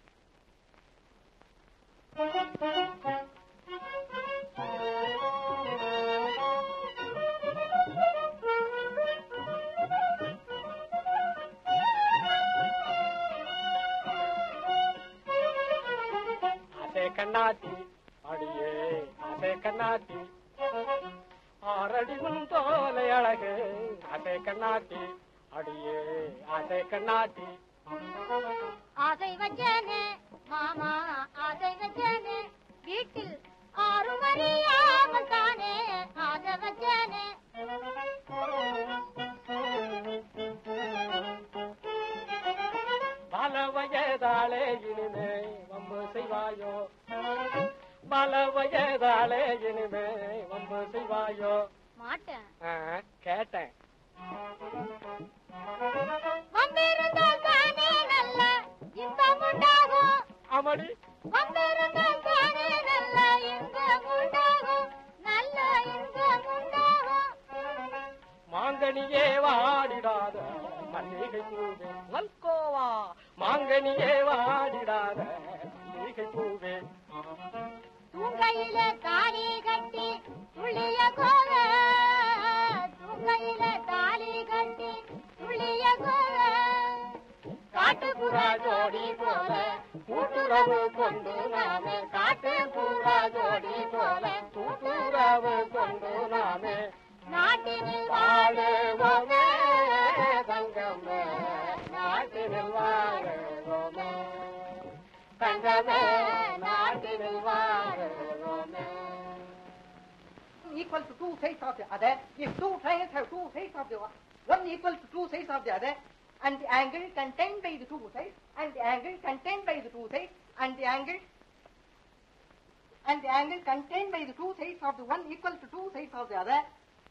ஆசை கண்ணாத்தி அடியே ஆசை கண்ணாத்தி ஆறடி முன் தோலை அழகு ஆசை கண்ணாத்தி அடியே ஆசை கண்ணாத்தி ஆசை வச்சனே மாமா ஆசை வச்சனே வீட்டில் ஆறும் அறியாமல் தானே ஆசை வச்சனே பல வயதாலே இனிமே வம்பு செய்வாயோ பல வயதாலே இனிமே வம்பு செய்வாயோ மாட்டேன் ஆ, கேட்டேன் வம்பிருந்தால் தானே நல்ல இன்பம் உண்டாகும் அமளி வம்பிருந்தால் தானே நல்ல இன்பம் உண்டாகும் நல்ல இன்பம் உண்டாகும் மாங்கனியே வாடிடாத மல்லிகை பூவே வல்கோவா மாங்கனியே வாடிடாத மல்லிகை பூவே தூங்கையில தாலி கட்டி துள்ளிய கோல தூங்கையில தாலி கட்டி துள்ளிய கோல காட்டுப்புறா ஜோடி போல கூட்டுறவு கொண்டு நாமே காட்டுப்புறா ஜோடி போல கூட்டுறவு கொண்டு நாமே நாட்டினில் வாழுவோமே தங்கமே நாட்டினில் வாழுவோமே தங்கமே நாட்டினில் வாழுவோமே equal to two sides of the other, if two triangles have two sides of the one, one equal to two sides of the other, and the angle contained by the two sides, and the angle contained by the two sides, and the angle and the angle contained by the two sides of the one equal to two sides of the other.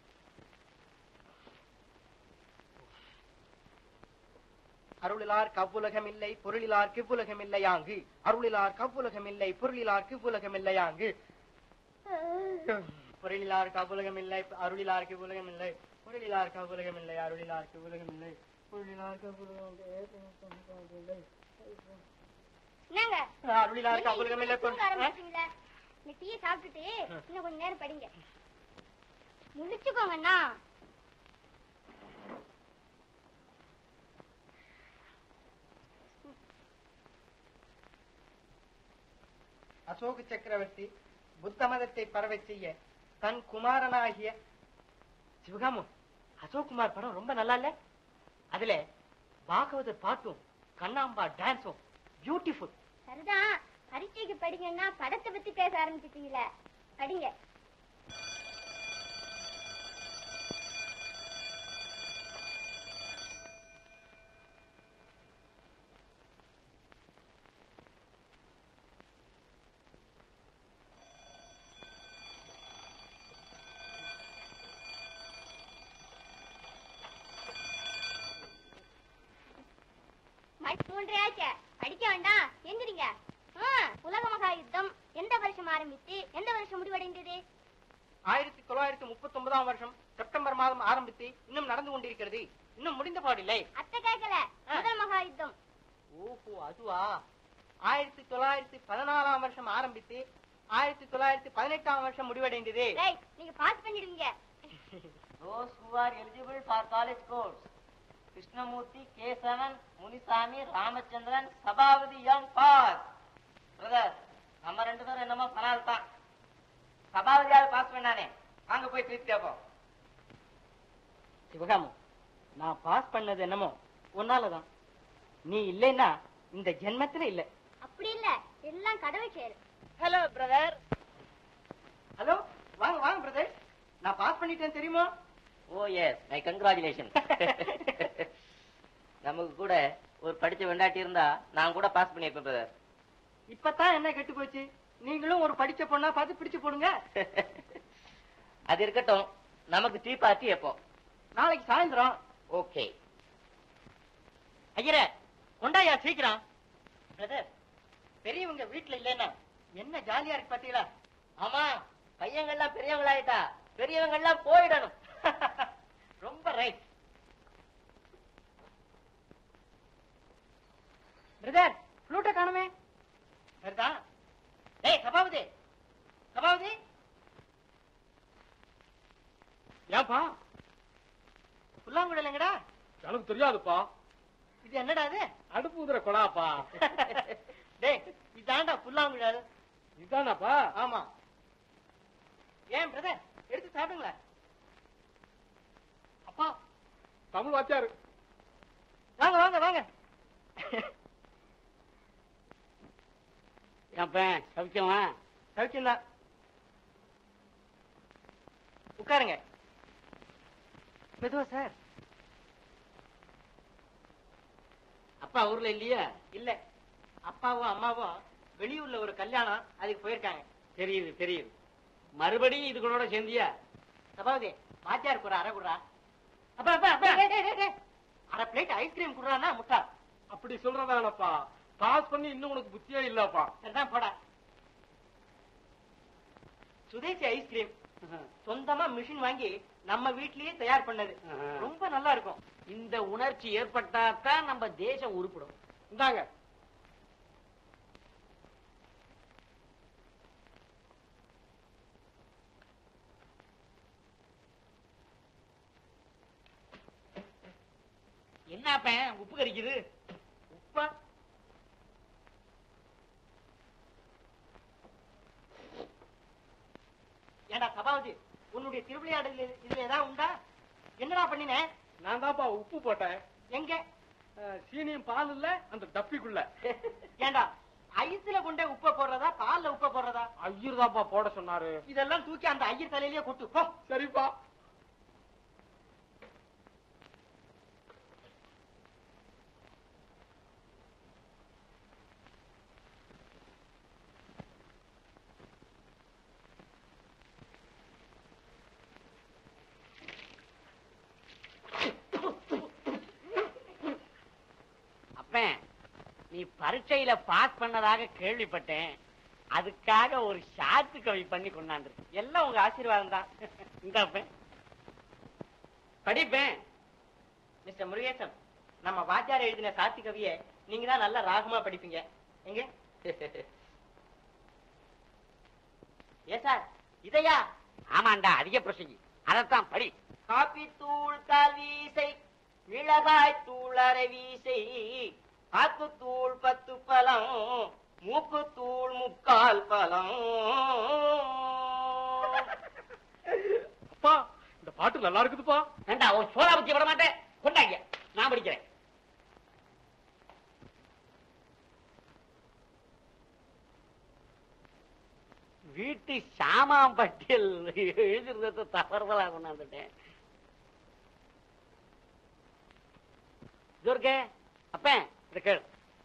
அருளிலார் கவ்வுலகமில்லை பொருளிலார் கிவ்வுலகமில்லையாங்கு அருளிலார் கவ்வுலகமில்லை பொருளிலார் கிவ்வுலகமில்லையாங்கு பொருளிலார் கவ்வுலகமில்லை அருளிலார் கிவ்வுலகமில்லை பொருளிலார் கவ்வுலகமில்லை அருளிலார் கிவ்வுலகமில்லை பொருளிலார் கவ்வுலகமில்லை என்னங்க அருளிலார் கவ்வுலகமில்லை தூங்க ஆரம்பிச்சிட்டீங்களே? இந்த டீயை சாப்பிட்டுட்டு இன்னும் கொஞ்ச நேரம் படிங்க முடிச்சுக்கோங்கண்ணா அசோக சக்கரவர்த்தி புத்த மதத்தை பரவச் செய்ய தன் குமாரனாகிய சிவகாமு அசோக் குமார் படம் ரொம்ப நல்லா இல்ல அதுல பாகவதர் பாட்டும் கண்ணாம்பா டான்ஸும் பியூட்டிஃபுல் சரிதான் பரீட்சைக்கு படிங்கன்னா படத்தை பத்தி பேச ஆரம்பிச்சிட்டீங்களே படிங்க மணி மூன்றே ஆச்சே படிக்க வேண்டாம் எந்திரிங்க ஆ, உலக மகா யுத்தம் எந்த வருஷம் ஆரம்பித்து எந்த வருஷம் முடிவடைந்தது ஆயிரத்தி தொள்ளாயிரத்தி முப்பத்தி ஒன்பதாம் வருஷம் செப்டம்பர் மாதம் ஆரம்பித்து இன்னும் நடந்து கொண்டிருக்கிறது இன்னும் முடிந்த பாடில்லை அத்தை கேட்கல முதல் மகா யுத்தம் ஓஹோ அதுவா ஆயிரத்தி தொள்ளாயிரத்தி பதினாறாம் வருஷம் ஆரம்பித்து ஆயிரத்தி தொள்ளாயிரத்தி பதினெட்டாம் வருஷம் முடிவடைந்தது டேய் நீங்க பாஸ் பண்ணிடுவீங்க Those who are eligible for college course. Krishnamurthy, Kesavan, Munisami, Ramachandran, Sabhavati young pass. Brother, நம்ம ரெண்டு பேரும் என்னமோ பனால் தான் சபாவதியாவது பாஸ் பண்ணானே வாங்க போய் திருப்பி கேட்போம் சிவகாமு நான் பாஸ் பண்ணது என்னமோ உன்னாலதான் நீ இல்லைன்னா இந்த ஜென்மத்துல இல்ல அப்படி இல்ல எல்லாம் கடவுள் செயல் ஹலோ பிரதர் ஹலோ வாங்க வாங்க பிரதர் நான் பாஸ் பண்ணிட்டேன் தெரியுமா ஓ எஸ் மை கங்க்ராச்சுலேஷன் நமக்கு கூட ஒரு படிச்ச வெண்டாட்டி இருந்தா நான் கூட பாஸ் பண்ணியிருப்பேன் பிரதர் இப்பதான் என்ன கெட்டு போச்சு நீங்களும் ஒரு படிச்ச பொண்ணா பார்த்து பிடிச்சு போடுங்க அது இருக்கட்டும் நமக்கு டீ பார்ட்டி எப்போ நாளைக்கு சாயந்தரம் ஓகே ஐயரே கொண்டாயா சீக்கிரம் பிரதர் பெரியவங்க வீட்டுல இல்லைன்னா என்ன ஜாலியா இருக்கு பாத்தீங்களா ஆமா பையங்கள்லாம் பெரியவங்களாயிட்டா பெரியவங்கெல்லாம் போயிடணும் ரொம்ப ரைட் பிரதர் ஃப்ளூட்ட காணுமே சரிதான் ஏய் சபாபதி சபாபதி ஏன்பா புல்லாங்குழல் எங்கடா எனக்கு தெரியாதுப்பா இது என்னடா இது அடுப்பு உதிர கொடாப்பா டேய் இதாண்டா புல்லாங்குழல் இதுதானாப்பா ஆமா ஏன் பிரதர் எடுத்து சாப்பிடுங்களேன் அப்பா தமிழ் வாத்தியாரு வாங்க வாங்க வாங்க ஏப்ப சவிக்கமா சௌக்கியம் தான் உட்காருங்க மெதுவா சார் அப்பா ஊர்ல இல்லையா இல்ல அப்பாவும் அம்மாவும் வெளியூர்ல ஒரு கல்யாணம் அதுக்கு போயிருக்காங்க தெரியுது தெரியுது மறுபடியும் இதுகளோட சேர்ந்தியா சபாவதி வாத்தியாருக்கு ஒரு அரை குடுறா அப்பா அப்பா அப்பா டேய், டேய், டேய், டேய். அரை பிளேட் ஐஸ்கிரீம் குடுறானா முட்டா அப்படி சொல்றதானப்பா பாஸ் பண்ணி இன்னும் உனக்கு புத்தியே இல்லப்பா சரிதான் போடா சுதேசி ஐஸ்கிரீம் சொந்தமா மிஷின் வாங்கி நம்ம வீட்லயே தயார் பண்ணது ஆஹா. ரொம்ப நல்லா இருக்கும் இந்த உணர்ச்சி ஏற்பட்டா தான் நம்ம தேசம் உருப்படும் இந்தாங்க என்னப்ப உப்பு கறிக்குது உப்பா ஏண்டா சபாவதி உன்னுடைய திருவிளையாடல் இது- இதுல ஏதாவது உண்டா என்னடா பண்ணின நான் தான்ப்பா உப்பு போட்டேன் எங்க அஹ், சீனியும் பால் இல்ல அந்த டப்பிக்குள்ள ஏண்டா ஐஸ்ல கொண்டே உப்ப போடுறதா பால்ல உப்ப போடுறதா ஐயர் தான்ப்பா போட சொன்னாரு இதெல்லாம் தூக்கி அந்த ஐயர் தலையிலேயே கொட்டு போ சரிப்பா அப்பன் நீ பரீட்சையில பாஸ் பண்ணதாக கேள்விப்பட்டேன் அதுக்காக ஒரு ஷார்ட் கவி பண்ணி கொண்டாந்து எல்லாம் உங்க ஆசீர்வாதம் தான் இந்த அப்பன் படிப்பேன் மிஸ்டர் முருகேசன் நம்ம வாத்தியார் எழுதின சாத்தி கவியை நீங்க தான் நல்லா ராகமா படிப்பீங்க எங்க ஏ சார் இதையா ஆமாண்டா அதிக பிரசங்கி அதைத்தான் படி காப்பி தூள் கால் வீசை மிளகாய் தூள் அரை வீசை காத்து தூள் பத்து பழம் மூக்கு தூள் முக்கால் பழம் அப்பா இந்த பாட்டு நல்லா இருக்குதுப்பா ஏண்டா ஒரு சோதா பத்தி விட மாட்டேன் கொண்டாங்க நான் படிக்கிறேன் வீட்டு சாமான் பட்டியல் எழுதுறத தவறுதலா கொண்டாந்துட்டேன் துர்கே அப்பன் இத கேளு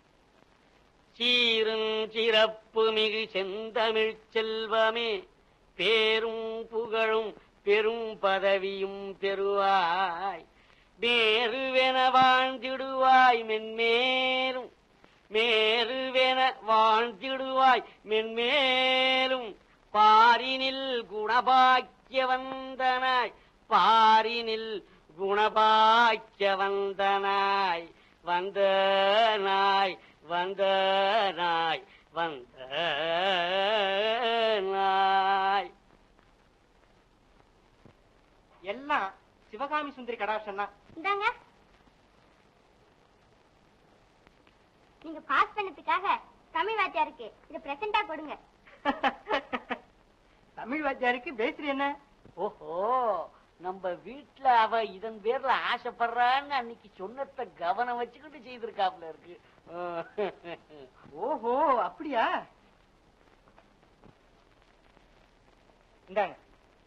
சீரும் சிறப்பு மிகு செந்தமிழ் செல்வமே பேரும் புகழும் பெரும் பதவியும் பெறுவாய் மேருவென வாழ்ந்திடுவாய் மென்மேலும் மேருவென வாழ்ந்திடுவாய் மென்மேலும் பாரினில் குணபாக்கிய வந்தனாய் பாரினில் குணபாக்கிய வந்தனாய் வந்த நாய் வந்த நாய் வந்த நாய் எல்லாம் சிவகாமி சுந்தரி கடாட்சம் தான் இந்தாங்க நீங்க பாஸ் பண்ணதுக்காக தமிழ் வாத்தியாருக்கு இது பிரசண்டா கொடுங்க தமிழ் வாத்தியாருக்கு பேசுறி என்ன ஓஹோ நம்ம வீட்டுல அவ இதன் பேர்ல ஆசைப்படுறான்னு அன்னைக்கு சொன்னத கவனம் வச்சுக்கிட்டு செய்திருக்காப்ல இருக்கு ஓஹோ அப்படியா இந்தாங்க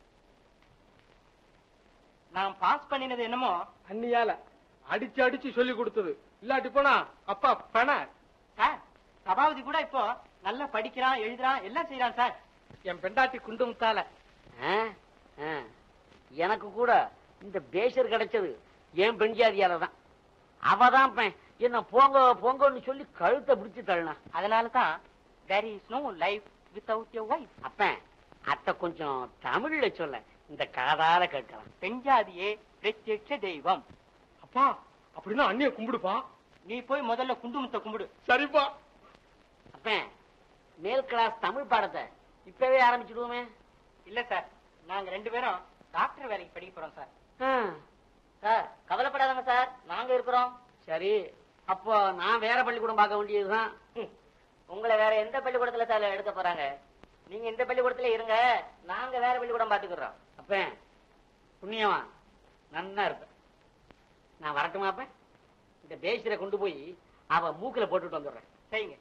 நான் பாஸ் பண்ணினது என்னமோ அண்ணியால அடிச்சு அடிச்சு சொல்லி கொடுத்தது இல்லாட்டி போனா அப்பா பண சார் சபாபதி கூட இப்போ நல்லா படிக்கிறான் எழுதுறான் எல்லாம் செய்யறான் சார் என் பெண்டாட்டி குண்டு முத்தால ஆ? ஆ. எனக்கு கூட இந்த பேஷர் கிடைச்சது என் பெண்ஜாதியால தான் அவதான் பெ- என்ன போங்க போங்கன்னு சொல்லி கழுத்தை பிடிச்சு தள்ளினா அதனால தான் there is no life without your wife அப்பன் அத்தை கொஞ்சம் தமிழ்ல சொல்ல இந்த காதால கேட்கலாம் பெண்ஜாதியே பிரத்யட்ச தெய்வம் அப்பா அப்படின்னா அண்ணிய கும்பிடுப்பா நீ போய் முதல்ல குண்டுமுத்த கும்பிடு சரிப்பா அப்பன் மேல் கிளாஸ் தமிழ் பாடத்தை இப்பவே ஆரம்பிச்சிடுவோமே இல்ல சார் நாங்க ரெண்டு பேரும் டாக்டர் வேலைக்கு படிக்க போறோம் சார் ஆ. சார் கவலைப்படாதங்க சார் நாங்க இருக்கிறோம் சரி அப்போ நான் வேற பள்ளிக்கூடம் பார்க்க வேண்டியதுதான் உங்களை வேற எந்த பள்ளிக்கூடத்துல சார் எடுக்க போறாங்க நீங்க இந்த பள்ளிக்கூடத்துல இருங்க நாங்க வேற பள்ளிக்கூடம் பாத்துக்கிறோம் அப்பன் புண்ணியமா நன்னா இருப்ப நான் வரட்டுமா அப்ப இந்த பேசில கொண்டு போய் அவ மூக்குல போட்டுட்டு வந்துடுறேன் சரிங்க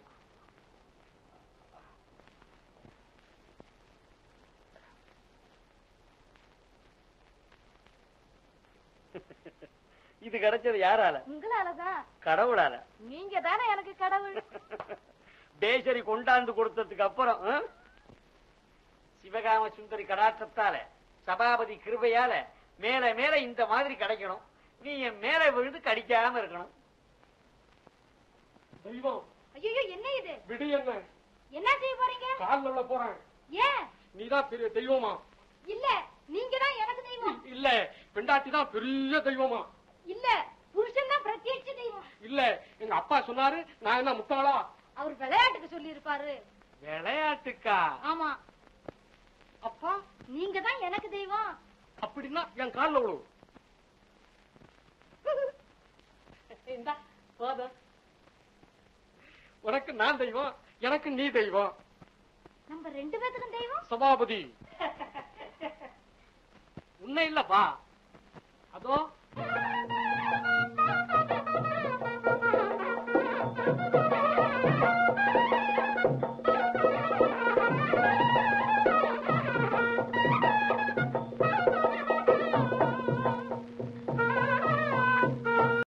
இது கிடைச்சது யாரால உங்களாலதான் கடவுளால நீங்க தானே எனக்கு கடவுள் பேசரி கொண்டாந்து கொடுத்ததுக்கு அப்புறம் ஆ? சிவகாம சுந்தரி கடாட்சத்தால சபாபதி கிருபையால மேல மேல இந்த மாதிரி கிடைக்கணும் நீ என் மேல விழுந்து கடிக்காம இருக்கணும் தெய்வம் ஐயோ என்ன இது விடு என்ன என்ன செய்ய போறீங்க கால்ல விழ போறேன் ஏன் நீதான் பெரிய தெய்வமா இல்ல நீங்க தான் எனக்கு தெய்வம் இல்ல பெண்டாட்டி தான் பெரிய தெய்வமா இல்ல புருஷன் தான் பிரத்யட்ச தெய்வம் இல்ல எங்க அப்பா சொன்னாரு நான் என்ன முட்டாளா அவர் விளையாட்டுக்கு சொல்லி இருப்பாரு விளையாட்டுக்கா ஆமா அப்பா நீங்க தான் எனக்கு தெய்வம் அப்படின்னா என் கால்ல விழு இந்தா, போதும் உனக்கு நான் தெய்வம் எனக்கு நீ தெய்வம் நம்ம ரெண்டு பேத்துக்கும் தெய்வம் சபாபதி உன்னை இல்லப்பா அதோ